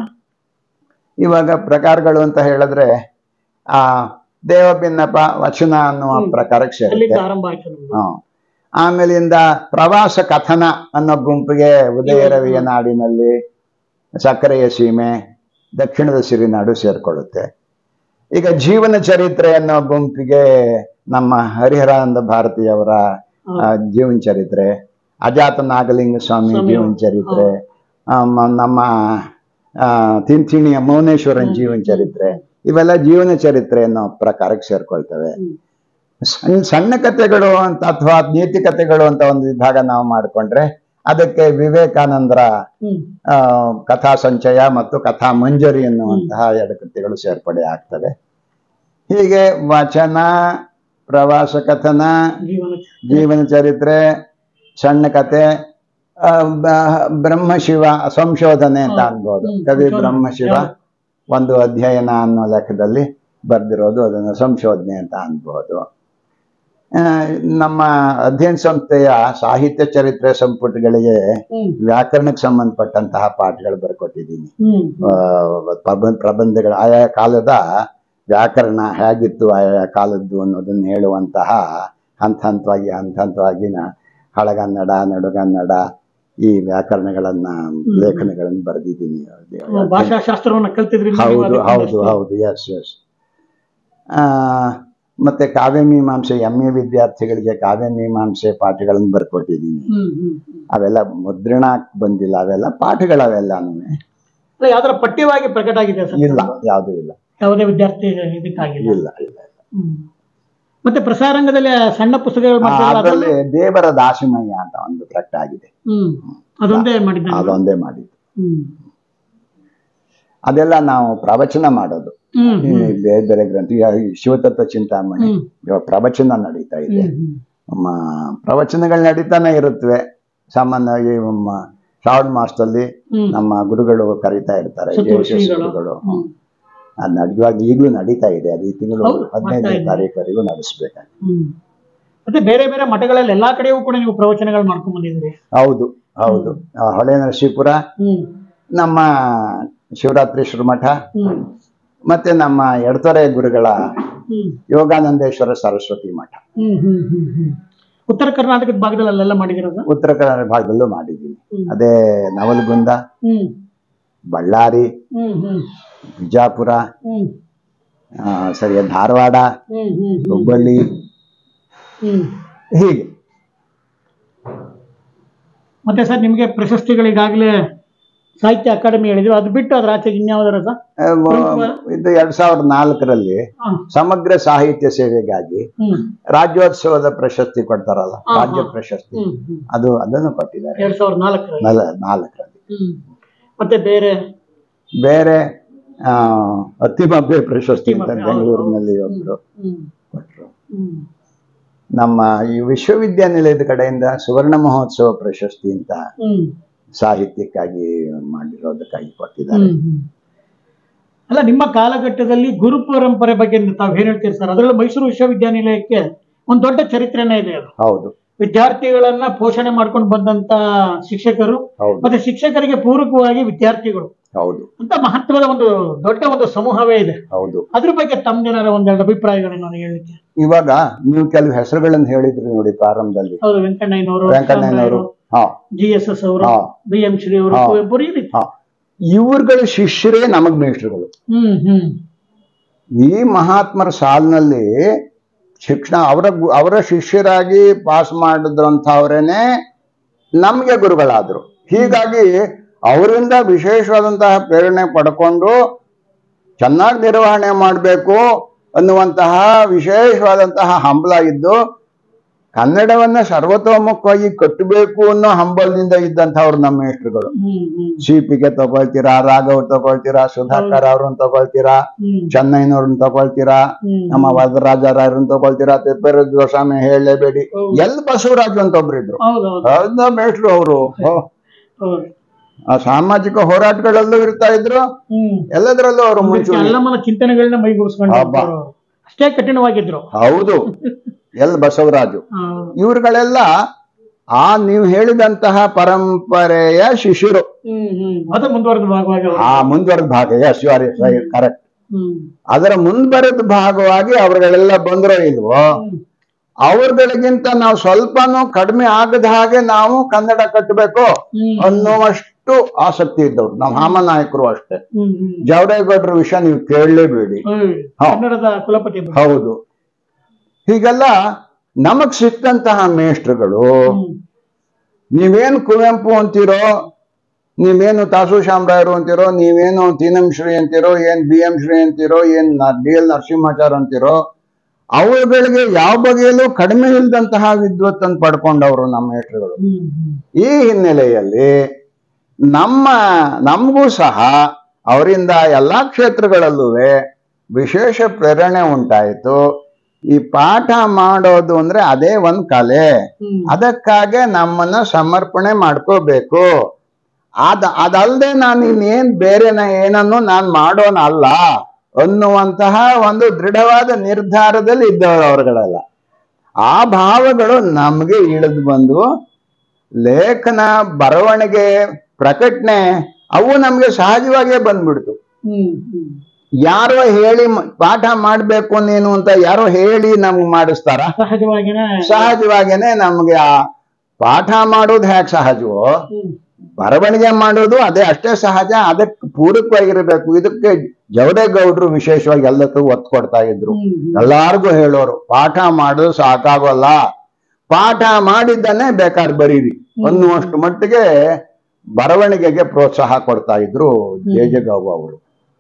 ಇವಾಗ ಪ್ರಕಾರಗಳು ಅಂತ ಹೇಳಿದ್ರೆ ಆ ದೇವಭಿನ್ನಪ ವಚನ ಅನ್ನುವ ಹ್ಮ್. ಪ್ರಕಾರಕ್ಕೆ ಅಲ್ಲಿಂದ ಸೇರುತ್ತೆ ಆರಂಭ ಆಯ್ತು ನಮ್ದು ಹ್ಮ್. ಆಮೇಲಿಂದ ಪ್ರವಾಸ ಕಥನ ಅನ್ನೋ ಗುಂಪಿಗೆ ಉದಯ ರವಿಯ ನಾಡಿನಲ್ಲಿ ಸಕ್ಕರೆಯ ಸೀಮೆ ದಕ್ಷಿಣದ ಸಿರಿನಾಡು ಸೇರ್ಕೊಳ್ಳುತ್ತೆ ಈಗ ಜೀವನ ಚರಿತ್ರೆ ಅನ್ನೋ ಗುಂಪಿಗೆ ನಮ್ಮ ಹರಿಹರಾನಂದ ಭಾರತಿಯವರ ಆ, ಜೀವನ ಚರಿತ್ರೆ ಅಜಾತ ನಾಗಲಿಂಗ ಸ್ವಾಮಿ ಸ್ವಾಮಿ. ಜೀವನ ಚರಿತ್ರೆ ಆ, ಮ- ನಮ್ಮ ಆ, ತಿಂಥಿಣಿಯ ಮೌನೇಶ್ವರನ್ ಜೀವನ ಚರಿತ್ರೆ ಇವೆಲ್ಲ ಜೀವನ ಚರಿತ್ರೆ ಅನ್ನೋ ಪ್ರಕಾರಕ್ಕೆ ಸೇರ್ಕೊಳ್ತವೆ ಹ್ಮ್. ಸಣ್ಣ ಸಣ್ಣ ಕಥೆಗಳು ಅಂತ ಅಥವಾ ನೀತಿ ಕಥೆಗಳು ಅಂತ ಒಂದು ವಿಭಾಗ ನಾವು ಮಾಡಿಕೊಂಡ್ರೆ ಅದಕ್ಕೆ ವಿವೇಕಾನಂದರ ಹ್ಮ್ ಆ, ಕಥಾ ಸಂಚಯ ಮತ್ತು ಕಥಾ ಮಂಜರಿ ಎನ್ನುವಂತಹ ಎರಡು ಕೃತಿಗಳು ಸೇರ್ಪಡೆ ಆಗ್ತವೆ ಹೀಗೆ ವಚನ ಪ್ರವಾಸ ಕಥನ ಜೀವನ ಜೀವನ ಚರಿತ್ರೆ ಸಣ್ಣ ಕತೆ ಆ, ಬ- ಬ್ರಹ್ಮಶಿವ ಸಂಶೋಧನೆ ಅಂತ ಹಾ. ಅನ್ಬೋದು ಹ್ಮ್, ಕವಿ ಸಂಶೋಧನೆ. ಬ್ರಹ್ಮಶಿವ ಹೌದು. ಒಂದು ಅಧ್ಯಯನ ಅನ್ನೋ ಲೆಕ್ಕದಲ್ಲಿ ಬರೆದಿರೋದು ಅದನ್ನು ಸಂಶೋಧನೆ ಅಂತ ಅನ್ಬೋದು ಆ, ನಮ್ಮ ಅಧ್ಯಯನ ಸಂಸ್ಥೆಯ ಸಾಹಿತ್ಯ ಚರಿತ್ರೆ ಸಂಪುಟಗಳಿಗೆ ಹ್ಮ್ ವ್ಯಾಕರಣಕ್ಕೆ ಸಂಬಂಧಪಟ್ಟಂತಹ ಪಾಠಗಳು ಬರ್ಕೊಟ್ಟಿದ್ದೀನಿ ಹ್ಮ್ ಆ, ಪ್ರಬಂಧ ಪ್ರಬಂಧಗಳು ಆಯಾ ಕಾಲದ ವ್ಯಾಕರಣ ಹೇಗಿತ್ತು ಆಯಾ ಕಾಲದ್ದು ಅನ್ನೋದನ್ನು ಹೇಳುವಂತಹ ಹಂತ ಹಂತವಾಗಿ ಹಂತ ಹಂತವಾಗಿ ನಾ ಹಳಗನ್ನಡ ನಡುಗನ್ನಡ ಈ ವ್ಯಾಕರಣಗಳನ್ನ ಲೇಖನಗಳನ್ನು ಬರೆದಿದ್ದೀನಿ ಭಾಷಾಶಾಸ್ತ್ರವನ್ನ ಕಲ್ತಿದ್ರಿ ನೀವು ಹೌದು ಅದಕ್ಕೆ ಹೌದು ಒಂದಷ್ಟು- ಹೌದು ಎಸ್ ಎಸ್ ಮತ್ತೆ ಕಾವ್ಯ ಮೀಮಾಂಸೆ ಎಂ ಎ ವಿದ್ಯಾರ್ಥಿಗಳಿಗೆ ಕಾವ್ಯ ಮೀಮಾಂಸೆ ಪಾಠಗಳನ್ನು ಬರ್ಕೊಟ್ಟಿದ್ದೀನಿ ಹ್ಮ್ ಹ್ಮ್ ಹ್ಮ್. ಅವೆಲ್ಲ ಮುದ್ರಣ ಬಂದಿಲ್ಲ ಅವೆಲ್ಲ ಪಾಠಗಳವೆಲ್ಲನೂ ಅಲ್ಲ ಯಾವ್ದಾರ ಪಠ್ಯವಾಗಿ ಪ್ರಕಟ ಆಗಿದೆ ಸರ್ ಇಲ್ಲ ಯಾವುದೂ ಇಲ್ಲ ಯಾವುದೇ ವಿದ್ಯಾರ್ಥಿ ಇದಕ್ಕಾಗಿಲ್ಲ ಇಲ್ಲ ಇಲ್ಲ ಹ್ಮ್. ಮತ್ತೆ ಪ್ರಸಾರಾಂಗದಲ್ಲಿ ಸಣ್ಣ ಪುಸ್ತಕಗಳು ಆ, ಮಾಡ್ತಾರಲ್ಲ ಅದರಲ್ಲಿ ಅದನ್ನು- ದೇವರ ದಾಸಿಮಯ್ಯ ಅಂತ ಒಂದು ಪ್ರಕಟ ಆಗಿದೆ ಹ್ಮ್ ಅದೊಂದೇ ಮಾಡಿದ್ದ ಅದೊಂದೇ ಮಾಡಿದ್ದು ಹ್ಮ್ ಅದೆಲ್ಲ ನಾವು ಪ್ರವಚನ ಮಾಡೋದು ಹ್ಮ್ ಈ ಬೇರೆ ಬೇರೆ ಗ್ರಂಥ ಈಗ ಈ ಶಿವತತ್ವ ಚಿಂತಾಮಣಿ ಹ್ಮ್. ಇವಾಗ ಪ್ರವಚನ ನಡೀತಾ ಇದೆ ಹ್ಮ್ ಹ್ಮ್ ನಮ್ಮ ಪ್ರವಚನಗಳು ನಡೀತಾನೆ ಇರುತ್ತವೆ ಸಾಮಾನ್ಯವಾಗಿ ನಮ್ಮ ಶ್ರಾವಣ ಮಾಸದಲ್ಲಿ ಹ್ಮ್. ನಮ್ಮ ಗುರುಗಳು ಕರೀತಾ ಇರ್ತಾರೆ ಸತ್ವ ಜೆ ಎಸ್ ಎಸ್ ಶ್ರೀಗಳು. ಗುರುಗಳು ಹ್ಮ್. ಅದು ನಡೆಯುವಾಗ ಈಗಲೂ ನಡೀತಾ ಇದೆ ಅದು ಈ ತಿಂಗಳು ಹೌದು, ಮಾಡ್ತಾ ಹದಿನೈದನೇ ಇದ್ದಾರೆ. ತಾರೀಕುವರೆಗೂ ನಡೆಸ್ಬೇಕಾಗಿ ಹ್ಮ್. ಮತ್ತೆ ಬೇರೆ ಬೇರೆ ಮಠಗಳಲ್ಲಿ ಎಲ್ಲಾ ಕಡೆಯೂ ಕೂಡ ನೀವು ಪ್ರವಚನಗಳು ಮಾಡ್ಕೊಂಡ್ ಬಂದಿದ್ರಿ ಹೌದು ಹೌದು ಆ, ಹೊಳೆ ನರಸೀಪುರ ಹ್ಮ್ ನಮ್ಮ ಶಿವರಾತ್ರೀಶ್ವರ ಮಠ ಹ್ಮ್ ಮತ್ತೆ ನಮ್ಮ ಎಡತೊರೆ ಗುರುಗಳ ಹ್ಮ್ ಯೋಗಾನಂದೇಶ್ವರ ಸರಸ್ವತಿ ಮಠ ಹ್ಮ್ ಹ್ಮ್ ಹ್ಮ್ ಹ್ಮ್ ಉತ್ತರ ಕರ್ನಾಟಕದ ಭಾಗದಲ್ಲಿ ಅಲ್ಲೆಲ್ಲ ಮಾಡಿದಿರೋದು ಉತ್ತರ ಕನ್ನಡ ಭಾಗದಲ್ಲೂ ಮಾಡಿದ್ದೀನಿ ಹ್ಮ್. ಅದೇ ನವಲಗುಂದ ಹ್ಮ್ ಬಳ್ಳಾರಿ ಹ್ಮ್ ಹ್ಮ್ ಬಿಜಾಪುರ ಹ್ಮ್ ಆ, ಸರಿ ಧಾರವಾಡ ಹ್ಮ್ ಹ್ಮ್ ಹ್ಮ್ ಹುಬ್ಬಳ್ಳಿ ಹ್ಮ್ ಹೀಗೆ ಮತ್ತೆ ಸರ್ ನಿಮಗೆ ಪ್ರಶಸ್ತಿಗಳಿಗಾಗಲೇ ಸಾಹಿತ್ಯ ಅಕಾಡೆಮಿ ಹೇಳಿದ್ರು ಅದು ಬಿಟ್ಟು ಅದ್ರ ಆಚೆಗೆ ಇನ್ಯಾವುದರ ಸರ್ ಆ, ಮ- ಇದು ಎರಡ್ ಸಾವಿರದ ನಾಲ್ಕರಲ್ಲಿ ಹಾ. ಸಮಗ್ರ ಸಾಹಿತ್ಯ ಸೇವೆಗಾಗಿ ಹ್ಮ್ ರಾಜ್ಯೋತ್ಸವದ ಪ್ರಶಸ್ತಿ ಕೊಡ್ತಾರಲ್ಲ ಹಾ, ರಾಜ್ಯ ಹಾ. ಪ್ರಶಸ್ತಿ ಹ್ಮ್ ಹ್ಮ್ ಅದು ಅದನ್ನು ಕೊಟ್ಟಿದ್ದಾರೆ ಎರಡ್ ಸಾವಿರದ ನಾಲ್ಕರಲ್ಲಿ ನಲ ನಾಲ್ಕರಲ್ಲಿ ಹ್ಮ್ ಮತ್ತೆ ಬೇರೆ ಬೇರೆ ಆ, ಅತ್ತಿಮಬ್ಬೆ ಪ್ರಶಸ್ತಿ ಅಂತ ಅತ್ತಿಮಬ್ಬೆ, ಹೌದು, ಬೆಂಗಳೂರಿನಲ್ಲಿ ಹೌದು. ಒಬ್ರು ಹ್ಮ್ ಕೊಟ್ರು ಹ್ಮ್ ನಮ್ಮ ಈ ವಿಶ್ವವಿದ್ಯಾನಿಲಯದ ಕಡೆಯಿಂದ ಸುವರ್ಣ ಮಹೋತ್ಸವ ಪ್ರಶಸ್ತಿ ಅಂತ ಹ್ಮ್ ಸಾಹಿತ್ಯಕ್ಕಾಗಿ ಮಾಡಿರೋದಕ್ಕಾಗಿ ಕೊಟ್ಟಿದ್ದಾರೆ ಹ್ಮ್ ಹ್ಮ್. ಅಲ್ಲ ನಿಮ್ಮ ಕಾಲಘಟ್ಟದಲ್ಲಿ ಗುರು ಪರಂಪರೆ ಬಗ್ಗೆ ತಾವು ಏನ್ ಹೇಳ್ತೀರಿ ಸರ್ ಅದರಲ್ಲೂ ಮೈಸೂರು ವಿಶ್ವವಿದ್ಯಾನಿಲಯಕ್ಕೆ ಒಂದು ದೊಡ್ಡ ಚರಿತ್ರೆನೇ ಇದೆ ಅದು ಹೌದು ವಿದ್ಯಾರ್ಥಿಗಳನ್ನ ಪೋಷಣೆ ಮಾಡ್ಕೊಂಡು ಬಂದಂತ ಶಿಕ್ಷಕರು ಹೌದು ಮತ್ತೆ ಶಿಕ್ಷಕರಿಗೆ ಪೂರಕವಾಗಿ ವಿದ್ಯಾರ್ಥಿಗಳು ಹೌದು ಅಂತ ಮಹತ್ವದ ಒಂದು ದೊಡ್ಡ ಒಂದು ಸಮೂಹವೇ ಇದೆ ಹೌದು ಅದ್ರ ಬಗ್ಗೆ ತಮ್ದೇನಾರ ಒಂದೆರಡು ಅಭಿಪ್ರಾಯಗಳನ್ನ ನನಗೆ ಹೇಳಲಿಕ್ಕೆ ಇವಾಗ ನೀವು ಕೆಲವು ಹೆಸರುಗಳನ್ನು ಹೇಳಿದ್ರಿ ನೋಡಿ ಪ್ರಾರಂಭದಲ್ಲಿ ಹೌದು ವೆಂಕಣ್ಣಯ್ಯನವರು ವೆಂಕಣ್ಣಯ್ಯನವರು ಹಾ ಜಿ ಎಸ್ ಎಸ್ ಅವರು ಹಾ. ಬಿ ಎಂ ಶ್ರೀ ಅವರು ಹಾ. ಕುವೆಂಪು ಈ ರೀತಿ ಹಾ ಇವ್ರುಗಳ ಶಿಷ್ಯರೇ ನಮಗ್ ಮೇಷ್ಟ್ರುಗಳು ಹ್ಮ್ ಹ್ಮ್ ಈ ಮಹಾತ್ಮರ ಸಾಲಿನಲ್ಲಿ ಶಿಕ್ಷಣ ಅವರ ಗು- ಅವರ ಶಿಷ್ಯರಾಗಿ ಪಾಸ್ ಮಾಡಿದ್ರಂಥವ್ರೇನೆ ನಮಗೆ ಗುರುಗಳಾದ್ರು ಹೀಗಾಗಿ ಅವರಿಂದ ವಿಶೇಷವಾದಂತಹ ಪ್ರೇರಣೆ ಪಡ್ಕೊಂಡು ಚೆನ್ನಾಗಿ ನಿರ್ವಹಣೆ ಮಾಡಬೇಕು ಅನ್ನುವಂತಹ ವಿಶೇಷವಾದಂತಹ ಹಂಬಲ ಇದ್ದು ಕನ್ನಡವನ್ನ ಸರ್ವತೋಮುಖವಾಗಿ ಕಟ್ಟಬೇಕು ಅನ್ನೋ ಹಂಬಲದಿಂದ ಇದ್ದಂಥವ್ರು ನಮ್ಮ ಮೇಷ್ಟ್ರುಗಳು ಹ್ಮ್ ಹ್ಮ್ ಸಿಪಿಗೆ ತಗೊಳ್ತೀರಾ ರಾಘವ್ ತಗೊಳ್ತೀರಾ ಸುಧಾಕರ್ ಅವ್ರನ್ನ ತಗೊಳ್ತೀರಾ ಹ್ಮ್ ಚೆನ್ನೈನವ್ರನ್ನ ತಗೊಳ್ತೀರಾ ಹ್ಮ್ ನಮ್ಮ ವರದರಾಜರಾಯರನ್ನ ತಗೊಳ್ತೀರಾ ತಿಪ್ಪೇರ ಸ್ವಾಮಿ ಹೇಳಲೇಬೇಡಿ ಹೌದು. ಎಲ್ ಬಸವರಾಜು ಅಂತ ಒಬ್ರಿದ್ರು ಹೌದು ಹೌದು ಹೌದ ಮೇಷ್ಟ್ರು ಅವರು ಹೌದು ಆ ಸಾಮಾಜಿಕ ಹೋರಾಟಗಳಲ್ಲೂ ಇರ್ತಾ ಇದ್ರು ಹ್ಮ್ ಎಲ್ಲದರಲ್ಲೂ ಅವರು ಮುಂಚೂಣಿ ಅಲ್ಲಮ್ಮನ ಚಿಂತನೆಗಳನ್ನ ಮೈಗೂಡಿಸ್ಕೊಂಡು ಹಬ್ಬ. ಹೋಗ್ತಾರೆ ಅವ್ರು. ಅಷ್ಟೇ ಕಠಿಣವಾಗಿದ್ರು ಹೌದು ಎಲ್ ಬಸವರಾಜು ಹೌದು. ಇವ್ರುಗಳೆಲ್ಲ ಆ ನೀವು ಹೇಳಿದಂತಹ ಪರಂಪರೆಯ ಶಿಷ್ಯರು ಹ್ಮ್ ಹ್ಮ್ ಅದು ಮುಂದುವರೆದ ಭಾಗವಾಗಿ ಅವರು. ಆ ಮುಂದುವರೆದ ಭಾಗ ಎಸ್ ಯು ಆರ್ ಕರೆಕ್ಟ್ ಹ್ಮ್ ಅದರ ಮುಂದುವರೆದ ಭಾಗವಾಗಿ ಅವರುಗಳೆಲ್ಲ ಬಂದ್ರೋ ಇಲ್ವೋ ಹ್ಮ್ ಅವ್ರಗಳಿಗಿಂತ ನಾವು ಸ್ವಲ್ಪನೂ ಕಡಿಮೆ ಆಗದ ಹಾಗೆ ನಾವು ಕನ್ನಡ ಕಟ್ಟಬೇಕು ಹ್ಮ್ ಅನ್ನುವಷ್ಟು ಆಸಕ್ತಿ ಇದ್ದವ್ರು ನಮ್ಮ ಹಾಮನಾಯಕರು ಅಷ್ಟೇ ಹ್ಮ್ ಹ್ಮ್ ಜವರೇಗೌಡರ ವಿಷಯ ನೀವು ಕೇಳಲೇಬೇಡಿ ಹ್ಮ್. ಹಾ. ಕನ್ನಡದ ಕುಲಪತಿ ಬಗ್ಗೆ. ಹೌದು ಹೀಗೆಲ್ಲ ನಮಗ್ ಸಿಕ್ಕಂತಹ ಮೇಷ್ಟ್ರುಗಳು ಹ್ಮ್ ನೀವೇನು ಕುವೆಂಪು ಅಂತೀರೋ ನೀವೇನು ತಾಸು ಶಾಮರಾಯರು ಅಂತೀರೋ ನೀವೇನು ತೀನಂ ಶ್ರೀ ಅಂತೀರೋ ಏನ್ ಬಿ ಎಂ ಶ್ರೀ ಅಂತೀರೋ ಏನ್ ಡಿ ಎಲ್ ನರಸಿಂಹಾಚಾರ್ ಅಂತೀರೋ ಅವುಗಳಿಗೆ ಯಾವ ಬಗೆಯಲ್ಲೂ ಕಡಿಮೆ ಇಲ್ಲದಂತಹ ವಿದ್ವತ್ತನ್ನು ಪಡ್ಕೊಂಡವರು ನಮ್ಮ ಮೇಷ್ಟ್ರುಗಳು ಹ್ಮ್ ಹ್ಮ್ ಈ ಹಿನ್ನೆಲೆಯಲ್ಲಿ ನಮ್ಮ ನಮಗೂ ಸಹ ಅವರಿಂದ ಎಲ್ಲಾ ಕ್ಷೇತ್ರಗಳಲ್ಲೂ ವಿಶೇಷ ಪ್ರೇರಣೆ ಉಂಟಾಯಿತು ಈ ಪಾಠ ಮಾಡೋದು ಅಂದ್ರೆ ಅದೇ ಒಂದ್ ಕಲೆ ಹ್ಮ್ ಅದಕ್ಕಾಗೆ ನಮ್ಮನ್ನ ಸಮರ್ಪಣೆ ಮಾಡ್ಕೋಬೇಕು ಅದ ಅದಲ್ಲದೆ ನಾನು ಇನ್ನೇನ್ ಬೇರೆನ ಏನನ್ನು ನಾನು ಮಾಡೋಣ ಅಲ್ಲ ಅನ್ನುವಂತಹ ಒಂದು ದೃಢವಾದ ನಿರ್ಧಾರದಲ್ಲಿ ಇದ್ದವರು ಅವರುಗಳೆಲ್ಲ ಆ ಭಾವಗಳು ನಮಗೆ ಇಳಿದು ಬಂದು ಲೇಖನ ಬರವಣಿಗೆ ಪ್ರಕಟಣೆ ಅವು ನಮ್ಗೆ ಸಹಜವಾಗೇ ಬಂದ್ಬಿಡ್ತು ಹ್ಮ್ ಹ್ಮ್ ಯಾರೋ ಹೇಳಿ ಮ- ಪಾಠ ಮಾಡ್ಬೇಕು ನೀನು ಅಂತ ಯಾರೋ ಹೇಳಿ ನಮ್ಗೆ ಮಾಡಿಸ್ತಾರ ಸಹಜವಾಗಿನೇ ಸಹಜವಾಗೇನೆ ನಮ್ಗೆ ಆ ಪಾಠ ಮಾಡೋದು ಹ್ಯಾಕ್ ಸಹಜವೋ ಹ್ಮ್ ಬರವಣಿಗೆ ಮಾಡೋದು ಅದೇ ಅಷ್ಟೇ ಸಹಜ ಅದಕ್ಕೆ ಪೂರಕವಾಗಿರ್ಬೇಕು ಇದಕ್ಕೆ ಜವರೇಗೌಡರು ವಿಶೇಷವಾಗಿ ಎಲ್ಲಕ್ಕೂ ಒತ್ತು ಕೊಡ್ತಾ ಇದ್ರು ಹ್ಮ್ ಹ್ಮ್ ಎಲ್ಲಾರ್ಗು ಹೇಳೋರು ಪಾಠ ಮಾಡೋದು ಸಾಕಾಗೋಲ್ಲ ಪಾಠ ಮಾಡಿದ್ದನ್ನೇ ಬೇಕಾದ್ರೆ ಬರೀರಿ ಅನ್ನುವಷ್ಟು ಮಟ್ಟಿಗೆ ಬರವಣಿಗೆಗೆ ಪ್ರೋತ್ಸಾಹ ಕೊಡ್ತಾ ಇದ್ರು ಜೆ ಜೆ ಗೌಬ ಅವರು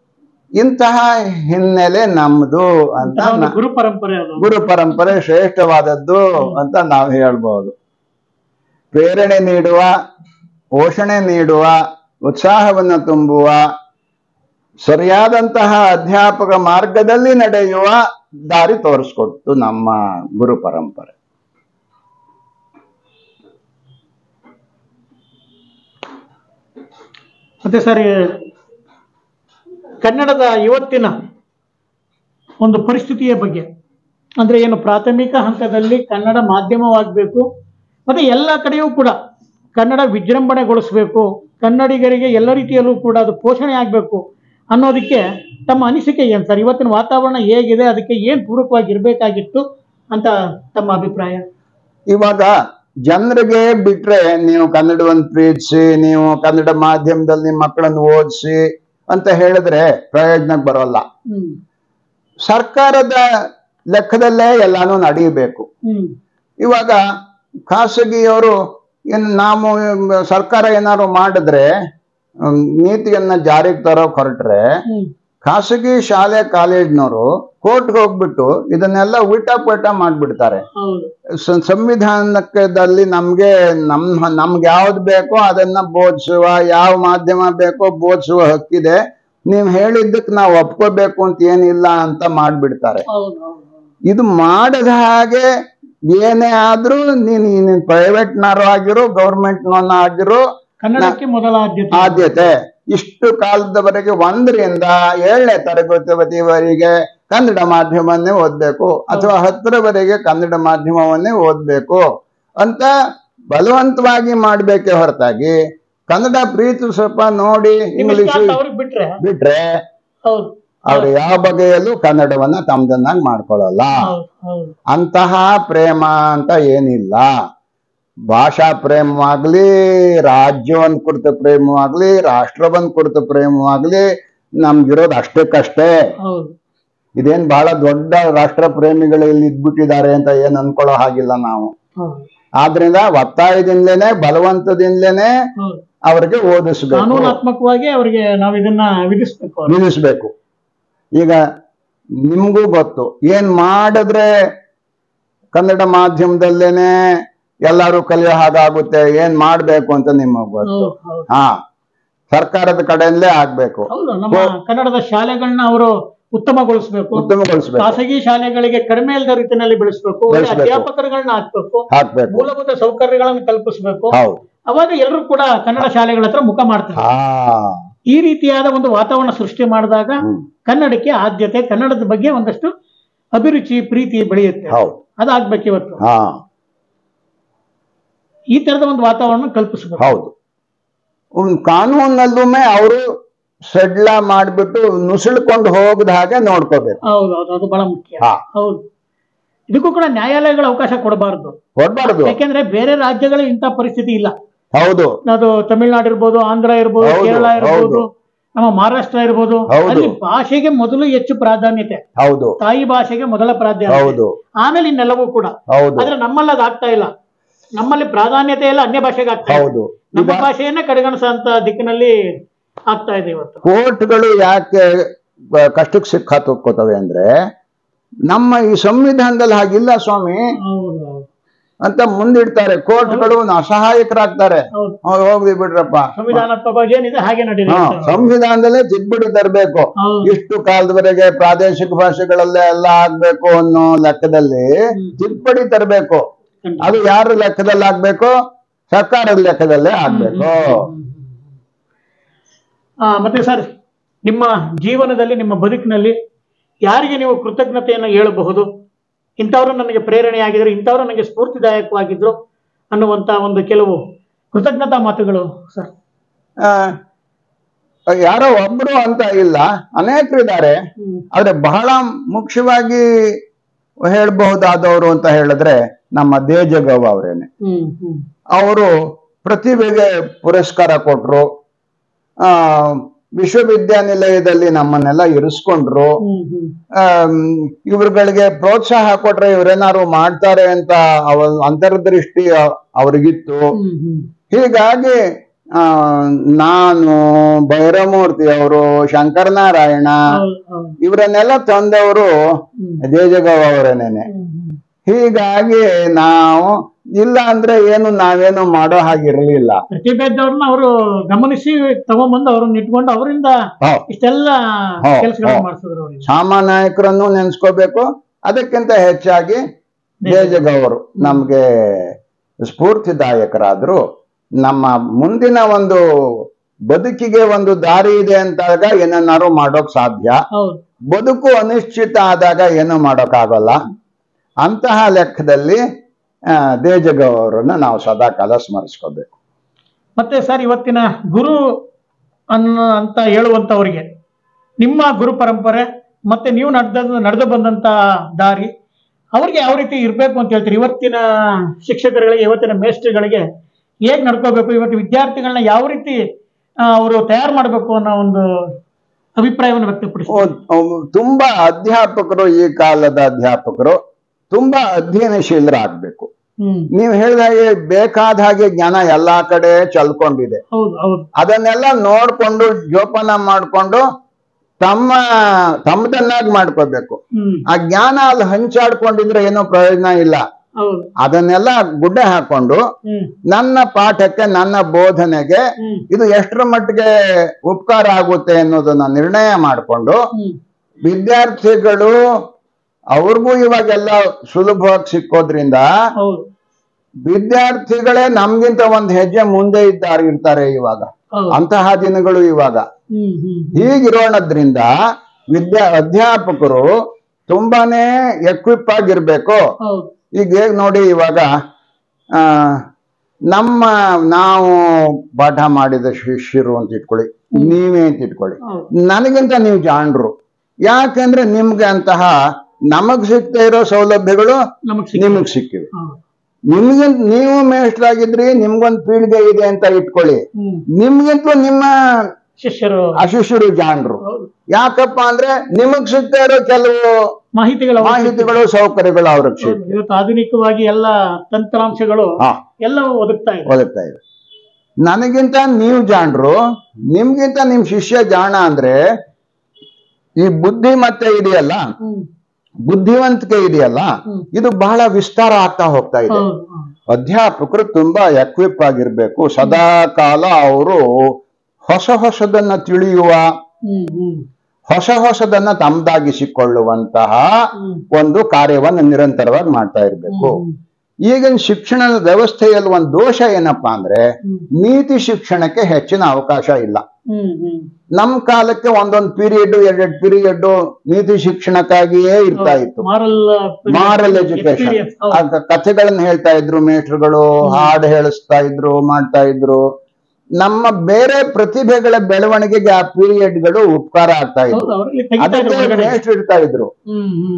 ಇಂತಹ ಹಿನ್ನೆಲೆ ನಮ್ದು ಅಂತ ಅಂತಹ ಒಂದು ನಾ- ಗುರು ಪರಂಪರೆ ಅದು ಗುರು ಪರಂಪರೆ ಶ್ರೇಷ್ಠವಾದದ್ದು ಅಂತ ನಾವು ಹೇಳ್ಬೋದು ಪ್ರೇರಣೆ ನೀಡುವ ಪೋಷಣೆ ನೀಡುವ ಉತ್ಸಾಹವನ್ನು ತುಂಬುವ ಸರಿಯಾದಂತಹ ಅಧ್ಯಾಪಕ ಮಾರ್ಗದಲ್ಲಿ ನಡೆಯುವ ದಾರಿ ತೋರಿಸ್ಕೊಡ್ತು ನಮ್ಮ ಗುರು ಪರಂಪರೆ ಮತ್ತೆ ಸರ್ ಈ ಕನ್ನಡದ ಇವತ್ತಿನ ಒಂದು ಪರಿಸ್ಥಿತಿಯ ಬಗ್ಗೆ ಅಂದ್ರೆ ಏನು ಪ್ರಾಥಮಿಕ ಹಂತದಲ್ಲಿ ಕನ್ನಡ ಮಾಧ್ಯಮವಾಗಬೇಕು ಮತ್ತೆ ಎಲ್ಲ ಕಡೆಯೂ ಕೂಡ ಕನ್ನಡ ವಿಜೃಂಭಣೆಗೊಳಿಸಬೇಕು ಕನ್ನಡಿಗರಿಗೆ ಎಲ್ಲ ರೀತಿಯಲ್ಲೂ ಕೂಡ ಅದು ಪೋಷಣೆ ಆಗಬೇಕು ಅನ್ನೋದಕ್ಕೆ ತಮ್ಮ ಅನಿಸಿಕೆ ಏನು ಸರ್ ಇವತ್ತಿನ ವಾತಾವರಣ ಹೇಗಿದೆ ಅದಕ್ಕೆ ಏನು ಪೂರಕವಾಗಿ ಇರಬೇಕಾಗಿತ್ತು ಅಂತ ತಮ್ಮ ಅಭಿಪ್ರಾಯ ಇವಾಗ ಜನರಿಗೆ ಬಿಟ್ರೆ ನೀವು ಕನ್ನಡವನ್ನು ಪ್ರೀತಿಸಿ ನೀವು ಕನ್ನಡ ಮಾಧ್ಯಮದಲ್ಲಿ ನಿಮ್ಮ ಮಕ್ಕಳನ್ನು ಓದಿಸಿ ಅಂತ ಹೇಳಿದ್ರೆ ಪ್ರಯೋಜನಕ್ಕೆ ಬರೋಲ್ಲ ಹ್ಮ್ ಸರ್ಕಾರದ ಲೆಕ್ಕದಲ್ಲೇ ಎಲ್ಲಾನು ನಡೆಯಬೇಕು ಹ್ಮ್ ಇವಾಗ ಖಾಸಗಿಯವರು ಏನು ನಾವು ಸರ್ಕಾರ ಏನಾದ್ರು ಮಾಡಿದ್ರೆ ಹ್ಮ್, ನೀತಿಯನ್ನ ಜಾರಿಗೆ ತರೋಕ್ ಹೊರಟ್ರೆ ಹ್ಮ್ ಖಾಸಗಿ ಶಾಲೆ ಕಾಲೇಜ್ನವರು ಕೋರ್ಟ್ಗೆ ಹೋಗ್ಬಿಟ್ಟು ಇದನ್ನೆಲ್ಲ ಉಲ್ಟಾ ಪಲ್ಟಾ ಮಾಡ್ಬಿಡ್ತಾರೆ ಹೌದು ಸ- ಸಂವಿಧಾನದಲ್ಲಿ ನಮ್ಗೆ ನಮ್ ನಮ್ಗೆ ಯಾವ್ದು ಬೇಕೋ ಅದನ್ನ ಬೋಧಿಸುವ ಯಾವ ಮಾಧ್ಯಮ ಬೇಕೋ ಬೋಧಿಸುವ ಹಕ್ಕಿದೆ ನೀವ್ ಹೇಳಿದ್ದಕ್ಕೆ ನಾವು ಒಪ್ಕೋಬೇಕು ಅಂತ ಏನಿಲ್ಲ ಅಂತ ಮಾಡ್ಬಿಡ್ತಾರೆ ಹೌದು ಹೌದು ಹೌದು. ಇದು ಮಾಡದ ಹಾಗೆ ಏನೇ ಆದ್ರೂ ನೀನ್ ನೀನ್ ಪ್ರೈವೇಟ್ನವರು ಆಗಿರೋ ಗೌರ್ಮೆಂಟ್ನವನ್ನ ಆಗಿರೋ ಕನ್ನಡಕ್ಕೆ ಮೊದಲ ಆದ್ಯತೆ ಆದ್ಯತೆ ಇಷ್ಟು ಕಾಲದವರೆಗೆ ಒಂದರಿಂದ ಏಳನೇ ತರಗತಿವರೆಗೆ ಕನ್ನಡ ಮಾಧ್ಯಮವನ್ನೇ ಓದ್ಬೇಕು ಅಥವಾ ಹತ್ತರವರೆಗೆ ಕನ್ನಡ ಮಾಧ್ಯಮವನ್ನೇ ಓದ್ಬೇಕು ಅಂತ ಬಲವಂತವಾಗಿ ಮಾಡ್ಬೇಕೆ ಹೊರತಾಗಿ ಕನ್ನಡ ಪ್ರೀತಿ ಸ್ವಲ್ಪ ನೋಡಿ ನಿಮ್ ಇಷ್ಟ ಇಂಗ್ಲಿಷ್ ಅಂತ ಅವ್ರಿಗೆ ಬಿಟ್ರೆ ಬಿಟ್ರೆ ಹೌದು ಅವ್ರು ಯಾವ ಬಗೆಯಲ್ಲೂ ಕನ್ನಡವನ್ನ ತಮ್ದನ್ನಾಗಿ ಮಾಡ್ಕೊಳ್ಳಲ್ಲ ಹೌದು ಹೌದು ಅಂತಹ ಪ್ರೇಮ ಅಂತ ಏನಿಲ್ಲ ಭಾಷಾ ಪ್ರೇಮವಾಗ್ಲಿ ರಾಜ್ಯವನ್ನ ಕುರಿತ ಪ್ರೇಮವಾಗ್ಲಿ ರಾಷ್ಟ್ರವನ್ನ ಕುರಿತ ಪ್ರೇಮವಾಗ್ಲಿ ನಮ್ಗಿರೋದು ಅಷ್ಟಕ್ಕಷ್ಟೇ ಹೌದು ಇದೇನ್ ಬಹಳ ದೊಡ್ಡ ರಾಷ್ಟ್ರ ಪ್ರೇಮಿಗಳು ಇಲ್ಲಿ ಇದ್ಬಿಟ್ಟಿದ್ದಾರೆ ಅಂತ ಏನ್ ಅನ್ಕೊಳ್ಳೋ ಹಾಗಿಲ್ಲ ನಾವು ಹೌದು ಆದ್ರಿಂದ ಒತ್ತಾಯದಿಂದಲೇನೆ ಬಲವಂತದಿಂದಲೇನೆ ಹೌದು ಅವ್ರಿಗೆ ಓದಿಸ್ಬೇಕು ಕಾನೂನಾತ್ಮಕವಾಗಿ ಅವರಿಗೆ ನಾವು ಇದನ್ನ ವಿಧಿಸ್ಬೇಕು ಅವ್ರಿಗೆ. ನಿಲ್ಲಿಸ್ಬೇಕು ಈಗ ನಿಮ್ಗೂ ಗೊತ್ತು ಏನ್ ಮಾಡಿದ್ರೆ ಕನ್ನಡ ಮಾಧ್ಯಮದಲ್ಲೇನೆ ಎಲ್ಲರೂ ಕಲಿಯೋ ಹಾಗಾಗುತ್ತೆ ಏನ್ ಮಾಡ್ಬೇಕು ಅಂತ ನಿಮಗ್ ಗೊತ್ತು ಹೌದು ಹೌದು ಹಾ ಸರ್ಕಾರದ ಕಡೆಯಿಂದಲೇ ಆಗ್ಬೇಕು ಹೌದು ನಮ್ಮ ಕನ್ನಡದ ಶಾಲೆಗಳನ್ನ ಅವರು ಉತ್ತಮಗೊಳಿಸಬೇಕು ಉತ್ತಮಗೊಳಿಸ್ಬೇಕು ಖಾಸಗಿ ಶಾಲೆಗಳಿಗೆ ಕಡಿಮೆ ಇಲ್ಲದ ರೀತಿಯಲ್ಲಿ ಬೆಳೆಸಬೇಕು ಒಳ್ಳೆ ಬೆಳೆಸ್ಬೇಕು. ಅಧ್ಯಾಪಕರುಗಳನ್ನ ಹಾಕ್ಬೇಕು ಹಾಕ್ಬೇಕು ಮೂಲಭೂತ ಸೌಕರ್ಯಗಳನ್ನು ಕಲ್ಪಿಸಬೇಕು ಹೌದು ಅವಾಗ ಎಲ್ಲರೂ ಕೂಡ ಕನ್ನಡ ಶಾಲೆಗಳ ಹತ್ರ ಮುಖ ಮಾಡ್ತಾರೆ ಹಾ ಈ ರೀತಿಯಾದ ಒಂದು ವಾತಾವರಣ ಸೃಷ್ಟಿ ಮಾಡಿದಾಗ ಹ್ಮ್. ಕನ್ನಡಕ್ಕೆ ಆದ್ಯತೆ ಕನ್ನಡದ ಬಗ್ಗೆ ಒಂದಷ್ಟು ಅಭಿರುಚಿ ಪ್ರೀತಿ ಬೆಳೆಯುತ್ತೆ ಹೌದು ಅದಾಗ್ಬೇಕು ಇವತ್ತು ಹಾ ಈ ತರದ ಒಂದು ವಾತಾವರಣ ಕಲ್ಪಿಸಬೇಕು ಹೌದು ಒಂದು ಕಾನೂನಲ್ಲೂ ಅವರು ಸಡ್ಲ ಮಾಡ್ಬಿಟ್ಟು ನುಸುಳ್ಕೊಂಡು ಹೋಗದ ಹಾಗೆ ನೋಡ್ಕೋಬೇಕು ಹೌದು ಹೌದು ಅದು ಬಹಳ ಮುಖ್ಯ ಹಾ. ಹೌದು ಇದಕ್ಕೂ ಕೂಡ ನ್ಯಾಯಾಲಯಗಳ ಅವಕಾಶ ಕೊಡಬಾರದು ಕೊಡ್ಬಾರ್ದು ಯಾಕೆಂದ್ರೆ ಬೇರೆ ರಾಜ್ಯಗಳ ಇಂಥ ಪರಿಸ್ಥಿತಿ ಇಲ್ಲ ಹೌದು ಅದು ತಮಿಳುನಾಡು ಇರ್ಬೋದು ಆಂಧ್ರ ಇರ್ಬೋದು ಹೌದು, ಕೇರಳ ಇರ್ಬೋದು ಹೌದು. ನಮ್ಮ ಮಹಾರಾಷ್ಟ್ರ ಇರ್ಬೋದು ಹೌದು. ಅಲ್ಲಿ ಭಾಷೆಗೆ ಮೊದಲು ಹೆಚ್ಚು ಪ್ರಾಧಾನ್ಯತೆ ಹೌದು ತಾಯಿ ಭಾಷೆಗೆ ಮೊದಲ ಪ್ರಾಧಾನ್ಯತೆ ಹೌದು ಆಮೇಲೆ ಇನ್ನೆಲ್ಲವೂ ಕೂಡ ಹೌದು ಆದ್ರೆ ನಮ್ಮಲ್ಲಿ ಅದು ಆಗ್ತಾ ಇಲ್ಲ ನಮ್ಮಲ್ಲಿ ಪ್ರಾಧಾನ್ಯತೆ ಎಲ್ಲ ಅನ್ಯ ಭಾಷೆಗೆ ಆಗ್ತಾ ಇದೆ ಹೌದು ನಮ್ಮ ಈಗ ಭಾಷೆಯನ್ನ ಕಡೆಗಣಿಸುವಂತ ದಿಕ್ಕಿನಲ್ಲಿ ಆಗ್ತಾ ಇದೆ ಇವತ್ತು ಕೋರ್ಟ್ಗಳು ಯಾಕೆ ಬ- ಕಷ್ಟಕ್ಕೆ ಸಿಕ್ಕಾತೋಕೋತವೆ ಅಂದ್ರೆ ನಮ್ಮ ಈ ಸಂವಿಧಾನದಲ್ಲಿ ಹಾಗಿಲ್ಲ ಸ್ವಾಮಿ ಹೌದು ಹೌದು ಅಂತ ಮುಂದಿಡ್ತಾರೆ ಕೋರ್ಟ್ಗಳು ಅಸಹಾಯಕರಾಗ್ತಾರೆ ಹೌದು ಹೋ- ಹೋಗ್ಲಿ ಬಿಡ್ರಪ್ಪ ಸಂವಿಧಾನಾತ್ಮಕವಾಗಿ ಏನಿದೆ ಹಾಗೆ ನಡೀಲಿ ಹಾ ಅಂತ. ಸಂವಿಧಾನದಲ್ಲೇ ತಿದ್ಬಿಟ್ಟು ತರಬೇಕು ಹೌದು ಇಷ್ಟು ಕಾಲದವರೆಗೆ ಪ್ರಾದೇಶಿಕ ಭಾಷೆಗಳಲ್ಲೇ ಎಲ್ಲ ಆಗ್ಬೇಕು ಅನ್ನೋ ಲೆಕ್ಕದಲ್ಲಿ ಹ್ಮ್. ತಿದ್ದುಪಡಿ ತರಬೇಕು ಖಂಡಿತ. ಅದು ಯಾರ ಲೆಕ್ಕದಲ್ಲಿ ಆಗ್ಬೇಕು ಸರ್ಕಾರದ ಲೆಕ್ಕದಲ್ಲೇ ಆಗ್ಬೇಕು ಆ, ಮತ್ತೆ ಸರ್ ನಿಮ್ಮ ಜೀವನದಲ್ಲಿ ನಿಮ್ಮ ಬದುಕಿನಲ್ಲಿ ಯಾರಿಗೆ ನೀವು ಕೃತಜ್ಞತೆಯನ್ನು ಹೇಳಬಹುದು ಇಂಥವ್ರು ನನಗೆ ಪ್ರೇರಣೆಯಾಗಿದ್ರು ಇಂಥವ್ರು ನನಗೆ ಸ್ಫೂರ್ತಿದಾಯಕವಾಗಿದ್ರು ಅನ್ನುವಂತ ಒಂದು ಕೆಲವು ಕೃತಜ್ಞತಾ ಮಾತುಗಳು ಸರ್ ಆ, ಯಾರೋ ಒಬ್ರು ಅಂತ ಇಲ್ಲ ಅನೇಕರಿದ್ದಾರೆ ಹ್ಮ್. ಆದ್ರೆ ಬಹಳ ಮುಖ್ಯವಾಗಿ ಹೇಳಬಹುದಾದವರು ಅಂತ ಹೇಳಿದ್ರೆ ನಮ್ಮ ದೇಜಗೌ ಅವರೇನೆ ಹ್ಮ್ ಹ್ಮ್ ಅವರು ಪ್ರತಿಭೆಗೆ ಪುರಸ್ಕಾರ ಕೊಟ್ರು ಆ ವಿಶ್ವವಿದ್ಯಾನಿಲಯದಲ್ಲಿ ನಮ್ಮನ್ನೆಲ್ಲ ಇರಿಸ್ಕೊಂಡ್ರು ಹ್ಮ್ ಹ್ಮ್ ಆಮ್, ಇವ್ರುಗಳಿಗೆ ಪ್ರೋತ್ಸಾಹ ಕೊಟ್ರೆ ಇವ್ರೇನಾದ್ರು ಮಾಡ್ತಾರೆ ಅಂತ ಅವ ಅಂತರ್ದೃಷ್ಟಿ ಅ- ಅವ್ರಿಗಿತ್ತು ಹ್ಮ್ ಹ್ಮ್ ಹೀಗಾಗಿ ಆ ನಾನು ಭೈರಮೂರ್ತಿ ಅವರು ಶಂಕರನಾರಾಯಣ ಹೌದು, ಹೌದು. ಇವರನ್ನೆಲ್ಲ ತಂದವರು ಹ್ಮ್ ದೇಜಗೌ ಅವರೇನೇನೆ ಹ್ಮ್ ಹ್ಮ್ ಹೀಗಾಗಿ ನಾವು ಇಲ್ಲ ಅಂದ್ರೆ ಏನು ನಾವೇನು ಮಾಡೋ ಹಾಗಿರ್ಲಿಲ್ಲ ಪ್ರತಿಭೆ ಇದ್ದವ್ರನ್ನ ಅವರು ಗಮನಿಸಿ ತಗೊಂಬಂದು ಅವ್ರನ್ನ ಇಟ್ಕೊಂಡು ಅವರಿಂದ ಹೌದ್. ಇಷ್ಟೆಲ್ಲ ಹೌದ್, ಕೆಲಸಗಳನ್ನ ಹೌದ್. ಮಾಡಿಸಿದ್ರು ಅವ್ರಿಗೆ ಸಾಮಾನ್ಯ ನಾಯಕರನ್ನು ನೆನ್ಸ್ಕೋಬೇಕು ಅದಕ್ಕಿಂತ ಹೆಚ್ಚಾಗಿ ದೇಜಗವರು ನಮ್ಗೆ ಸ್ಫೂರ್ತಿದಾಯಕರಾದ್ರು ನಮ್ಮ ಮುಂದಿನ ಒಂದು ಬದುಕಿಗೆ ಒಂದು ದಾರಿ ಇದೆ ಅಂತಾಗ ಏನನ್ನಾರು ಮಾಡೋಕ್ ಸಾಧ್ಯ ಹೌದು ಬದುಕು ಅನಿಶ್ಚಿತ ಆದಾಗ ಏನು ಮಾಡೋಕ್ಕಾಗಲ್ಲ ಅಂತಹ ಲೆಕ್ಕದಲ್ಲಿ ಆ, ದೇಜಗೌರನ್ನ ನಾವು ಸದಾ ಕಾಲ ಸ್ಮರಿಸ್ಕೋಬೇಕು ಮತ್ತೆ ಸರ್ ಇವತ್ತಿನ ಗುರು ಅನ್ನ ಅಂತ ಹೇಳುವಂತವರಿಗೆ ನಿಮ್ಮ ಗುರು ಪರಂಪರೆ ಮತ್ತೆ ನೀವು ನಡೆದ ನಡೆದು ಬಂದಂತ ದಾರಿ ಅವ್ರಿಗೆ ಯಾವ ರೀತಿ ಇರಬೇಕು ಅಂತ ಹೇಳ್ತೀರಿ ಇವತ್ತಿನ ಶಿಕ್ಷಕರುಗಳಿಗೆ ಇವತ್ತಿನ ಮೇಸ್ಟ್ರಿಗಳಿಗೆ ಹೇಗ್ ನಡ್ಕೋಬೇಕು ಇವತ್ತು ವಿದ್ಯಾರ್ಥಿಗಳನ್ನ ಯಾವ ರೀತಿ ಅವರು ತಯಾರು ಮಾಡಬೇಕು ಅನ್ನೋ ಒಂದು ಅಭಿಪ್ರಾಯವನ್ನು ವ್ಯಕ್ತಪಡಿಸ್ತಾರೆ ಓ- ಓ- ತುಂಬಾ ಅಧ್ಯಾಪಕರು ಈ ಕಾಲದ ಅಧ್ಯಾಪಕರು ತುಂಬಾ ಅಧ್ಯಯನಶೀಲರಾಗಬೇಕು ಹ್ಮ್ ನೀವು ಹೇಳಿದ ಹಾಗೆ ಬೇಕಾದ ಹಾಗೆ ಜ್ಞಾನ ಎಲ್ಲಾ ಕಡೆ ಚಲ್ಕೊಂಡಿದೆ ಹೌದು ಹೌದು ಅದನ್ನೆಲ್ಲ ನೋಡ್ಕೊಂಡು ಜೋಪಾನ ಮಾಡ್ಕೊಂಡು ತಮ್ಮ ತಮ್ಮದನ್ನಾಗಿ ಮಾಡ್ಕೋಬೇಕು ಹ್ಮ್ ಆ ಜ್ಞಾನ ಅಲ್ಲಿ ಹಂಚಾಡ್ಕೊಂಡಿದ್ರೆ ಏನೋ ಪ್ರಯೋಜನ ಇಲ್ಲ ಹೌದು ಅದನ್ನೆಲ್ಲ ಗುಡ್ಡೆ ಹಾಕೊಂಡು ಹ್ಮ್ ನನ್ನ ಪಾಠಕ್ಕೆ ನನ್ನ ಬೋಧನೆಗೆ ಹ್ಮ್ ಇದು ಎಷ್ಟರ ಮಟ್ಟಿಗೆ ಉಪಕಾರ ಆಗುತ್ತೆ ಅನ್ನೋದನ್ನ ನಿರ್ಣಯ ಮಾಡಿಕೊಂಡು ಹ್ಮ್ ವಿದ್ಯಾರ್ಥಿಗಳು ಅವ್ರಿಗೂ ಇವಾಗೆಲ್ಲ ಸುಲಭವಾಗಿ ಸಿಕ್ಕೋದ್ರಿಂದ ಹೌದು ವಿದ್ಯಾರ್ಥಿಗಳೇ ನಮ್ಗಿಂತ ಒಂದ್ ಹೆಜ್ಜೆ ಮುಂದೆ ಇದ್ದಾರೆ ಇರ್ತಾರೆ ಇವಾಗ ಹೌದು ಅಂತಹ ದಿನಗಳು ಇವಾಗ ಹ್ಮ್ ಹ್ಮ್ ಹೀಗಿರೋಣದ್ರಿಂದ ವಿದ್ಯಾ ಅಧ್ಯಾಪಕರು ತುಂಬಾನೇ ಎಕ್ವಿಪ್ ಆಗಿರ್ಬೇಕು ಹೌದು ಈಗ ಹೇಗ್ ನೋಡಿ ಇವಾಗ ಆ ನಮ್ಮ ನಾವು ಪಾಠ ಮಾಡಿದ ಶಿಷ್ಯರು ಅಂತ ಇಟ್ಕೊಳ್ಳಿ ನೀವೇ ಅಂತ ಇಟ್ಕೊಳ್ಳಿ ಹೌದು ನನಗಿಂತ ನೀವು ಜಾಣರು ಯಾಕೆಂದ್ರೆ ನಿಮ್ಗೆ ಅಂತಹ ನಮಗ್ ಸಿಗ್ತಾ ಇರೋ ಸೌಲಭ್ಯಗಳು ನಮಗ್ ಸಿಕ್ಕ ನಿಮಗ್ ಸಿಕ್ಕಿವೆ ಹೌದು ನಿಮ್ಗೆ ನೀವು ಮೇಷ್ಟ್ರಾಗಿದ್ರಿ ನಿಮ್ಗೊಂದ್ ಪೀಳಿಗೆ ಇದೆ ಅಂತ ಇಟ್ಕೊಳ್ಳಿ ಹ್ಮ್ ನಿಮ್ಗಿಂತಲೂ ನಿಮ್ಮ ಶಿಷ್ಯರು ಅಶಿಷ್ಯರು ಜಾಣರು ಹೌದು ಯಾಕಪ್ಪ ಅಂದ್ರೆ ನಿಮಗ್ ಸಿಗ್ತಾ ಇರೋ ಕೆಲವು ಮಾಹಿತಿಗಳ ಮಾಹಿತಿಗಳು ಸೌಕರ್ಯಗಳು ಅವ್ರಿಗೆ ಸಿಗ್ ಹೌದು. ಇವತ್ತು ಆಧುನಿಕವಾಗಿ ಎಲ್ಲ ತಂತ್ರಾಂಶಗಳು ಹಾ ಎಲ್ಲವೂ ಒದಗ್ತಾ ಇದೆ ಒದಗ್ತಾ ಇದೆ ನನಗಿಂತ ನೀವು ಜಾಣರು ನಿಮ್ಗಿಂತ ನಿಮ್ ಶಿಷ್ಯ ಜಾಣ ಅಂದ್ರೆ ಈ ಬುದ್ಧಿ ಮತ್ತೆ ಇದೆಯಲ್ಲ ಹ್ಮ್ ಬುದ್ಧಿವಂತಿಕೆ ಇದೆಯಲ್ಲ ಹ್ಮ್. ಇದು ಬಹಳ ವಿಸ್ತಾರ ಆಗ್ತಾ ಹೋಗ್ತಾ ಇದೆ ಹೌದು ಹೌದು. ಅಧ್ಯಾಪಕರು ತುಂಬಾ ಎಕ್ವಿಪ್ ಆಗಿರ್ಬೇಕು ಸದಾ ಕಾಲ ಅವರು ಹೊಸ ಹೊಸದನ್ನ ತಿಳಿಯುವ ಹ್ಮ್ ಹ್ಮ್ ಹೊಸ ಹೊಸದನ್ನ ತಮ್ಮದಾಗಿಸಿಕೊಳ್ಳುವಂತಹ ಹ್ಮ್ ಒಂದು ಕಾರ್ಯವನ್ನು ನಿರಂತರವಾಗಿ ಮಾಡ್ತಾ ಇರ್ಬೇಕು ಹ್ಮ್ ಈಗಿನ ಶಿಕ್ಷಣದ ವ್ಯವಸ್ಥೆಯಲ್ಲಿ ಒಂದು ದೋಷ ಏನಪ್ಪಾ ಅಂದ್ರೆ ಹ್ಮ್ ನೀತಿ ಶಿಕ್ಷಣಕ್ಕೆ ಹೆಚ್ಚಿನ ಅವಕಾಶ ಇಲ್ಲ ಹ್ಮ್ ಹ್ಮ್ ನಮ್ ಕಾಲಕ್ಕೆ ಒಂದೊಂದು ಪೀರಿಯಡ್ ಎರಡೆರಡು ಪೀರಿಯಡ್ ನೀತಿ ಶಿಕ್ಷಣಕ್ಕಾಗಿಯೇ ಇರ್ತಾ ಇತ್ತು ಮಾರಲ್ ಮಾರಲ್ ಎಜುಕೇಶನ್ ಕಥೆಗಳನ್ನ ಹೇಳ್ತಾ ಇದ್ರು ಮೇಟ್ರುಗಳು ಹಾಡು ಹೇಳಿಸ್ತಾ ಇದ್ರು ಮಾಡ್ತಾ ಇದ್ರು ನಮ್ಮ ಬೇರೆ ಪ್ರತಿಭೆಗಳ ಬೆಳವಣಿಗೆಗೆ ಆ ಪೀರಿಯಡ್ಗಳು ಉಪಕಾರ ಆಗ್ತಾ ಹೌದು ಇದ್ರು ಅವರಲ್ಲಿ ತೆಗಿತಾ ಇದ್ರು ಅದಕ್ಕೆ ಹೊರಗಡೆ ಮೇಷ್ಟ್ರು ಇರ್ತಾ ಇದ್ರು ಹ್ಮ್ ಹ್ಮ್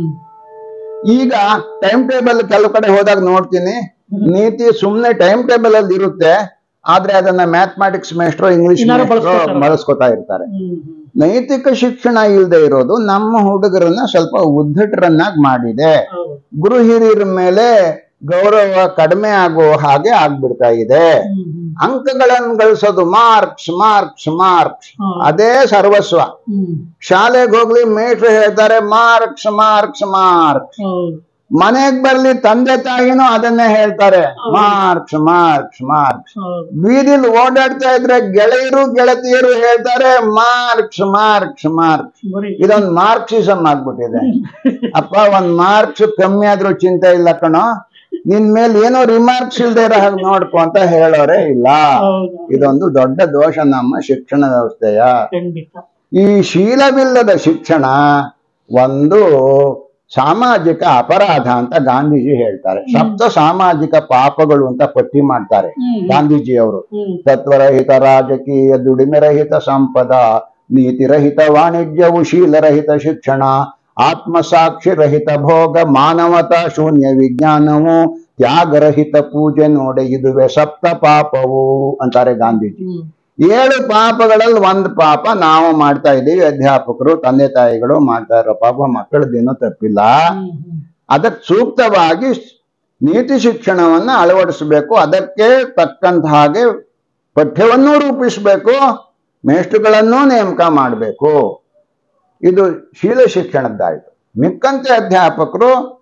ಈಗ ಟೈಮ್ ಟೇಬಲ್ ಕೆಲವು ಕಡೆ ಹೋದಾಗ ನೋಡ್ತೀನಿ ನೀತಿ ಸುಮ್ನೆ ಟೈಮ್ ಟೇಬಲ್ ಅಲ್ಲಿ ಇರುತ್ತೆ ಆದ್ರೆ ಅದನ್ನ ಮ್ಯಾಥಮೆಟಿಕ್ಸ್ ಮೇಸ್ಟ್ರು ಇಂಗ್ಲಿಷ್ ಇನ್ನಾರು ಮೇಸ್ಟ್ರು ಬಳಸ್ಕೊತಾರೆ. ಬಳಸ್ಕೊತಾ ಇರ್ತಾರೆ ಹ್ಮ್ ಹ್ಮ್ ನೈತಿಕ ಶಿಕ್ಷಣ ಇಲ್ಲದೆ ಇರೋದು ನಮ್ಮ ಹುಡುಗರನ್ನ ಸ್ವಲ್ಪ ಉದ್ಧಟರನ್ನಾಗಿ ಮಾಡಿದೆ ಹೌದು ಗುರು ಹಿರಿಯರ ಮೇಲೆ ಗೌರವ ಕಡಿಮೆ ಆಗೋ ಹಾಗೆ ಆಗ್ಬಿಡ್ತಾ ಇದೆ ಹ್ಮ್ ಹ್ಮ್ ಅಂಕಗಳನ್ನು ಗಳಿಸೋದು ಮಾರ್ಕ್ಸ್ ಮಾರ್ಕ್ಸ್ ಮಾರ್ಕ್ಸ್ ಹೌದು. ಅದೇ ಸರ್ವಸ್ವ ಹ್ಮ್ ಶಾಲೆಗೆ ಹೋಗ್ಲಿ ಮೇಟ್ರು ಹೇಳ್ತಾರೆ ಮಾರ್ಕ್ಸ್ ಮಾರ್ಕ್ಸ್ ಮಾರ್ಕ್ಸ್ ಹೌದು ಮನೆಗ್ ಬರ್ಲಿ ತಂದೆ ತಾಯಿನೂ ಅದನ್ನೇ ಹೇಳ್ತಾರೆ ಹೌದು. ಮಾರ್ಕ್ಸ್ ಮಾರ್ಕ್ಸ್ ಮಾರ್ಕ್ಸ್ ಹೌದು ಬೀದಿಲ್ ಓಡಾಡ್ತಾ ಇದ್ರೆ ಗೆಳೆಯರು ಗೆಳತಿಯರು ಹೇಳ್ತಾರೆ ಮಾರ್ಕ್ಸ್ ಮಾರ್ಕ್ಸ್ ಮಾರ್ಕ್ಸ್ ಬರೀ ಇದೊಂದು ಮಾರ್ಕ್ಸಿಸಮ್ ಆಗ್ಬಿಟ್ಟಿದೆ ಅಪ್ಪ ಒಂದ್ ಮಾರ್ಕ್ಸ್ ಕಮ್ಮಿ ಆದ್ರೂ ಚಿಂತೆ ಇಲ್ಲ ಕಣೋ ನಿನ್ ಮೇಲೆ ಏನೋ ರಿಮಾರ್ಕ್ಸ್ ಇಲ್ದೇ ಇರೋ ಹಾಗೆ ನೋಡ್ಕೊ ಅಂತ ಹೇಳೋರೇ ಇಲ್ಲ ಹೌದು ಇದೊಂದು ದೊಡ್ಡ ದೋಷ ನಮ್ಮ ಶಿಕ್ಷಣ ವ್ಯವಸ್ಥೆಯ ಖಂಡಿತ ಈ ಶೀಲವಿಲ್ಲದ ಶಿಕ್ಷಣ ಒಂದು ಸಾಮಾಜಿಕ ಅಪರಾಧ ಅಂತ ಗಾಂಧೀಜಿ ಹೇಳ್ತಾರೆ ಸಪ್ತ ಸಾಮಾಜಿಕ ಪಾಪಗಳು ಅಂತ ಪಟ್ಟಿ ಮಾಡ್ತಾರೆ ಹ್ಮ್ ಗಾಂಧೀಜಿ ಅವರು ಹ್ಮ್ ತತ್ವರಹಿತ ರಾಜಕೀಯ ದುಡಿಮೆರಹಿತ ಸಂಪದ ನೀತಿರಹಿತ ವಾಣಿಜ್ಯವು ಶೀಲರಹಿತ ಶಿಕ್ಷಣ ಆತ್ಮಸಾಕ್ಷಿ ರಹಿತ ಭೋಗ ಮಾನವತಾ ಶೂನ್ಯ ವಿಜ್ಞಾನವು ತ್ಯಾಗರಹಿತ ಪೂಜೆ ನೋಡಿ ಇದುವೆ ಸಪ್ತ ಪಾಪವು ಅಂತಾರೆ ಗಾಂಧೀಜಿ ಹ್ಮ್ ಏಳು ಪಾಪಗಳಲ್ಲಿ ಒಂದು ಪಾಪ ನಾವು ಮಾಡ್ತಾ ಇದ್ದೀವಿ ಅಧ್ಯಾಪಕರು ತಂದೆ ತಾಯಿಗಳು ಮಾಡ್ತಾ ಇರೋ ಪಾಪ ಮಕ್ಕಳದ್ದೇನೂ ತಪ್ಪಿಲ್ಲ ಹ್ಮ್ ಹ್ಮ್ ಅದಕ್ಕೆ ಸೂಕ್ತವಾಗಿ ನೀತಿ ಶಿಕ್ಷಣವನ್ನ ಅಳವಡಿಸಬೇಕು ಅದಕ್ಕೆ ತಕ್ಕಂತ ಹಾಗೆ ಪಠ್ಯವನ್ನೂ ರೂಪಿಸಬೇಕು ಮೇಷ್ಟ್ರುಗಳನ್ನೂ ನೇಮಕ ಮಾಡಬೇಕು ಇದು ಶೀಲ ಶಿಕ್ಷಣದ್ದಾಯ್ತು ಮಿಕ್ಕಂತೆ ಅಧ್ಯಾಪಕರು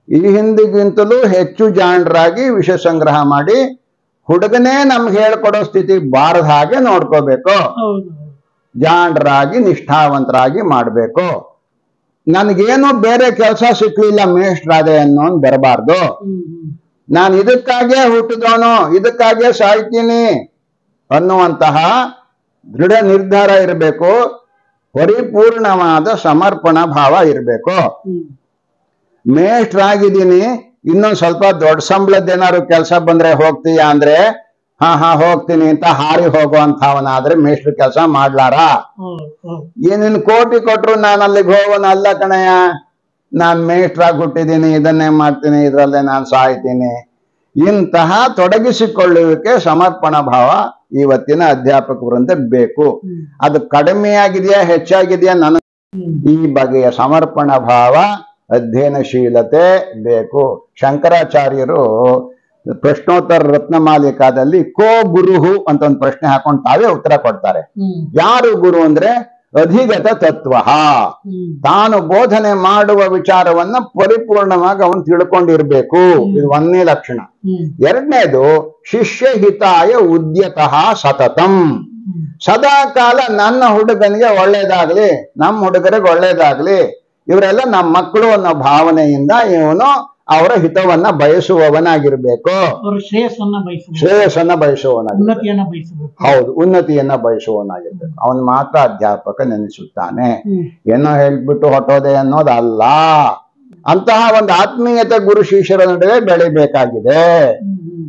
ಈ ಹಿಂದಿಗಿಂತಲೂ ಹೆಚ್ಚು ಜಾಣರಾಗಿ ವಿಷಯ ಸಂಗ್ರಹ ಮಾಡಿ ಹುಡುಗನೇ ನಮ್ಗೆ ಹೇಳ್ಕೊಡೋ ಸ್ಥಿತಿ ಬಾರದ ಹಾಗೆ ನೋಡ್ಕೋಬೇಕು ಹೌದು ಜಾಣರಾಗಿ ನಿಷ್ಠಾವಂತರಾಗಿ ಮಾಡಬೇಕು ನನಗೇನು ಬೇರೆ ಕೆಲಸ ಸಿಕ್ಲಿಲ್ಲ ಮೇಷ್ಟ್ರಾದೆ ಅನ್ನೋನ್ ಬರಬಾರ್ದು ಹ್ಮ್ ಹ್ಮ್ ನಾನು ಇದಕ್ಕಾಗೇ ಹುಟ್ಟಿದವನು ಇದಕ್ಕಾಗೇ ಸಾಯ್ತೀನಿ ಅನ್ನುವಂತಹ ದೃಢ ನಿರ್ಧಾರ ಇರಬೇಕು ಪರಿಪೂರ್ಣವಾದ ಸಮರ್ಪಣ ಭಾವ ಇರಬೇಕು ಹ್ಮ್ ಮೇಷ್ಟ್ರಾಗಿದ್ದೀನಿ ಇನ್ನೊಂದ್ ಸ್ವಲ್ಪ ದೊಡ್ಡ ಸಂಬಳದ್ದೇನಾದ್ರು ಕೆಲಸ ಬಂದ್ರೆ ಹೋಗ್ತೀಯಾ ಅಂದ್ರೆ ಹಾ ಹಾ ಹೋಗ್ತೀನಿ ಅಂತ ಹಾರಿ ಹೋಗುವಂತವನಾದ್ರೆ ಮೇಷ್ಟ್ರ ಕೆಲಸ ಮಾಡ್ಲಾರ ಹೌದು ಹೌದು ಏನೇನ್ ಕೋಟಿ ಕೊಟ್ರು ನಾನು ಅಲ್ಲಿಗೆ ಹೋಗೋನ ಅಲ್ಲ ಕಣಯ್ಯ ನಾನ್ ಮೇಷ್ಟ್ರಾಗಿ ಹುಟ್ಟಿದ್ದೀನಿ ಇದನ್ನೇ ಮಾಡ್ತೀನಿ ಇದ್ರಲ್ಲೇ ನಾನು ಸಾಯ್ತೀನಿ ಇಂತಹ ತೊಡಗಿಸಿಕೊಳ್ಳುವಿಕೆ ಸಮರ್ಪಣ ಭಾವ ಇವತ್ತಿನ ಅಧ್ಯಾಪಕ ವೃಂದ ಬೇಕು ಹ್ಮ್ ಅದು ಕಡಿಮೆಯಾಗಿದೆಯಾ ಹೆಚ್ಚಾಗಿದೆಯಾ ನನಗೆ ಹ್ಮ್ ಈ ಬಗೆಯ ಸಮರ್ಪಣ ಭಾವ ಅಧ್ಯಯನಶೀಲತೆ ಬೇಕು ಶಂಕರಾಚಾರ್ಯರು ಪ್ರಶ್ನೋತ್ತರ ರತ್ನಮಾಲಿಕಾದಲ್ಲಿ ಕೋ ಗುರುಹು ಅಂತ ಒಂದು ಪ್ರಶ್ನೆ ಹಾಕೊಂಡು ತಾವೇ ಉತ್ತರ ಕೊಡ್ತಾರೆ ಹ್ಮ್ ಯಾರು ಗುರು ಅಂದ್ರೆ ಅಧಿಗತ ತತ್ವ ಹ್ಮ್ ತಾನು ಬೋಧನೆ ಮಾಡುವ ವಿಚಾರವನ್ನ ಪರಿಪೂರ್ಣವಾಗಿ ಅವನು ತಿಳ್ಕೊಂಡಿರ್ಬೇಕು ಇದು ಒಂದನೇ ಲಕ್ಷಣ ಹ್ಮ್ ಎರಡನೇದು ಶಿಷ್ಯ ಹಿತಾಯ ಉದ್ಯತಃ ಸತತಂ ಹ್ಮ್ ಸದಾ ಕಾಲ ನನ್ನ ಹುಡುಗನಿಗೆ ಒಳ್ಳೇದಾಗ್ಲಿ ನಮ್ಮ ಹುಡುಗರಿಗೆ ಒಳ್ಳೇದಾಗ್ಲಿ ಇವರೆಲ್ಲ ನಮ್ಮ ಮಕ್ಕಳು ಅನ್ನೋ ಭಾವನೆಯಿಂದ ಇವನು ಅವರ ಹಿತವನ್ನ ಬಯಸುವವನಾಗಿರ್ಬೇಕು ಅವ್ರ ಶ್ರೇಯಸ್ಸನ್ನ ಬಯಸಬೇಕು ಶ್ರೇಯಸ್ಸನ್ನ ಬಯಸುವವನಾಗಿರ್ಬೇಕು ಉನ್ನತಿಯನ್ನ ಬಯಸಬೇಕು ಹೌದು ಉನ್ನತಿಯನ್ನ ಬಯಸುವವನಾಗಿರ್ಬೇಕು ಅವನು ಮಾತ್ರ ಅಧ್ಯಾಪಕ ನೆನೆಸುತ್ತಾನೆ ಹ್ಮ್ ಏನೋ ಹೇಳ್ಬಿಟ್ಟು ಹೊಟ್ಟೋದೆ ಅನ್ನೋದಲ್ಲ ಅಂತಹ ಒಂದು ಆತ್ಮೀಯತೆ ಗುರು ಶಿಷ್ಯರ ನಡುವೆ ಬೆಳಿಬೇಕಾಗಿದೆ ಹ್ಮ್, ಹ್ಮ್.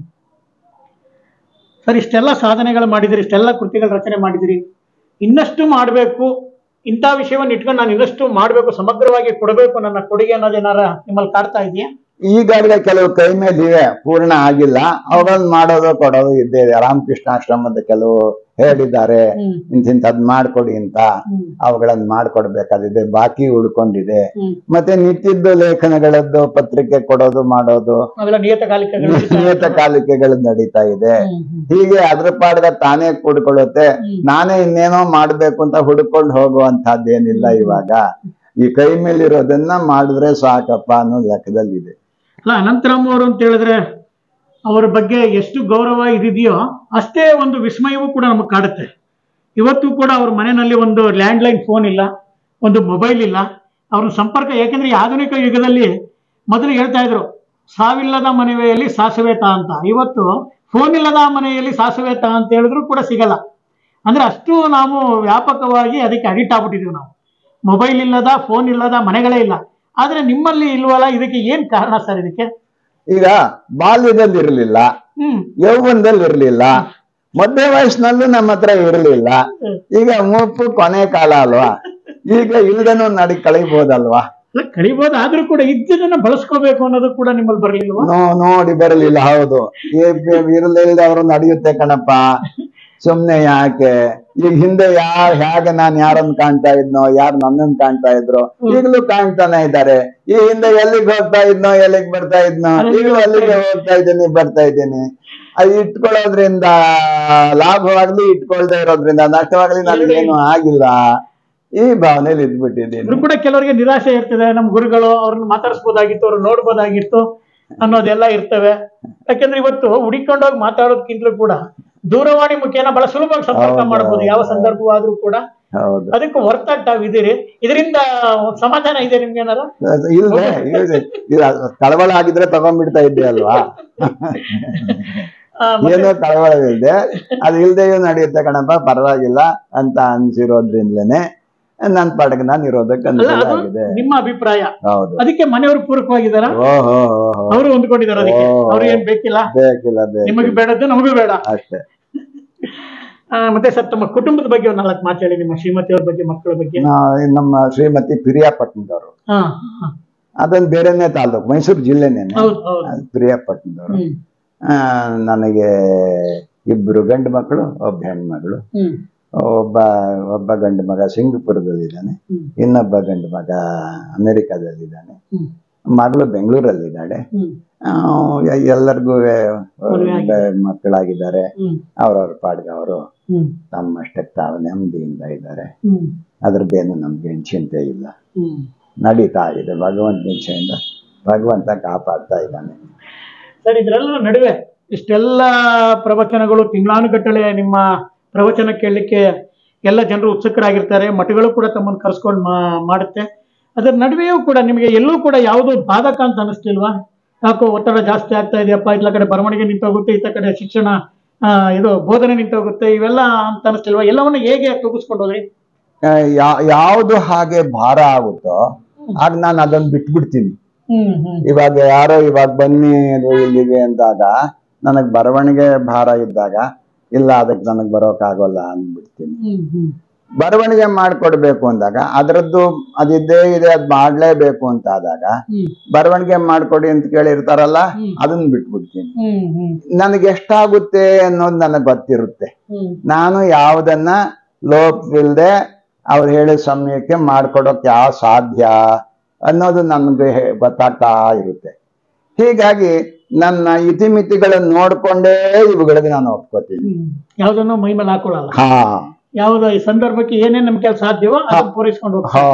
ಸರ್ ಇಷ್ಟೆಲ್ಲ ಸಾಧನೆಗಳು ಮಾಡಿದಿರಿ ಇಷ್ಟೆಲ್ಲ ಕೃತಿಗಳ ರಚನೆ ಮಾಡಿದಿರಿ ಇನ್ನಷ್ಟು ಮಾಡಬೇಕು ಇಂಥ ವಿಷಯವನ್ನು ಇಟ್ಕೊಂಡು ನಾನು ಇನ್ನಷ್ಟು ಮಾಡಬೇಕು ಸಮಗ್ರವಾಗಿ ಕೊಡಬೇಕು ನನ್ನ ಕೊಡುಗೆ ಅನ್ನೋದೇನಾರ ನಿಮ್ಮಲ್ಲಿ ಕಾಡ್ತಾ ಇದೆಯಾ ಈಗಾಗಲೇ ಕೆಲವು ಕೈ ಮೇಲೆ ಇವೆ ಪೂರ್ಣ ಆಗಿಲ್ಲ ಅವುಗಳನ್ನ ಮಾಡೋದು ಕೊಡೋದು ಇದ್ದೇ ಇದೆ ರಾಮಕೃಷ್ಣ ಆಶ್ರಮದ ಕೆಲವು ಹೇಳಿದ್ದಾರೆ ಹ್ಮ್ ಇಂತಿಂತದ್ ಮಾಡ್ಕೊಡಿ ಅಂತ ಹ್ಮ್ ಅವುಗಳನ್ನ ಮಾಡ್ಕೊಡ್ಬೇಕಾದಿದೆ ಬಾಕಿ ಉಳ್ಕೊಂಡಿದೆ ಹ್ಮ್ ಮತ್ತೆ ನಿತ್ಯದ್ದು ಲೇಖನಗಳದ್ದು ಪತ್ರಿಕೆ ಕೊಡೋದು ಮಾಡೋದು ಅವೆಲ್ಲ ನಿಯತಕಾಲಿಕಗಳು ನಿಯತಕಾಲಿಕೆಗಳು ನಡೀತಾ ಇದೆ ಹ್ಮ್, ಹ್ಮ್, ಹೀಗೆ ಅದ್ರ ಪಾಡ್ಗ ತಾನೇ ಕೂಡ್ಕೊಳ್ಳುತ್ತೆ ಹ್ಮ್. ನಾನೇ ಇನ್ನೇನೋ ಮಾಡ್ಬೇಕು ಅಂತ ಹುಡುಕೊಂಡು ಹೋಗುವಂತಹದ್ದೇನಿಲ್ಲ ಇವಾಗ ಈ ಕೈ ಮೇಲಿರೋದನ್ನ ಮಾಡಿದ್ರೆ ಸಾಕಪ್ಪ ಅನ್ನೋ ಲೆಕ್ಕದಲ್ಲಿದೆ ಅಲ್ಲ ಅನಂತರಾಮ್ ಅವರು ಅಂತ ಹೇಳಿದ್ರೆ ಅವರ ಬಗ್ಗೆ ಎಷ್ಟು ಗೌರವ ಇದಿದೆಯೋ ಅಷ್ಟೇ ಒಂದು ವಿಸ್ಮಯವೂ ಕೂಡ ನಮಗೆ ಕಾಡುತ್ತೆ ಇವತ್ತು ಕೂಡ ಅವ್ರ ಮನೆಯಲ್ಲಿ ಒಂದು ಲ್ಯಾಂಡ್ಲೈನ್ ಫೋನ್ ಇಲ್ಲ ಒಂದು ಮೊಬೈಲ್ ಇಲ್ಲ ಅವ್ರ ಸಂಪರ್ಕ ಯಾಕೆಂದ್ರೆ ಈ ಆಧುನಿಕ ಯುಗದಲ್ಲಿ ಮೊದಲು ಹೇಳ್ತಾ ಇದ್ರು ಸಾವಿಲ್ಲದ ಮನೆಯಲ್ಲಿ ಸಾಸುವೆ ತಾ ಅಂತ ಇವತ್ತು ಫೋನ್ ಇಲ್ಲದ ಮನೆಯಲ್ಲಿ ಸಾಸುವೆ ತಾ ಅಂತ ಹೇಳಿದ್ರು ಕೂಡ ಸಿಗಲ್ಲ ಅಂದ್ರೆ ಅಷ್ಟು ನಾವು ವ್ಯಾಪಕವಾಗಿ ಅದಕ್ಕೆ ಅಡಿಕ್ಟ್ ಆಗ್ಬಿಟ್ಟಿದೀವಿ ನಾವು ಮೊಬೈಲ್ ಇಲ್ಲದ ಫೋನ್ ಇಲ್ಲದ ಮನೆಗಳೇ ಇಲ್ಲ ಆದ್ರೆ ನಿಮ್ಮಲ್ಲಿ ಇಲ್ವಲ್ಲ ಇದಕ್ಕೆ ಏನ್ ಕಾರಣ ಸರ್ ಇದಕ್ಕೆ ಈಗ ಬಾಲ್ಯದಲ್ಲಿ ಇರಲಿಲ್ಲ ಹ್ಮ್ ಯೌವನದಲ್ಲಿ ಇರಲಿಲ್ಲ ಮಧ್ಯ ವಯಸ್ಸಿನಲ್ಲೂ ನಮ್ಮ ಹತ್ರ ಇರಲಿಲ್ಲ ಈಗ ಮುಪ್ಪು ಕೊನೆ ಕಾಲ ಅಲ್ವಾ ಈಗ ಇಲ್ದನೂ ನಡಿ ಕಳಿಬಹುದಲ್ವಾ ಅಲ್ಲ ಕಳಿಬೋದು ಆದ್ರೂ ಕೂಡ ಇದ್ದದನ್ನ ಬಳಸ್ಕೋಬೇಕು ಅನ್ನೋದು ಕೂಡ ನಿಮ್ಮಲ್ಲಿ ಬರ್ಲಿಲ್ವಾ ನೋ ನೋಡಿ ಬರಲಿಲ್ಲ ಹೌದು ಇರಲಿಲ್ಲದವ್ರು ನಡೆಯುತ್ತೆ ಕಣಪ್ಪ ಸುಮ್ನೆ ಯಾಕೆ ಈಗ ಹಿಂದೆ ಯಾರ್ ಹೇಗೆ ನಾನ್ ಯಾರನ್ನ ಕಾಣ್ತಾ ಇದ್ನೋ ಯಾರು ನನ್ನನ್ ಕಾಣ್ತಾ ಇದ್ರು ಈಗಲೂ ಕಾಣ್ತಾನೆ ಇದ್ದಾರೆ ಈ ಹಿಂದೆ ಎಲ್ಲಿಗೆ ಹೋಗ್ತಾ ಇದ್ನೋ ಎಲ್ಲಿಗೆ ಬರ್ತಾ ಇದ್ನೋ ಈಗಲೂ ಅಲ್ಲಿಗೆ ಹೋಗ್ತಾ ಇದ್ದೀನಿ ಬರ್ತಾ ಇದ್ದೀನಿ ಅದು ಇಟ್ಕೊಳ್ಳೋದ್ರಿಂದ ಲಾಭವಾಗ್ಲಿ ಇಟ್ಕೊಳ್ದೆ ಇರೋದ್ರಿಂದ ನಷ್ಟವಾಗ್ಲಿ ನನಗೇನು ಆಗಿಲ್ಲ ಈ ಭಾವನೆಯಲ್ಲಿ ಇದ್ಬಿಟ್ಟಿದ್ದೀನಿ ಇದ್ರು ಕೂಡ ಕೆಲವರಿಗೆ ನಿರಾಶೆ ಇರ್ತದೆ ನಮ್ಮ ಗುರುಗಳು ಅವ್ರನ್ನ ಮಾತಾಡಿಸ್ಬೋದಾಗಿತ್ತು ಅವ್ರನ್ನ ನೋಡ್ಬೋದಾಗಿತ್ತು ಅನ್ನೋದೆಲ್ಲ ಇರ್ತವೆ ಯಾಕೆಂದ್ರೆ ಇವತ್ತು ಹುಡಿಕೊಂಡೋಗಿ ಮಾತಾಡೋದಕ್ಕಿಂತಲೂ ಕೂಡ ದೂರವಾಣಿ ಮುಖೇನ ಬಹಳ ಸುಲಭವಾಗಿ ಸಂಪರ್ಕ ಹೌದು, ಮಾಡಬಹುದು ಯಾವ ಹೌದು. ಸಂದರ್ಭವಾದ್ರೂ ಕೂಡ ಹೌದು ಅದಕ್ಕೆ ಹೊರತಾಗಿ ತಾವಿದ್ದೀರಿ ಇದರಿಂದ ಸಮಾಧಾನ ಇದೆ ನಿಮ್ಗೆ ಏನಾರ ಅದು ಇಲ್ವೇ ಇಲ್ವೇ ಇದು ಕಳವಳ ಆಗಿದ್ರೆ ತಗೊಂಡ್ಬಿಡ್ತಾ ಇದ್ದೆ ಅಲ್ವಾ ಆ, ಮತ್ತೆ- ಏನೋ ಕಳವಳವಿದೆ ಅದು ಇಲ್ದೆಯೂ ನಡೆಯುತ್ತೆ ಕಣಪ್ಪ ಪರವಾಗಿಲ್ಲ ಅಂತ ಅನ್ಸಿರೋದ್ರಿಂದಲೇನೆ ನನ್ನ ಪಾಡಿಗೆ ನಾನು ಇರೋದಕ್ಕೆ ಅಲ್ಲ ಅನುಕೂಲ ಅದು ಆಗಿದೆ ನಿಮ್ಮ ಅಭಿಪ್ರಾಯ ಹೌದು ಅದಕ್ಕೆ ಮನೆಯವರು ಪೂರಕವಾಗಿದ್ದಾರ ಓಹೋ ಓಹೋ ಅವರು ಹೊಂದ್ಕೊಂಡಿದ್ದಾರೆ ಅದಕ್ಕೆ ಓ. ಅವ್ರು ಏನ್ ಬೇಕಿಲ್ಲ ಬೇಕಿಲ್ಲ ನಿಮಗೆ ಬೇಕಿಲ್ಲ ಬೇಡದ್ದು ನಮಗೂ ಬೇಡ ಅಷ್ಟೇ ಆ, ಮತ್ತೆ ಸರ್ ತಮ್ಮ ಕುಟುಂಬದ ಬಗ್ಗೆ ಒಂದು ನಾಲ್ಕು ಮಾತು ಹೇಳಿ ನಿಮ್ಮ ಶ್ರೀಮತಿಯವ್ರ ಬಗ್ಗೆ ಮಕ್ಕಳ ಬಗ್ಗೆ ನಾ- ನಮ್ಮ ಶ್ರೀಮತಿ ಪಿರಿಯಾಪಟ್ಟಣದವರು ಹಾ ಹಾ. ಅದೊಂದು ಬೇರೆನೇ ತಾಲೂಕು ಮೈಸೂರು ಜಿಲ್ಲೆನೇನೆ ಹೌದು ಹೌದು ಅದು ಪಿರಿಯಾಪಟ್ಟಣದವರು ಹ್ಮ್ ಆ, ನನಗೆ ಇಬ್ರು ಗಂಡು ಮಕ್ಕಳು ಒಬ್ಬ ಹೆಣ್ಮಗಳು ಹ್ಮ್ ಒಬ್ಬ ಒಬ್ಬ ಗಂಡು ಮಗ ಸಿಂಗಪುರದಲ್ಲಿದ್ದಾನೆ ಹ್ಮ್ ಇನ್ನೊಬ್ಬ ಗಂಡು ಮಗ ಅಮೆರಿಕಾದಲ್ಲಿದ್ದಾನೆ ಹ್ಮ್ ಮಗಳು ಬೆಂಗಳೂರಲ್ಲಿದ್ದಾಳೆ ಹ್ಮ್ ಆ, ಎ- ಎಲ್ಲರಿಗೂ ಮದುವೆ ಆಗಿದೆ. ಮಕ್ಕಳಾಗಿದ್ದಾರೆ ಹ್ಮ್ ಅವ್ರವ್ರ ಪಾಡ್ಗೆ ಅವರು ಹ್ಮ್ ತಮ್ಮಷ್ಟಕ್ಕೆ ತಾವು ನೆಮ್ಮದಿಯಿಂದ ಇದ್ದಾರೆ ಹ್ಮ್ ಅದ್ರದ್ದೇನು ನಮ್ಗೆ ಚಿಂತೆ ಇಲ್ಲ ಹ್ಮ್ ನಡೀತಾ ಇದೆ ಭಗವಂತನ ಇಚ್ಛೆಯಿಂದ ಭಗವಂತ ಕಾಪಾಡ್ತಾ ಇದ್ದಾನೆ ಸರ್ ಇದರೆಲ್ಲ ನಡುವೆ ಇಷ್ಟೆಲ್ಲ ಪ್ರವಚನಗಳು ತಿಂಗಳಾನುಗಟ್ಟಲೆ ನಿಮ್ಮ ಪ್ರವಚನ ಕೇಳಲಿಕ್ಕೆ ಎಲ್ಲ ಜನರು ಉತ್ಸುಕರಾಗಿರ್ತಾರೆ ಮಠಗಳು ಕೂಡ ತಮ್ಮನ್ನು ಕರೆಸ್ಕೊಂಡು ಮಾ- ಮಾಡುತ್ತೆ ಅದರ ನಡುವೆಯೂ ಕೂಡ ನಿಮಗೆ ಎಲ್ಲೂ ಕೂಡ ಯಾವುದು ಬಾಧಕ ಅಂತ ಅನಿಸ್ತಿಲ್ವಾ ಯಾಕೋ ಒತ್ತಡ ಜಾಸ್ತಿ ಆಗ್ತಾ ಇದೆಯಪ್ಪ ಇತ್ಲ ಕಡೆ ಬರವಣಿಗೆ ನಿಂತೋಗುತ್ತೆ ಇತ್ತ ಕಡೆ ಶಿಕ್ಷಣ ಆ, ಇದು ಬೋಧನೆ ನಿಂತೋಗುತ್ತೆ ಇವೆಲ್ಲ ಅಂತ ಅನಿಸ್ತಿಲ್ವಾ ಎಲ್ಲವನ್ನು ಹೇಗೆ ತೂಗಿಸ್ಕೊಂಡು ಹೋದ್ರಿ ಆ, ಯಾ- ಯಾವುದು ಹಾಗೆ ಭಾರ ಆಗುತ್ತೋ ಆಗ ನಾನು ಅದನ್ನ ಬಿಟ್ಬಿಡ್ತೀನಿ ಹ್ಮ್ ಹ್ಮ್ ಇವಾಗ ಯಾರೋ ಇವಾಗ ಬನ್ನಿ ಇದು ಇಲ್ಲಿಗೆ ಅಂದಾಗ ನನಗ್ ಬರವಣಿಗೆ ಭಾರ ಇದ್ದಾಗ ಇಲ್ಲ ಅದಕ್ಕೆ ನನಗ್ ಬರೋಕ್ಕಾಗೋಲ್ಲ ಅಂದ್ಬಿಡ್ತೀನಿ ಹ್ಮ್ ಹ್ಮ್ ಬರವಣಿಗೆ ಮಾಡ್ಕೊಡ್ಬೇಕು ಅಂದಾಗ ಅದರದ್ದು ಅದಿದ್ದೇ ಇದೆ ಅದ್ ಮಾಡ್ಲೇಬೇಕು ಅಂತ ಆದಾಗ ಹ್ಮ್ ಬರವಣಿಗೆ ಮಾಡ್ಕೊಡಿ ಅಂತ ಕೇಳಿರ್ತಾರಲ್ಲ ಹ್ಮ್. ಅದನ್ನ ಬಿಟ್ಬಿಡ್ತೀನಿ ಹ್ಮ್ ಹ್ಮ್ ನನಗೆ ಎಷ್ಟಾಗುತ್ತೆ ಅನ್ನೋದು ನನಗೆ ಗೊತ್ತಿರುತ್ತೆ ಹ್ಮ್ ನಾನು ಯಾವುದನ್ನ ಲೋಪವಿಲ್ಲದೆ ಅವ್ರು ಹೇಳಿದ ಸಮಯಕ್ಕೆ ಮಾಡ್ಕೊಡೋಕೆ ಯಾವ ಸಾಧ್ಯ ಅನ್ನೋದು ನನಗೆ ಹೇ- ಗೊತ್ತಾಗ್ತಾ ಇರುತ್ತೆ ಹೀಗಾಗಿ ನನ್ನ ಇತಿಮಿತಿಗಳನ್ನ ನೋಡ್ಕೊಂಡೇ ಇವುಗಳಿಗೆ ನಾನು ಒಪ್ಕೋತೀನಿ ಹ್ಮ್ ಯಾವ್ದನ್ನು ಮೈ ಮೇಲೆ ಹಾಕೊಳ್ಳಲ್ಲ ಹಾ ಯಾವ್ದು ಈ ಸಂದರ್ಭಕ್ಕೆ ಏನೇನ್ ನಮ್ ಕೆಲಸ ಸಾಧ್ಯವೋ ಅದನ್ನ ಪೂರೈಸ್ಕೊಂಡು ಹೋಗ್ತಾರೆ ಹಾ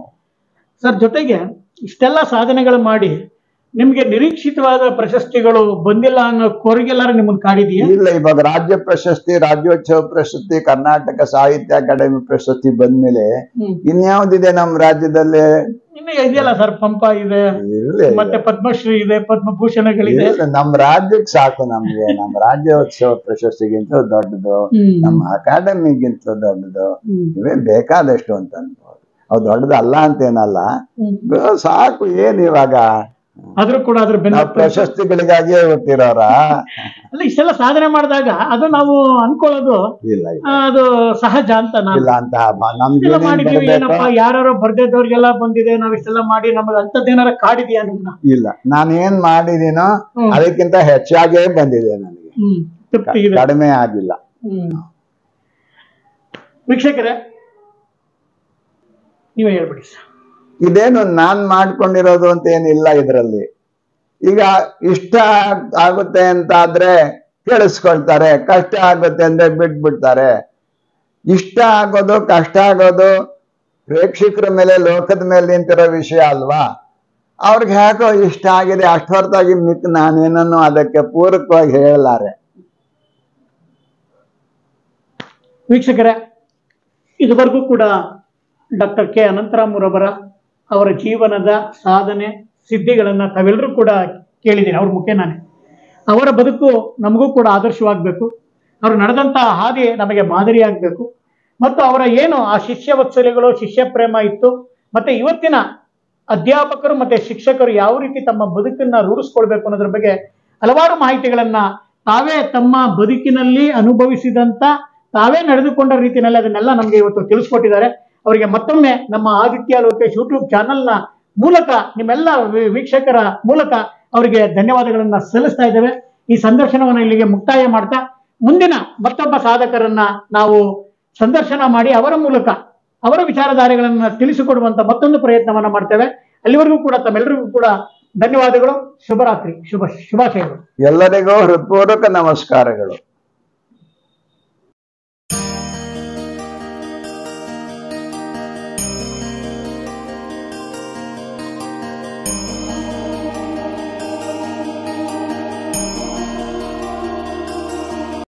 ಸರ್ ಜೊತೆಗೆ ಇಷ್ಟೆಲ್ಲ ಸಾಧನೆಗಳು ಮಾಡಿ ನಿಮ್ಗೆ ನಿರೀಕ್ಷಿತವಾದ ಪ್ರಶಸ್ತಿಗಳು ಬಂದಿಲ್ಲ ಅನ್ನೋ ಕೊರಗೆಲ್ಲಾರು ನಿಮ್ಮನ್ನ ಕಾಡಿದೆಯಾ ಇಲ್ಲ ಇವಾಗ ರಾಜ್ಯ ಪ್ರಶಸ್ತಿ ರಾಜ್ಯೋತ್ಸವ ಪ್ರಶಸ್ತಿ ಕರ್ನಾಟಕ ಸಾಹಿತ್ಯ ಅಕಾಡೆಮಿ ಪ್ರಶಸ್ತಿ ಬಂದ್ಮೇಲೆ ಹ್ಮ್ ಇನ್ಯಾವ್ದಿದೆ ನಮ್ಮ ರಾಜ್ಯದಲ್ಲಿ ಇನ್ನು ಇದೆಯಲ್ಲ ಸರ್ ಪಂಪ ಇದೆ ಇರ್ಲಿ ಮತ್ತೆ ಪದ್ಮಶ್ರೀ ಇದೆ ಪದ್ಮಭೂಷಣಗಳಿದೆ ಇಲ್ಲ, ನಮ್ಮ ರಾಜ್ಯಕ್ಕೆ ಸಾಕು ನಮ್ಗೆ ನಮ್ಮ ರಾಜ್ಯೋತ್ಸವ ಪ್ರಶಸ್ತಿಗಿಂತ ದೊಡ್ಡದು ಹ್ಮ್ ನಮ್ಮ ಅಕಾಡೆಮಿಗಿಂತ ದೊಡ್ಡದು ಹ್ಮ್ ಇವೇ ಬೇಕಾದಷ್ಟು ಅಂತ ಅನ್ಬೋದು ಅವು ದೊಡ್ಡದಲ್ಲ ಅಂತೇನಲ್ಲ ಹ್ಮ್. ಬ- ಸಾಕು ಏನ್ ಇವಾಗ ಆದ್ರೂ ಕೂಡ ಅದ್ರ ಬೆನ್ನ ನಾವು ಹತ್ತಿ- ಪ್ರಶಸ್ತಿಗಳಿಗಾಗಿಯೇ ಗೊತ್ತಿರೋರ ಅಲ್ಲ ಇಷ್ಟೆಲ್ಲ ಸಾಧನೆ ಮಾಡಿದಾಗ ಅದು ನಾವು ಅನ್ಕೊಳ್ಳೋದು ಇಲ್ಲ ಇಲ್ಲ ಆ, ಅದು ಸಹಜ ಅಂತ ನಾನು ಇಲ್ಲ ಅಂತ ನಮ್ಗೆ ಇಷ್ಟೆಲ್ಲ ಮಾಡಿದೀವಿ ಏನಪ್ಪ ಯಾರು ಬರ್ದಿದ್ದವ್ರಿಗೆಲ್ಲ ಬಂದಿದೆ ನಾವ್ ಇಷ್ಟೆಲ್ಲ ಮಾಡಿ ನಮಗೆ ಅಂತದ್ದೇನಾರ ಕಾಡಿದ್ಯಾ ನಿಮ್ನ ಇಲ್ಲ ನಾನು ಏನ್ ಮಾಡಿದೀನೋ ಹ್ಮ್. ಅದಕ್ಕಿಂತ ಹೆಚ್ಚಾಗೇ ಬಂದಿದೆ ನನಗೆ ಹ್ಮ್ ತೃಪ್ತಿ ಇದೆ ಕಡಿಮೆ ಆಗಿಲ್ಲ ಹ್ಮ್ ವೀಕ್ಷಕರೇ ನೀವೇ ಹೇಳ್ಬಿಡಿ ಸರ್ ಇದೇನು ನಾನ್ ಮಾಡ್ಕೊಂಡಿರೋದು ಅಂತ ಏನಿಲ್ಲ ಇದರಲ್ಲಿ ಈಗ ಇಷ್ಟ ಆಗುತ್ತೆ ಅಂತ ಆದ್ರೆ ಕೇಳಿಸ್ಕೊಳ್ತಾರೆ ಕಷ್ಟ ಆಗುತ್ತೆ ಅಂದ್ರೆ ಬಿಟ್ಬಿಡ್ತಾರೆ ಇಷ್ಟ ಆಗೋದು ಕಷ್ಟ ಆಗೋದು ಪ್ರೇಕ್ಷಕರ ಮೇಲೆ ಲೋಕದ ಮೇಲೆ ನಿಂತಿರೋ ವಿಷಯ ಅಲ್ವಾ ಅವ್ರಿಗೆ ಯಾಕೋ ಇಷ್ಟ ಆಗಿದೆ ಅಷ್ಟು ಹೊರತಾಗಿ ಮಿಕ್ಕ ನಾನೇನನ್ನು ಅದಕ್ಕೆ ಪೂರಕವಾಗಿ ಹೇಳಲಾರೆ ವೀಕ್ಷಕರೇ ಇದುವರೆಗೂ ಕೂಡ ಡಾಕ್ಟರ್ ಕೆ ಅನಂತರಾಮುರವರ ಅವರ ಜೀವನದ ಸಾಧನೆ ಸಿದ್ಧಿಗಳನ್ನ ತಾವೆಲ್ಲರೂ ಕೂಡ ಕೇಳಿದ್ದೀರಿ ಅವ್ರ ಮುಖೇನಾನೆ ಅವರ ಬದುಕು ನಮಗೂ ಕೂಡ ಆದರ್ಶವಾಗಬೇಕು ಅವರು ನಡೆದಂತಹ ಹಾದಿ ನಮಗೆ ಮಾದರಿಯಾಗಬೇಕು ಮತ್ತು ಅವರ ಏನು ಆ ಶಿಷ್ಯ ವಾತ್ಸಲ್ಯಗಳು ಶಿಷ್ಯ ಪ್ರೇಮ ಇತ್ತು ಮತ್ತೆ ಇವತ್ತಿನ ಅಧ್ಯಾಪಕರು ಮತ್ತೆ ಶಿಕ್ಷಕರು ಯಾವ ರೀತಿ ತಮ್ಮ ಬದುಕನ್ನ ರೂಢಿಸ್ಕೊಳ್ಬೇಕು ಅನ್ನೋದ್ರ ಬಗ್ಗೆ ಹಲವಾರು ಮಾಹಿತಿಗಳನ್ನ ತಾವೇ ತಮ್ಮ ಬದುಕಿನಲ್ಲಿ ಅನುಭವಿಸಿದಂತ ತಾವೇ ನಡೆದುಕೊಂಡ ರೀತಿಯಲ್ಲಿ ಅದನ್ನೆಲ್ಲ ನಮಗೆ ಇವತ್ತು ತಿಳಿಸ್ಕೊಟ್ಟಿದ್ದಾರೆ ಅವರಿಗೆ ಮತ್ತೊಮ್ಮೆ ನಮ್ಮ ಆದಿತ್ಯ ಲೋಕೇಶ್ ಯೂಟ್ಯೂಬ್ ಚಾನೆಲ್ನ ಮೂಲಕ ನಿಮ್ಮೆಲ್ಲ ವೀ- ವೀಕ್ಷಕರ ಮೂಲಕ ಅವರಿಗೆ ಧನ್ಯವಾದಗಳನ್ನ ಸಲ್ಲಿಸ್ತಾ ಇದ್ದೇವೆ ಈ ಸಂದರ್ಶನವನ್ನು ಇಲ್ಲಿಗೆ ಮುಕ್ತಾಯ ಮಾಡ್ತಾ ಮುಂದಿನ ಮತ್ತೊಬ್ಬ ಸಾಧಕರನ್ನ ನಾವು ಸಂದರ್ಶನ ಮಾಡಿ ಅವರ ಮೂಲಕ ಅವರ ವಿಚಾರಧಾರೆಗಳನ್ನ ತಿಳಿಸಿಕೊಡುವಂತ ಮತ್ತೊಂದು ಪ್ರಯತ್ನವನ್ನ ಮಾಡ್ತೇವೆ ಅಲ್ಲಿವರೆಗೂ ಕೂಡ ತಮ್ಮೆಲ್ಲರಿಗೂ ಕೂಡ ಧನ್ಯವಾದಗಳು ಶುಭರಾತ್ರಿ ಶುಭ ಶುಭಾಶಯಗಳು ಎಲ್ಲರಿಗೂ ಹೃತ್ಪೂರ್ವಕ ನಮಸ್ಕಾರಗಳು